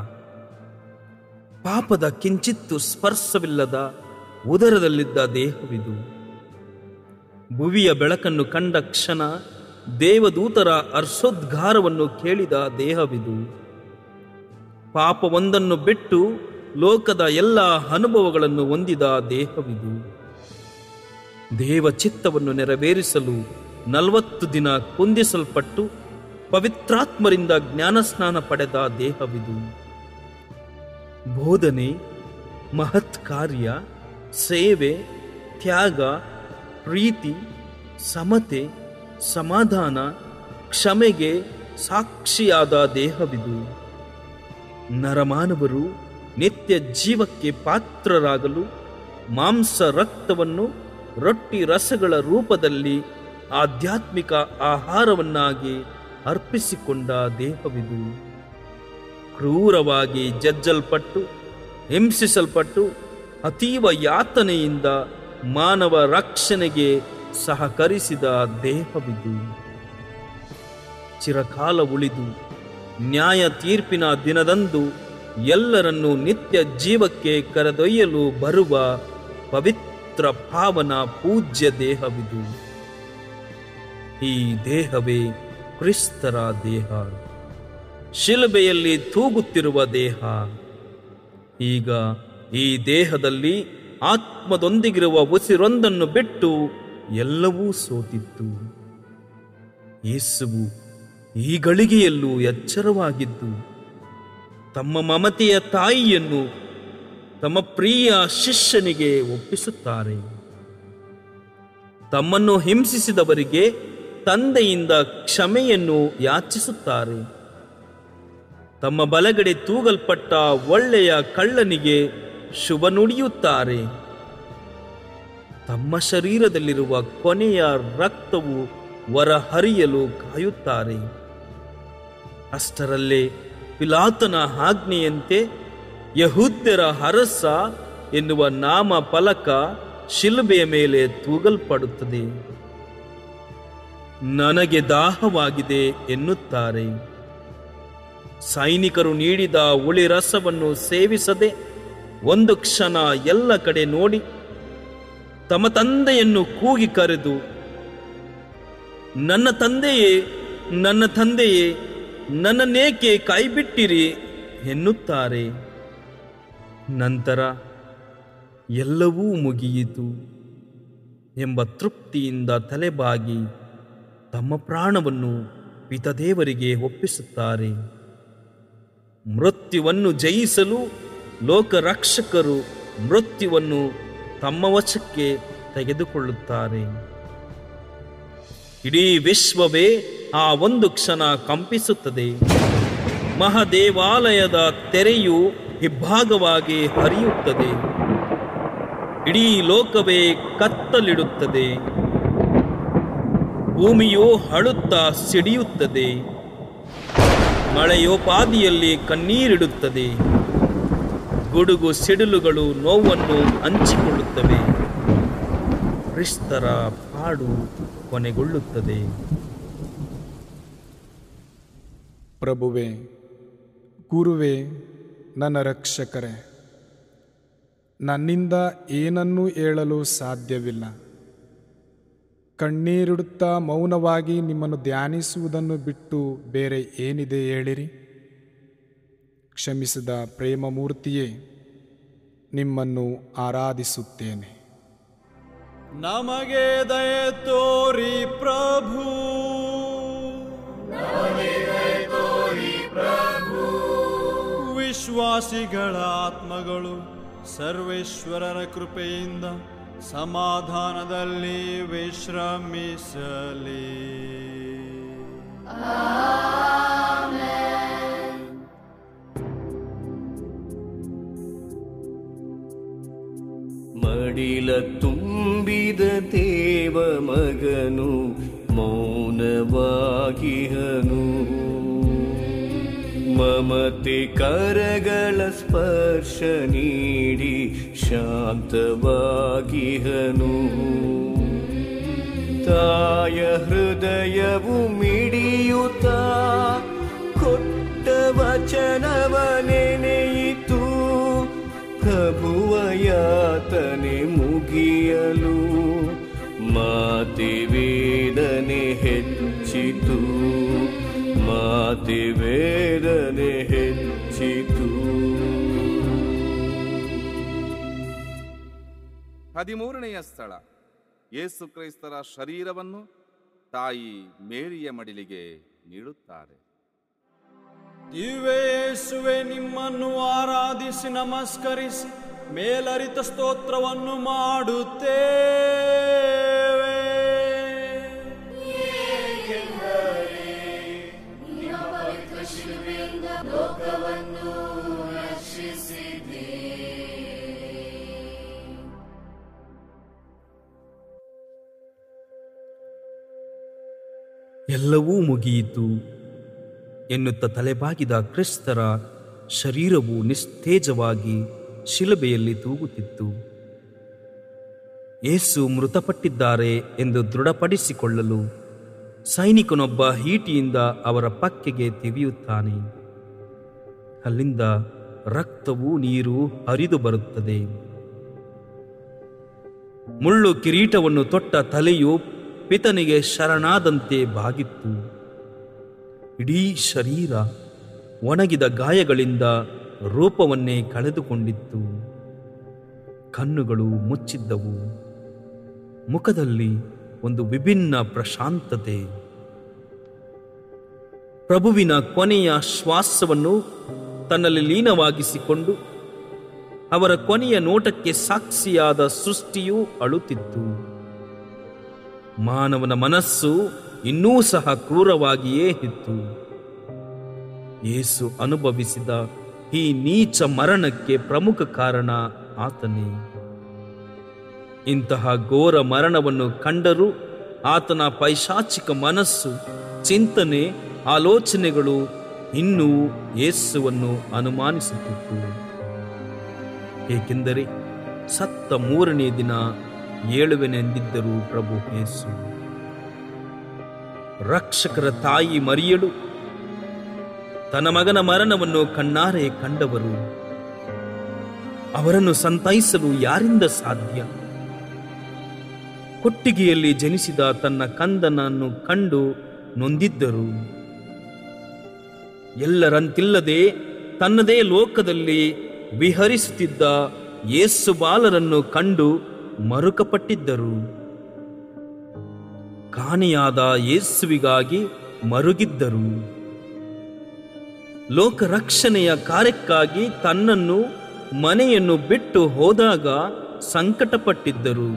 ಪಾಪದ ಕಿಂಚಿತ್ತು ಸ್ಪರ್ಶವಿಲ್ಲದ ಉದರದಲ್ಲಿದ್ದ ದೇಹವಿದು ಭುವಿಯ ಬೆಳಕನ್ನು ಕಂಡ ಕ್ಷಣ ದೇವದೂತರ ಹರ್ಷೋದ್ಗಾರವನ್ನು ಕೇಳಿದ ದೇಹವಿದು ಪಾಪವೊಂದನ್ನು ಬಿಟ್ಟು ಲೋಕದ ಎಲ್ಲ ಅನುಭವಗಳನ್ನು ಹೊಂದಿದ ದೇಹವಿದು ದೇವ ಚಿತ್ತವನ್ನು ನೆರವೇರಿಸಲು ನಲವತ್ತು ದಿನ ಕುಂದಿಸಲ್ಪಟ್ಟು ಪವಿತ್ರಾತ್ಮರಿಂದ ಜ್ಞಾನಸ್ನಾನ ಪಡೆದ ದೇಹವಿದು ಬೋಧನೆ ಮಹತ್ ಕಾರ್ಯ ಸೇವೆ ತ್ಯಾಗ ಪ್ರೀತಿ ಸಮತೆ ಸಮಾಧಾನ ಕ್ಷಮೆಗೆ ಸಾಕ್ಷಿಯಾದ ದೇಹವಿದು ನರಮಾನವರು ನಿತ್ಯ ಜೀವಕ್ಕೆ ಪಾತ್ರರಾಗಲು ಮಾಂಸ ರಕ್ತವನ್ನು ರೊಟ್ಟಿ ರಸಗಳ ರೂಪದಲ್ಲಿ ಆಧ್ಯಾತ್ಮಿಕ ಆಹಾರವನ್ನಾಗಿ ಅರ್ಪಿಸಿಕೊಂಡ ದೇಹವಿದು ಕ್ರೂರವಾಗಿ ಜಜ್ಜಲ್ಪಟ್ಟು ಹಿಂಸಿಸಲ್ಪಟ್ಟು ಅತೀವ ಯಾತನೆಯಿಂದ ಮಾನವ ರಕ್ಷಣೆಗೆ ಸಹಕರಿಸಿದ ದೇಹವಿದು ಚಿರಕಾಲ ಉಳಿದು ನ್ಯಾಯ ತೀರ್ಪಿನ ದಿನದಂದು ಎಲ್ಲರನ್ನೂ ನಿತ್ಯ ಜೀವಕ್ಕೆ ಕರೆದೊಯ್ಯಲು ಬರುವ ಪವಿತ್ರ ಪಾವನ ಪೂಜ್ಯ ದೇಹವಿದು ಈ ದೇಹವೇ ಕ್ರಿಸ್ತರ ದೇಹ ಶಿಲುಬೆಯಲ್ಲಿ ತೂಗುತ್ತಿರುವ ದೇಹ ಈಗ ಈ ದೇಹದಲ್ಲಿ ಆತ್ಮದೊಂದಿಗಿರುವ ಉಸಿರೊಂದನ್ನು ಬಿಟ್ಟು ಎಲ್ಲವೂ ಸೋತಿತ್ತು ಯೇಸುವು ಈ ಗಳಿಗೆಯಲ್ಲೂ ಎಚ್ಚರವಾಗಿದ್ದು ತಮ್ಮ ಮಮತೆಯ ತಾಯಿಯನ್ನು ತಮ್ಮ ಪ್ರಿಯ ಶಿಷ್ಯನಿಗೆ ಒಪ್ಪಿಸುತ್ತಾರೆ ತಮ್ಮನ್ನು ಹಿಂಸಿಸಿದವರಿಗೆ ತಂದೆಯಿಂದ ಕ್ಷಮೆಯನ್ನು ಯಾಚಿಸುತ್ತಾರೆ ತಮ್ಮ ಬಲಗಡೆ ತೂಗಲ್ಪಟ್ಟ ಒಳ್ಳೆಯ ಕಳ್ಳನಿಗೆ ಶುಭ ನುಡಿಯುತ್ತಾರೆ ತಮ್ಮ ಶರೀರದಲ್ಲಿರುವ ಕೊನೆಯ ರಕ್ತವು ಹೊರಹರಿಯಲು ಕಾಯುತ್ತಾರೆ ಅಷ್ಟರಲ್ಲೇ ಪಿಲಾತನ ಆಜ್ಞೆಯಂತೆ ಯಹೂದ್ಯರ ಅರಸ ಎನ್ನುವ ನಾಮ ಫಲಕ ಶಿಲುಬೆಯ ಮೇಲೆ ತೂಗಲ್ಪಡುತ್ತದೆ ನನಗೆ ದಾಹವಾಗಿದೆ ಎನ್ನುತ್ತಾರೆ ಸೈನಿಕರು ನೀಡಿದ ಉಳಿ ರಸವನ್ನು ಸೇವಿಸದೆ ಒಂದು ಕ್ಷಣ ಎಲ್ಲ ಕಡೆ ನೋಡಿ ತಮ್ಮ ತಂದೆಯನ್ನು ಕೂಗಿ ಕರೆದು ನನ್ನ ತಂದೆಯೇ ನನ್ನ ತಂದೆಯೇ ನನ್ನನ್ನೇಕೆ ಕೈಬಿಟ್ಟಿರಿ ಎನ್ನುತ್ತಾರೆ ನಂತರ ಎಲ್ಲವೂ ಮುಗಿಯಿತು ಎಂಬ ತೃಪ್ತಿಯಿಂದ ತಲೆಬಾಗಿ ತಮ್ಮ ಪ್ರಾಣವನ್ನು ಪಿತದೇವರಿಗೆ ಒಪ್ಪಿಸುತ್ತಾರೆ ಮೃತ್ಯುವನ್ನು ಜಯಿಸಲು ಲೋಕರಕ್ಷಕರು ಮೃತ್ಯುವನ್ನು ತಮ್ಮ ವಶಕ್ಕೆ ತೆಗೆದುಕೊಳ್ಳುತ್ತಾರೆ ಇಡೀ ವಿಶ್ವವೇ ಆ ಒಂದು ಕ್ಷಣ ಕಂಪಿಸುತ್ತದೆ ಮಹಾದೇವಾಲಯದ ತೆರೆಯು ಇಬ್ಬಾಗವಾಗಿ ಹರಿಯುತ್ತದೆ ಇಡೀ ಲೋಕವೇ ಕತ್ತಲಿಡುತ್ತದೆ ಭೂಮಿಯು ಅಳುತ್ತಾ ಸಿಡಿಯುತ್ತದೆ ಮಳೆಯೋಪಾದಿಯಲ್ಲಿ ಕಣ್ಣೀರಿಡುತ್ತದೆ ಗುಡುಗು ಸಿಡಿಲುಗಳು ನೋವನ್ನು ಹಂಚಿಕೊಳ್ಳುತ್ತವೆ ಕ್ರಿಸ್ತರ ಪಾಡು ಕೊನೆಗೊಳ್ಳುತ್ತದೆ
ಪ್ರಭುವೆ ಗುರುವೇ ನನ್ನ ರಕ್ಷಕರೇ ನನ್ನಿಂದ ಏನನ್ನೂ ಹೇಳಲು ಸಾಧ್ಯವಿಲ್ಲ ಕಣ್ಣೀರಿಡುತ್ತಾ ಮೌನವಾಗಿ ನಿಮ್ಮನ್ನು ಧ್ಯಾನಿಸುವುದನ್ನು ಬಿಟ್ಟು ಬೇರೆ ಏನಿದೆ ಹೇಳಿರಿ ಕ್ಷಮಿಸಿದ ಪ್ರೇಮಮೂರ್ತಿಯೇ ನಿಮ್ಮನ್ನು ಆರಾಧಿಸುತ್ತೇನೆ
ನಮಗೆ ದಯೆ ತೋರಿ ಪ್ರಭು ವಿಶ್ವಾಸಿಗಳ ಆತ್ಮಗಳು ಸರ್ವೇಶ್ವರರ ಕೃಪೆಯಿಂದ ಸಮಾಧಾನದಲ್ಲಿ ವಿಶ್ರಮಿಸಲಿ
ಮಡಿಲ ತುಂಬಿದ ದೇವ ಮಗನು ಮೌನವಾಗಿಹನು ಮಮತೆ ಕರಗಳ ಸ್ಪರ್ಶ ನೀಡಿ ಶಾಂತವಾಗಿಹನು ತಾಯ ಹೃದಯವು ಮಿಡಿಯುತ್ತ ಕೊಟ್ಟ ವಚನವ ನೆನೆಯಿತು ಪ್ರಭುವ ಯಾತನೆ ಮುಗಿಯಲು ಮಾತಿ ವೇದನೆ ಹೆಚ್ಚಿತು ಮಾತಿ ವೇದನೆ ಹೆಚ್ಚಿತು
ಹದಿಮೂರನೆಯ ಸ್ಥಳ ಯೇಸು ಕ್ರೈಸ್ತರ ಶರೀರವನ್ನು ತಾಯಿ ಮೇರಿಯ ಮಡಿಲಿಗೆ ನೀಡುತ್ತಾರೆ
ದಿವ್ಯೇಸುವೆ ನಿಮ್ಮನ್ನು ಆರಾಧಿಸಿ ನಮಸ್ಕರಿಸಿ ಮೇಲರಿತ ಸ್ತೋತ್ರವನ್ನು ಮಾಡುತ್ತೇವೆ
ಎಲ್ಲವೂ ಮುಗಿಯಿತು ಎನ್ನುತ್ತ ತಲೆಬಾಗಿದ ಕ್ರಿಸ್ತರ ಶರೀರವು ನಿಸ್ತೇಜವಾಗಿ ಶಿಲುಬೆಯಲ್ಲಿ ತೂಗುತ್ತಿತ್ತು ಯೇಸು ಮೃತಪಟ್ಟಿದ್ದಾರೆ ಎಂದು ದೃಢಪಡಿಸಿಕೊಳ್ಳಲು ಸೈನಿಕನೊಬ್ಬ ಈಟಿಯಿಂದ ಅವರ ಪಕ್ಕೆಗೆ ತೆಗೆಯುತ್ತಾನೆ ಅಲ್ಲಿಂದ ರಕ್ತವೂ ನೀರು ಹರಿದು ಬರುತ್ತದೆ ಮುಳ್ಳು ಕಿರೀಟವನ್ನು ತೊಟ್ಟ ತಲೆಯು ಪಿತನಿಗೆ ಶರಣಾದಂತೆ ಬಾಗಿತ್ತು ಇಡೀ ಶರೀರ ಒಣಗಿದ ಗಾಯಗಳಿಂದ ರೂಪವನ್ನೇ ಕಳೆದುಕೊಂಡಿತ್ತು ಕಣ್ಣುಗಳು ಮುಚ್ಚಿದ್ದವು ಮುಖದಲ್ಲಿ ಒಂದು ವಿಭಿನ್ನ ಪ್ರಶಾಂತತೆ ಪ್ರಭುವಿನ ಕೊನೆಯ ಶ್ವಾಸವನ್ನು ತನ್ನಲ್ಲಿ ಲೀನವಾಗಿಸಿಕೊಂಡು ಅವರ ಕೊನೆಯ ನೋಟಕ್ಕೆ ಸಾಕ್ಷಿಯಾದ ಸೃಷ್ಟಿಯೂ ಅಳುತ್ತಿತ್ತು ಮಾನವನ ಮನಸ್ಸು ಇನ್ನೂ ಸಹ ಕ್ರೂರವಾಗಿಯೇ ಇತ್ತು ಯೇಸು ಅನುಭವಿಸಿದ ಈ ನೀಚ ಮರಣಕ್ಕೆ ಪ್ರಮುಖ ಕಾರಣ ಆತನೇ ಇಂತಹ ಘೋರ ಮರಣವನ್ನು ಕಂಡರೂ ಆತನ ಪೈಶಾಚಿಕ ಮನಸ್ಸು ಚಿಂತನೆ ಆಲೋಚನೆಗಳು ಇನ್ನೂ ಯೇಸುವನ್ನು ಅನುಮಾನಿಸುತ್ತಿತ್ತು ಏಕೆಂದರೆ ಸತ್ತ ಮೂರನೇ ದಿನ ಏಳುವೆನೆಂದಿದ್ದರು ಪ್ರಭು ಯೇಸು ರಕ್ಷಕರ ತಾಯಿ ಮರಿಯಳು ತನ್ನ ಮಗನ ಮರಣವನ್ನು ಕಣ್ಣಾರೆ ಕಂಡವರು ಅವರನ್ನು ಸಂತೈಸಲು ಯಾರಿಂದ ಸಾಧ್ಯ ಕೊಟ್ಟಿಗೆಯಲ್ಲಿ ಜನಿಸಿದ ತನ್ನ ಕಂದನನ್ನು ಕಂಡು ನೊಂದಿದ್ದರು ಎಲ್ಲರಂತಿಲ್ಲದೆ ತನ್ನದೇ ಲೋಕದಲ್ಲಿ ವಿಹರಿಸುತ್ತಿದ್ದ ಯೇಸು ಬಾಲರನ್ನು ಕಂಡು ಮರುಕಪಟ್ಟಿದ್ದರು ಕಾಣೆಯಾದ ಯೇಸುವಿಗಾಗಿ ಮರುಗಿದ್ದರು ಲೋಕ ರಕ್ಷಣೆಯ ಕಾರ್ಯಕ್ಕಾಗಿ ತನ್ನನ್ನು ಮನೆಯನ್ನು ಬಿಟ್ಟು ಹೋದಾಗ ಸಂಕಟಪಟ್ಟಿದ್ದರು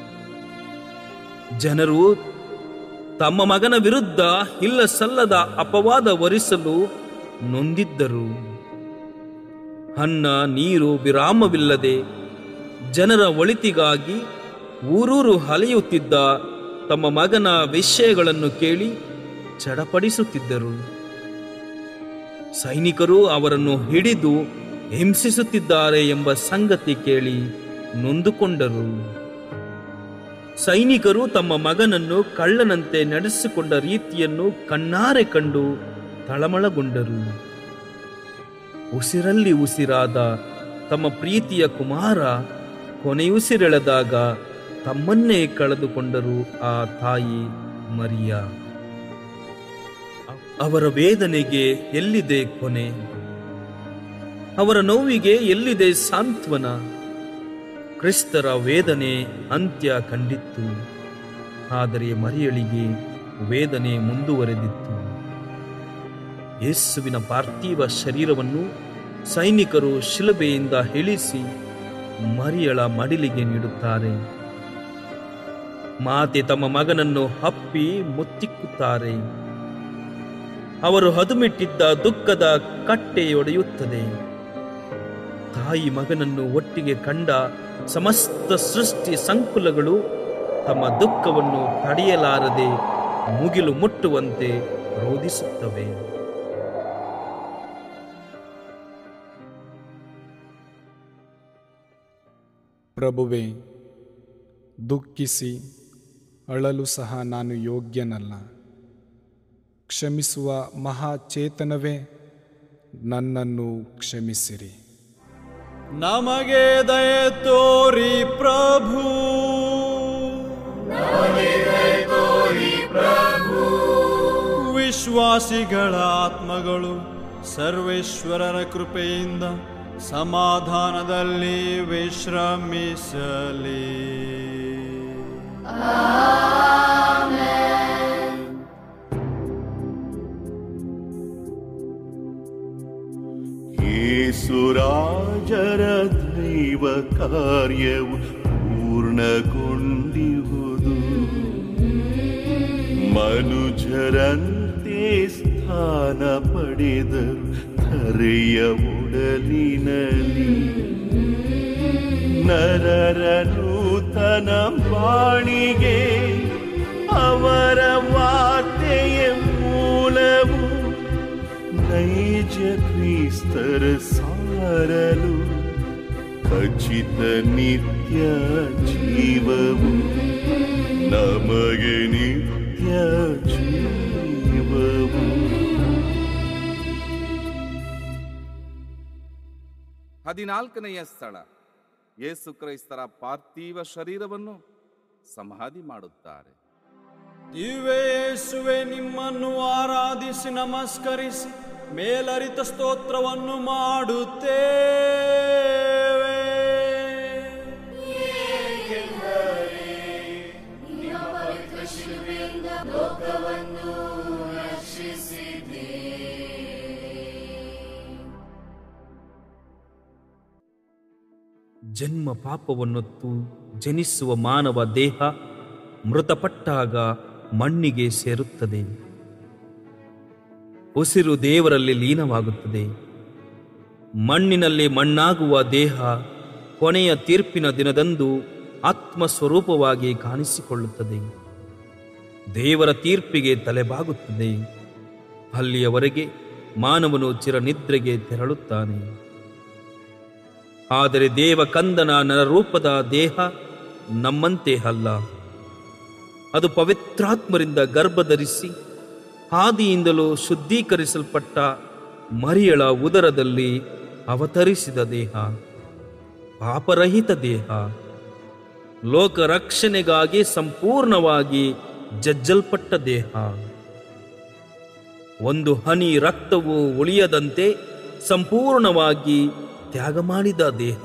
ಜನರು ತಮ್ಮ ಮಗನ ವಿರುದ್ಧ ಇಲ್ಲ ಸಲ್ಲದ ಅಪವಾದ ವರಿಸಲು ನೊಂದಿದ್ದರು ಅನ್ನ ನೀರು ವಿರಾಮವಿಲ್ಲದೆ ಜನರ ಒಳಿತಿಗಾಗಿ ಊರೂರು ಅಲೆಯುತ್ತಿದ್ದ ತಮ್ಮ ಮಗನ ವಿಷಯಗಳನ್ನು ಕೇಳಿ ಚಡಪಡಿಸುತ್ತಿದ್ದರು ಸೈನಿಕರು ಅವರನ್ನು ಹಿಡಿದು ಹಿಂಸಿಸುತ್ತಿದ್ದಾರೆ ಎಂಬ ಸಂಗತಿ ಕೇಳಿ ನೊಂದುಕೊಂಡರು ಸೈನಿಕರು ತಮ್ಮ ಮಗನನ್ನು ಕಳ್ಳನಂತೆ ನಡೆಸಿಕೊಂಡ ರೀತಿಯನ್ನು ಕಣ್ಣಾರೆ ಕಂಡು ತಳಮಳಗೊಂಡರು ಉಸಿರಲ್ಲಿ ಉಸಿರಾದ ತಮ್ಮ ಪ್ರೀತಿಯ ಕುಮಾರ ಕೊನೆಯುಸಿರೆಳೆದಾಗ ತಮ್ಮನ್ನೇ ಕಳೆದುಕೊಂಡರು ಆ ತಾಯಿ ಮರಿಯ ಅವರ ವೇದನೆಗೆ ಎಲ್ಲಿದೆ ಕೊನೆ ಅವರ ನೋವಿಗೆ ಎಲ್ಲಿದೆ ಸಾಂತ್ವನ ಕ್ರಿಸ್ತರ ವೇದನೆ ಅಂತ್ಯ ಕಂಡಿತ್ತು ಆದರೆ ಮರಿಯಳಿಗೆ ವೇದನೆ ಮುಂದುವರೆದಿತ್ತು ಯೇಸುವಿನ ಪಾರ್ಥಿವ ಶರೀರವನ್ನು ಸೈನಿಕರು ಶಿಲುಬೆಯಿಂದ ಇಳಿಸಿ ಮರಿಯಳ ಮಡಿಲಿಗೆ ನೀಡುತ್ತಾರೆ ಮಾತೆ ತಮ್ಮ ಮಗನನ್ನು ಹಪ್ಪಿ ಮುತ್ತಿಕ್ಕುತ್ತಾರೆ ಅವರು ಹದುಮಿಟ್ಟಿದ್ದ ದುಃಖದ ಕಟ್ಟೆಯೊಡೆಯುತ್ತದೆ ತಾಯಿ ಮಗನನ್ನು ಒಟ್ಟಿಗೆ ಕಂಡ ಸಮಸ್ತ ಸೃಷ್ಟಿ ಸಂಕುಲಗಳು ತಮ್ಮ ದುಃಖವನ್ನು ತಡೆಯಲಾರದೆ ಮುಗಿಲು ಮುಟ್ಟುವಂತೆ ರೋಧಿಸುತ್ತವೆ
ಪ್ರಭುವೆ ದುಃಖಿಸಿ ಅಳಲು ಸಹ ನಾನು ಯೋಗ್ಯನಲ್ಲ ಕ್ಷಮಿಸುವ ಮಹಾಚೇತನವೇ ನನ್ನನ್ನು ಕ್ಷಮಿಸಿರಿ
ನಮಗೆ ದಯೆ ತೋರಿ ಪ್ರಭು ವಿಶ್ವಾಸಿಗಳ ಆತ್ಮಗಳು ಸರ್ವೇಶ್ವರರ ಕೃಪೆಯಿಂದ ಸಮಾಧಾನದಲ್ಲಿ ವಿಶ್ರಮಿಸಲಿ
ಯೇಸುರಾಜರ ದೈವ ಕಾರ್ಯವು ಪೂರ್ಣಗೊಂಡಿರುವುದು ಮನುಜರಂತೆ ಸ್ಥಾನ ಪಡೆದರು ಧರೆಯ ಒಡಲಿನಲ್ಲಿ ನರರ ನೂತನ ಬಾಣಿಗೆ ಅವರ ವಾರ್ತೆಯ ಮೂಲವು ನೈಜ ಕ್ರಿಸ್ತರ ಸಾರಲು ಖಚಿತ ನಿತ್ಯ ಜೀವವು ನಮಗೆ ನಿತ್ಯ ಜೀವವು
ಹದಿನಾಲ್ಕನೆಯ ಸ್ಥಳ ಯೇಸು ಕ್ರೈಸ್ತರ ಪಾರ್ಥಿವ ಶರೀರವನ್ನು ಸಮಾಧಿ ಮಾಡುತ್ತಾರೆ
ದಿವ್ಯೇಸುವೆ ನಿಮ್ಮನ್ನು ಆರಾಧಿಸಿ ನಮಸ್ಕರಿಸಿ ಮೇಲರಿತ ಸ್ತೋತ್ರವನ್ನು ಮಾಡುತ್ತೇವೆ
ಜನ್ಮ ಪಾಪವನ್ನೊತ್ತು ಜನಿಸುವ ಮಾನವ ದೇಹ ಮೃತಪಟ್ಟಾಗ ಮಣ್ಣಿಗೆ ಸೇರುತ್ತದೆ ಉಸಿರು ದೇವರಲ್ಲಿ ಲೀನವಾಗುತ್ತದೆ ಮಣ್ಣಿನಲ್ಲಿ ಮಣ್ಣಾಗುವ ದೇಹ ಕೊನೆಯ ತೀರ್ಪಿನ ದಿನದಂದು ಆತ್ಮಸ್ವರೂಪವಾಗಿ ಕಾಣಿಸಿಕೊಳ್ಳುತ್ತದೆ ದೇವರ ತೀರ್ಪಿಗೆ ತಲೆಬಾಗುತ್ತದೆ ಅಲ್ಲಿಯವರೆಗೆ ಮಾನವನು ಚಿರನಿದ್ರೆಗೆ ತೆರಳುತ್ತಾನೆ ಆದರೆ ದೇವ ಕಂದನ ನರರೂಪದ ದೇಹ ನಮ್ಮಂತೆ ಅಲ್ಲ ಅದು ಪವಿತ್ರಾತ್ಮರಿಂದ ಗರ್ಭಧರಿಸಿ ಹಾದಿಯಿಂದಲೂ ಶುದ್ಧೀಕರಿಸಲ್ಪಟ್ಟ ಮರಿಯಳ ಉದರದಲ್ಲಿ ಅವತರಿಸಿದ ದೇಹ ಪಾಪರಹಿತ ದೇಹ ಲೋಕ ರಕ್ಷಣೆಗಾಗಿ ಸಂಪೂರ್ಣವಾಗಿ ಜಜ್ಜಲ್ಪಟ್ಟ ದೇಹ ಒಂದು ಹನಿ ರಕ್ತವು ಉಳಿಯದಂತೆ ಸಂಪೂರ್ಣವಾಗಿ ತ್ಯಾಗ ಮಾಡಿದ ದೇಹ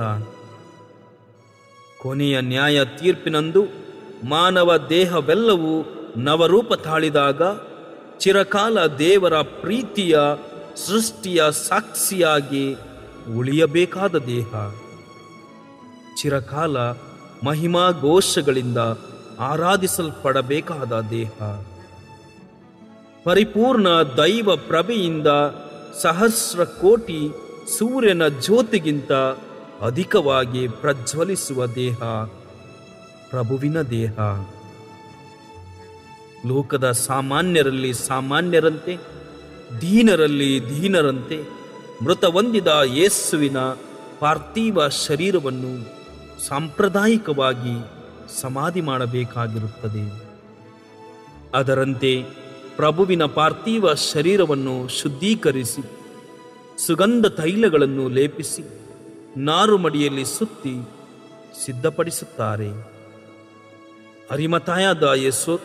ಕೊನೆಯ ನ್ಯಾಯ ತೀರ್ಪಿನಂದು ಮಾನವ ದೇಹವೆಲ್ಲವೂ ನವರೂಪ ತಾಳಿದಾಗ ಚಿರಕಾಲ ದೇವರ ಪ್ರೀತಿಯ ಸೃಷ್ಟಿಯ ಸಾಕ್ಷಿಯಾಗಿ ಉಳಿಯಬೇಕಾದ ದೇಹ ಚಿರಕಾಲ ಮಹಿಮಾ ಘೋಷಗಳಿಂದ ಆರಾಧಿಸಲ್ಪಡಬೇಕಾದ ದೇಹ ಪರಿಪೂರ್ಣ ದೈವ ಪ್ರಭೆಯಿಂದ ಸಹಸ್ರ ಕೋಟಿ ಸೂರ್ಯನ ಜ್ಯೋತಿಗಿಂತ ಅಧಿಕವಾಗಿ ಪ್ರಜ್ವಲಿಸುವ ದೇಹ ಪ್ರಭುವಿನ ದೇಹ ಲೋಕದ ಸಾಮಾನ್ಯರಲ್ಲಿ ಸಾಮಾನ್ಯರಂತೆ ದೀನರಲ್ಲಿ ದೀನರಂತೆ ಮೃತ ಹೊಂದಿದ ಯೇಸುವಿನ ಪಾರ್ಥಿವ ಶರೀರವನ್ನು ಸಾಂಪ್ರದಾಯಿಕವಾಗಿ ಸಮಾಧಿ ಮಾಡಬೇಕಾಗಿರುತ್ತದೆ ಅದರಂತೆ ಪ್ರಭುವಿನ ಪಾರ್ಥಿವ ಶರೀರವನ್ನು ಶುದ್ಧೀಕರಿಸಿ ಸುಗಂಧ ತೈಲಗಳನ್ನು ಲೇಪಿಸಿ ನಾರುಮಡಿಯಲ್ಲಿ ಸುತ್ತಿ ಸಿದ್ಧಪಡಿಸುತ್ತಾರೆ ಅರಿಮತಾಯದ ಯೇಸು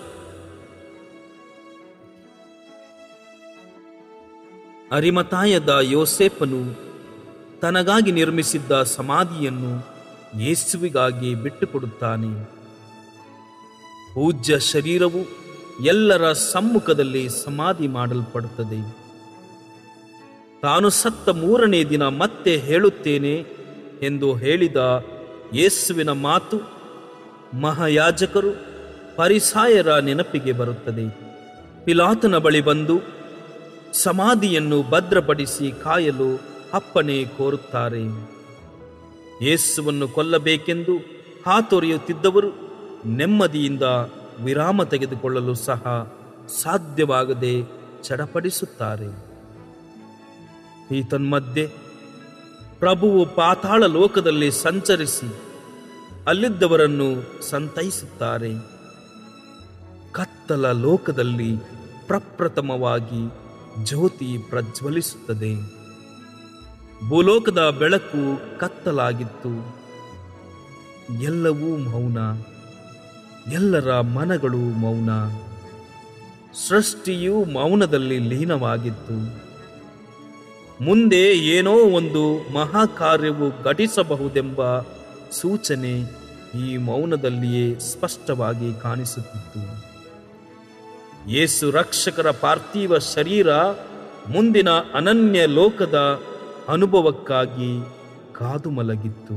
ಅರಿಮತಾಯದ ಯೋಸೇಪನು ತನಗಾಗಿ ನಿರ್ಮಿಸಿದ್ದ ಸಮಾಧಿಯನ್ನು ಯೇಸುವಿಗಾಗಿ ಬಿಟ್ಟುಕೊಡುತ್ತಾನೆ ಪೂಜ್ಯ ಶರೀರವು ಎಲ್ಲರ ಸಮ್ಮುಖದಲ್ಲಿ ಸಮಾಧಿ ಮಾಡಲ್ಪಡುತ್ತದೆ ತಾನು ಸತ್ತ ಮೂರನೇ ದಿನ ಮತ್ತೆ ಹೇಳುತ್ತೇನೆ ಎಂದು ಹೇಳಿದ ಯೇಸುವಿನ ಮಾತು ಮಹಾಯಾಜಕರು ಪರಿಸಾಯರ ನೆನಪಿಗೆ ಬರುತ್ತದೆ ಪಿಲಾತನ ಬಳಿ ಬಂದು ಸಮಾಧಿಯನ್ನು ಭದ್ರಪಡಿಸಿ ಕಾಯಲು ಅಪ್ಪಣೆ ಕೋರುತ್ತಾರೆ ಯೇಸುವನ್ನು ಕೊಲ್ಲಬೇಕೆಂದು ಹಾತೊರೆಯುತ್ತಿದ್ದವರು ನೆಮ್ಮದಿಯಿಂದ ವಿರಾಮ ತೆಗೆದುಕೊಳ್ಳಲು ಸಹ ಸಾಧ್ಯವಾಗದೆ ಚಡಪಡಿಸುತ್ತಾರೆ ಈತನ್ಮಧ್ಯೆ ಪ್ರಭುವು ಪಾತಾಳ ಲೋಕದಲ್ಲಿ ಸಂಚರಿಸಿ ಅಲ್ಲಿದ್ದವರನ್ನು ಸಂತೈಸುತ್ತಾರೆ ಕತ್ತಲ ಲೋಕದಲ್ಲಿ ಪ್ರಪ್ರಥಮವಾಗಿ ಜ್ಯೋತಿ ಪ್ರಜ್ವಲಿಸುತ್ತದೆ ಭೂಲೋಕದ ಬೆಳಕು ಕತ್ತಲಾಗಿತ್ತು ಎಲ್ಲವೂ ಮೌನ ಎಲ್ಲರ ಮನಗಳು ಮೌನ ಸೃಷ್ಟಿಯು ಮೌನದಲ್ಲಿ ಲೀನವಾಗಿತ್ತು ಮುಂದೆ ಏನೋ ಒಂದು ಮಹಾಕಾರ್ಯವು ಘಟಿಸಬಹುದೆಂಬ ಸೂಚನೆ ಈ ಮೌನದಲ್ಲಿಯೇ ಸ್ಪಷ್ಟವಾಗಿ ಕಾಣಿಸುತ್ತಿತ್ತು ಯೇಸು ರಕ್ಷಕರ ಪಾರ್ಥಿವ ಶರೀರ ಮುಂದಿನ ಅನನ್ಯ ಲೋಕದ ಅನುಭವಕ್ಕಾಗಿ ಕಾದು ಮಲಗಿತ್ತು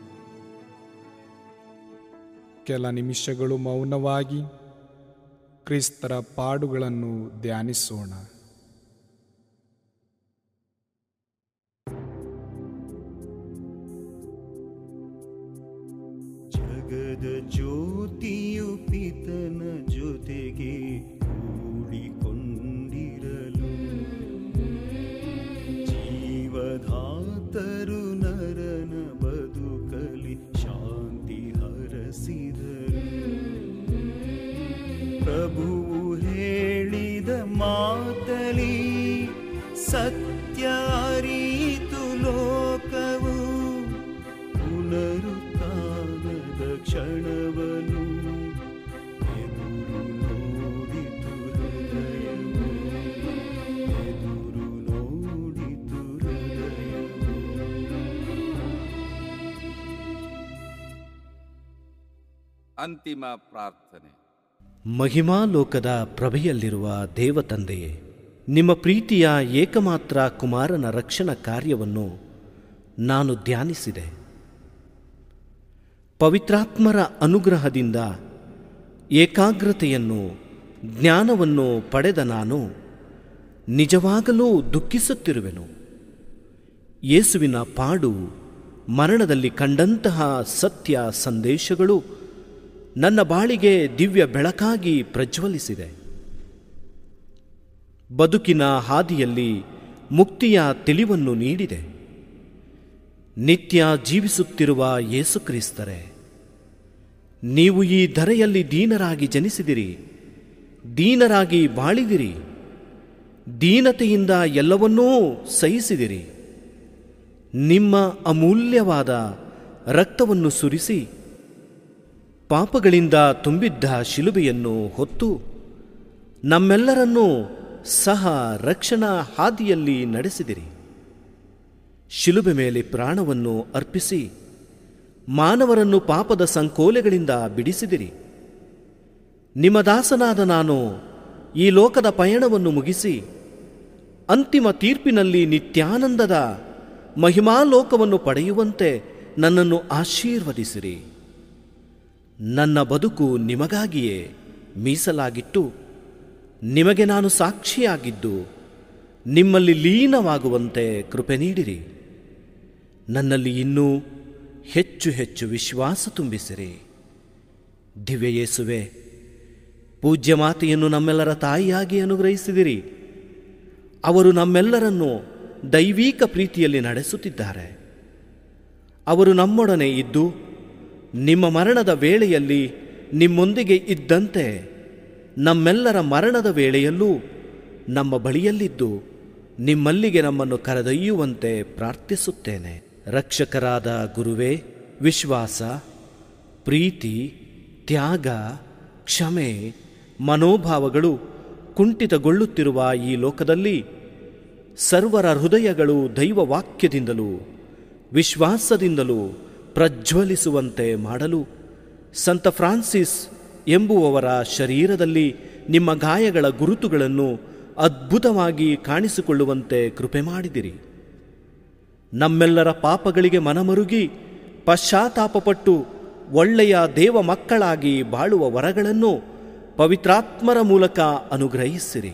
ಕೆಲ ನಿಮಿಷಗಳು ಮೌನವಾಗಿ ಕ್ರಿಸ್ತರ ಪಾಡುಗಳನ್ನು ಧ್ಯಾನಿಸೋಣ
ಜಗದ ಜ್ಯೋತಿಯು ಪಿತನ ಜೊತೆಗೆ ಕೂಡಿಕೊಂಡಿರಲು ಜೀವಧಾತರು ನರನ ಬದುಕಲಿ ಶಾಂತಿ ಹರಸಿದರು ಪ್ರಭುವು ಹೇಳಿದ ಮಾತಲಿ ಸತ್ಯ ಅರಿತು ಲೋಕವು ಪುನರುತ್ಥಾನದ ಕ್ಷಣವನು ಎದುರು ನೋಡಿತು ಹೃದಯವು ಎದುರು ನೋಡಿತು ಹೃದಯವು
ಅಂತಿಮ ಪ್ರಾರ್ಥನೆ
ಮಹಿಮಾ ಲೋಕದ ಪ್ರಭೆಯಲ್ಲಿರುವ ದೇವತಂದೆಯೇ ನಿಮ್ಮ ಪ್ರೀತಿಯ ಏಕಮಾತ್ರ ಕುಮಾರನ ರಕ್ಷಣಾ ಕಾರ್ಯವನ್ನು ನಾನು ಧ್ಯಾನಿಸಿದೆ ಪವಿತ್ರಾತ್ಮರ ಅನುಗ್ರಹದಿಂದ ಏಕಾಗ್ರತೆಯನ್ನು ಜ್ಞಾನವನ್ನು ಪಡೆದ ನಾನು ನಿಜವಾಗಲೂ ದುಃಖಿಸುತ್ತಿರುವೆನು ಯೇಸುವಿನ ಪಾಡು ಮರಣದಲ್ಲಿ ಕಂಡಂತಹ ಸತ್ಯ ಸಂದೇಶಗಳು ನನ್ನ ಬಾಳಿಗೆ ದಿವ್ಯ ಬೆಳಕಾಗಿ ಪ್ರಜ್ವಲಿಸಿದೆ ಬದುಕಿನ ಹಾದಿಯಲ್ಲಿ ಮುಕ್ತಿಯ ತಿಳಿವನ್ನು ನೀಡಿದೆ ನಿತ್ಯ ಜೀವಿಸುತ್ತಿರುವ ಯೇಸುಕ್ರಿಸ್ತರೇ ನೀವು ಈ ಧರೆಯಲ್ಲಿ ದೀನರಾಗಿ ಜನಿಸಿದಿರಿ ದೀನರಾಗಿ ಬಾಳಿದಿರಿ ದೀನತೆಯಿಂದ ಎಲ್ಲವನ್ನೂ ಸಹಿಸಿದಿರಿ ನಿಮ್ಮ ಅಮೂಲ್ಯವಾದ ರಕ್ತವನ್ನು ಸುರಿಸಿ ಪಾಪಗಳಿಂದ ತುಂಬಿದ್ದ ಶಿಲುಬೆಯನ್ನು ಹೊತ್ತು ನಮ್ಮೆಲ್ಲರನ್ನೂ ಸಹ ರಕ್ಷಣಾ ಹಾದಿಯಲ್ಲಿ ನಡೆಸಿದಿರಿ ಶಿಲುಬೆ ಮೇಲೆ ಪ್ರಾಣವನ್ನು ಅರ್ಪಿಸಿ ಮಾನವರನ್ನು ಪಾಪದ ಸಂಕೋಲೆಗಳಿಂದ ಬಿಡಿಸಿದಿರಿ ನಿಮ್ಮ ದಾಸನಾದ ನಾನು ಈ ಲೋಕದ ಪಯಣವನ್ನು ಮುಗಿಸಿ ಅಂತಿಮ ತೀರ್ಪಿನಲ್ಲಿ ನಿತ್ಯಾನಂದದ ಮಹಿಮಾಲೋಕವನ್ನು ಪಡೆಯುವಂತೆ ನನ್ನನ್ನು ಆಶೀರ್ವದಿಸಿರಿ ನನ್ನ ಬದುಕು ನಿಮಗಾಗಿಯೇ ಮೀಸಲಾಗಿಟ್ಟು ನಿಮಗೆ ನಾನು ಸಾಕ್ಷಿಯಾಗಿದ್ದು ನಿಮ್ಮಲ್ಲಿ ಲೀನವಾಗುವಂತೆ ಕೃಪೆ ನೀಡಿರಿ ನನ್ನಲ್ಲಿ ಇನ್ನೂ ಹೆಚ್ಚು ಹೆಚ್ಚು ವಿಶ್ವಾಸ ತುಂಬಿಸಿರಿ ದಿವ್ಯ ಯೇಸುವೆ ಪೂಜ್ಯ ಮಾತೆಯನ್ನು ನಮ್ಮೆಲ್ಲರ ತಾಯಿಯಾಗಿ ಅನುಗ್ರಹಿಸಿದಿರಿ ಅವರು ನಮ್ಮೆಲ್ಲರನ್ನು ದೈವೀಕ ಪ್ರೀತಿಯಲ್ಲಿ ನಡೆಸುತ್ತಿದ್ದಾರೆ ಅವರು ನಮ್ಮೊಡನೆ ಇದ್ದು ನಿಮ್ಮ ಮರಣದ ವೇಳೆಯಲ್ಲಿ ನಿಮ್ಮೊಂದಿಗೆ ಇದ್ದಂತೆ ನಮ್ಮೆಲ್ಲರ ಮರಣದ ವೇಳೆಯಲ್ಲೂ ನಮ್ಮ ಬಳಿಯಲ್ಲಿದ್ದು ನಿಮ್ಮಲ್ಲಿಗೆ ನಮ್ಮನ್ನು ಕರೆದೊಯ್ಯುವಂತೆ ಪ್ರಾರ್ಥಿಸುತ್ತೇನೆ ರಕ್ಷಕರಾದ ಗುರುವೇ ವಿಶ್ವಾಸ ಪ್ರೀತಿ ತ್ಯಾಗ ಕ್ಷಮೆ ಮನೋಭಾವಗಳು ಕುಂಠಿತಗೊಳ್ಳುತ್ತಿರುವ ಈ ಲೋಕದಲ್ಲಿ ಸರ್ವರ ಹೃದಯಗಳು ದೈವ ವಾಕ್ಯದಿಂದಲೂ ವಿಶ್ವಾಸದಿಂದಲೂ ಪ್ರಜ್ವಲಿಸುವಂತೆ ಮಾಡಲು ಸಂತ ಫ್ರಾನ್ಸಿಸ್ ಎಂಬುವವರ ಶರೀರದಲ್ಲಿ ನಿಮ್ಮ ಗಾಯಗಳ ಗುರುತುಗಳನ್ನು ಅದ್ಭುತವಾಗಿ ಕಾಣಿಸಿಕೊಳ್ಳುವಂತೆ ಕೃಪೆ ಮಾಡಿದಿರಿ ನಮ್ಮೆಲ್ಲರ ಪಾಪಗಳಿಗೆ ಮನಮರುಗಿ ಪಶ್ಚಾತ್ತಾಪಪಟ್ಟು ಒಳ್ಳೆಯ ದೇವ ಮಕ್ಕಳಾಗಿ ಬಾಳುವ ವರಗಳನ್ನು ಪವಿತ್ರಾತ್ಮರ ಮೂಲಕ ಅನುಗ್ರಹಿಸಿರಿ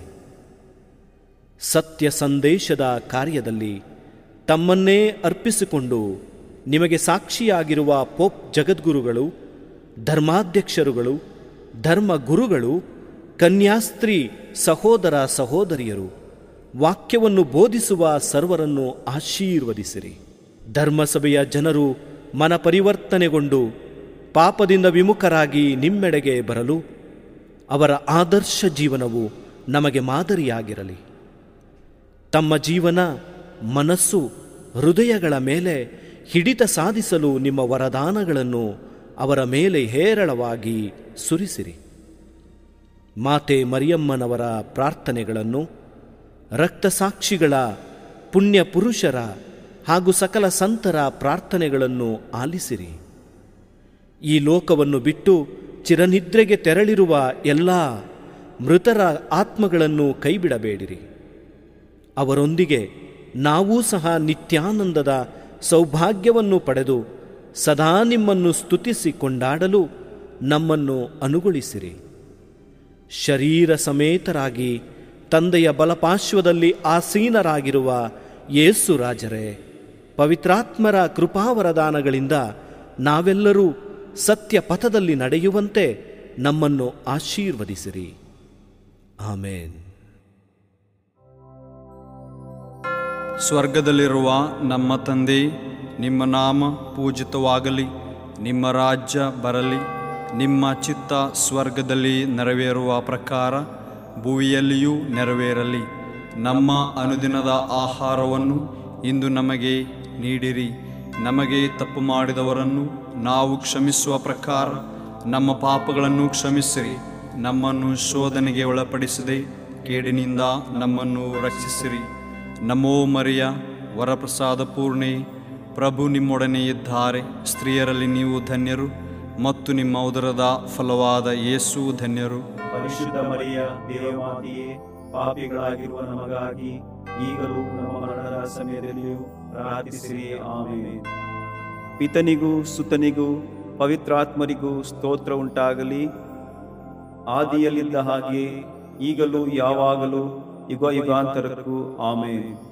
ಸತ್ಯ ಸಂದೇಶದ ಕಾರ್ಯದಲ್ಲಿ ತಮ್ಮನ್ನೇ ಅರ್ಪಿಸಿಕೊಂಡು ನಿಮಗೆ ಸಾಕ್ಷಿಯಾಗಿರುವ ಪೋಪ್ ಜಗದ್ಗುರುಗಳು ಧರ್ಮಾಧ್ಯಕ್ಷರುಗಳು ಧರ್ಮ ಗುರುಗಳು ಕನ್ಯಾಸ್ತ್ರೀ ಸಹೋದರ ಸಹೋದರಿಯರು ವಾಕ್ಯವನ್ನು ಬೋಧಿಸುವ ಸರ್ವರನ್ನು ಆಶೀರ್ವದಿಸಿರಿ ಧರ್ಮಸಭೆಯ ಜನರು ಮನ ಪರಿವರ್ತನೆಗೊಂಡು ಪಾಪದಿಂದ ವಿಮುಖರಾಗಿ ನಿಮ್ಮೆಡೆಗೆ ಬರಲು ಅವರ ಆದರ್ಶ ಜೀವನವು ನಮಗೆ ಮಾದರಿಯಾಗಿರಲಿ ತಮ್ಮ ಜೀವನ ಮನಸ್ಸು ಹೃದಯಗಳ ಮೇಲೆ ಹಿಡಿತ ಸಾಧಿಸಲು ನಿಮ್ಮ ವರದಾನಗಳನ್ನು ಅವರ ಮೇಲೆ ಹೇರಳವಾಗಿ ಸುರಿಸಿರಿ ಮಾತೆ ಮರಿಯಮ್ಮನವರ ಪ್ರಾರ್ಥನೆಗಳನ್ನು ರಕ್ತಸಾಕ್ಷಿಗಳ ಪುಣ್ಯ ಪುರುಷರ ಹಾಗೂ ಸಕಲ ಸಂತರ ಪ್ರಾರ್ಥನೆಗಳನ್ನು ಆಲಿಸಿರಿ ಈ ಲೋಕವನ್ನು ಬಿಟ್ಟು ಚಿರನಿದ್ರೆಗೆ ತೆರಳಿರುವ ಎಲ್ಲ ಮೃತರ ಆತ್ಮಗಳನ್ನು ಕೈಬಿಡಬೇಡಿರಿ ಅವರೊಂದಿಗೆ ನಾವೂ ಸಹ ನಿತ್ಯಾನಂದದ ಸೌಭಾಗ್ಯವನ್ನು ಪಡೆದು ಸದಾ ನಿಮ್ಮನ್ನು ಸ್ತುತಿಸಿ ಕೊಂಡಾಡಲು ನಮ್ಮನ್ನು ಅನುಗೊಳಿಸಿರಿ ಶರೀರ ಸಮೇತರಾಗಿ ತಂದೆಯ ಬಲಪಾರ್ಶ್ವದಲ್ಲಿ ಆಸೀನರಾಗಿರುವ ಯೇಸು ರಾಜರೇ ಪವಿತ್ರಾತ್ಮರ ಕೃಪಾವರದಾನಗಳಿಂದ ನಾವೆಲ್ಲರೂ ಸತ್ಯ ಪಥದಲ್ಲಿ ನಡೆಯುವಂತೆ ನಮ್ಮನ್ನು ಆಶೀರ್ವದಿಸಿರಿ ಆಮೇನ್
ಸ್ವರ್ಗದಲ್ಲಿರುವ ನಮ್ಮ ತಂದೆ ನಿಮ್ಮ ನಾಮ ಪೂಜಿತವಾಗಲಿ ನಿಮ್ಮ ರಾಜ್ಯ ಬರಲಿ ನಿಮ್ಮ ಚಿತ್ತ ಸ್ವರ್ಗದಲ್ಲಿ ನೆರವೇರುವ ಪ್ರಕಾರ ಭುವಿಯಲ್ಲಿಯೂ ನೆರವೇರಲಿ ನಮ್ಮ ಅನುದಿನದ ಆಹಾರವನ್ನು ಇಂದು ನಮಗೆ ನೀಡಿರಿ ನಮಗೆ ತಪ್ಪು ಮಾಡಿದವರನ್ನು ನಾವು ಕ್ಷಮಿಸುವ ಪ್ರಕಾರ ನಮ್ಮ ಪಾಪಗಳನ್ನು ಕ್ಷಮಿಸಿರಿ ನಮ್ಮನ್ನು ಶೋಧನೆಗೆ ಒಳಪಡಿಸದೆ ಕೇಡಿನಿಂದ ನಮ್ಮನ್ನು ರಕ್ಷಿಸಿರಿ ನಮೋ ಮರಿಯ ವರಪ್ರಸಾದ ಪೂರ್ಣೆ ಪ್ರಭು ನಿಮ್ಮೊಡನೆ ಇದ್ದಾರೆ ಸ್ತ್ರೀಯರಲ್ಲಿ ನೀವು ಧನ್ಯರು ಮತ್ತು ನಿಮ್ಮ ಉದರದ ಫಲವಾದ ಯೇಸು ಧನ್ಯರು
ಪರಿಶುದ್ಧ ಮರಿಯ ದೇವಮಾತೆಯೇ ಪಾಪಿಗಳಾಗಿರುವ ನಮಗಾಗಿ ಈಗಲೂ ನಮ್ಮ ಮರಣದ ಸಮಯದಲ್ಲಿಯೂ ಪ್ರಾರ್ಥಿಸಿರಿ ಆಮೇಲೆ ಪಿತನಿಗೂ ಸುತನಿಗೂ ಪವಿತ್ರಾತ್ಮರಿಗೂ ಸ್ತೋತ್ರ ಉಂಟಾಗಲಿ ಆದಿಯಲ್ಲಿದ್ದ ಹಾಗೆ ಈಗಲೂ ಯಾವಾಗಲೂ ಯುಗ ಯುಗಾಂತರಕ್ಕೂ ಆಮೇಲೆ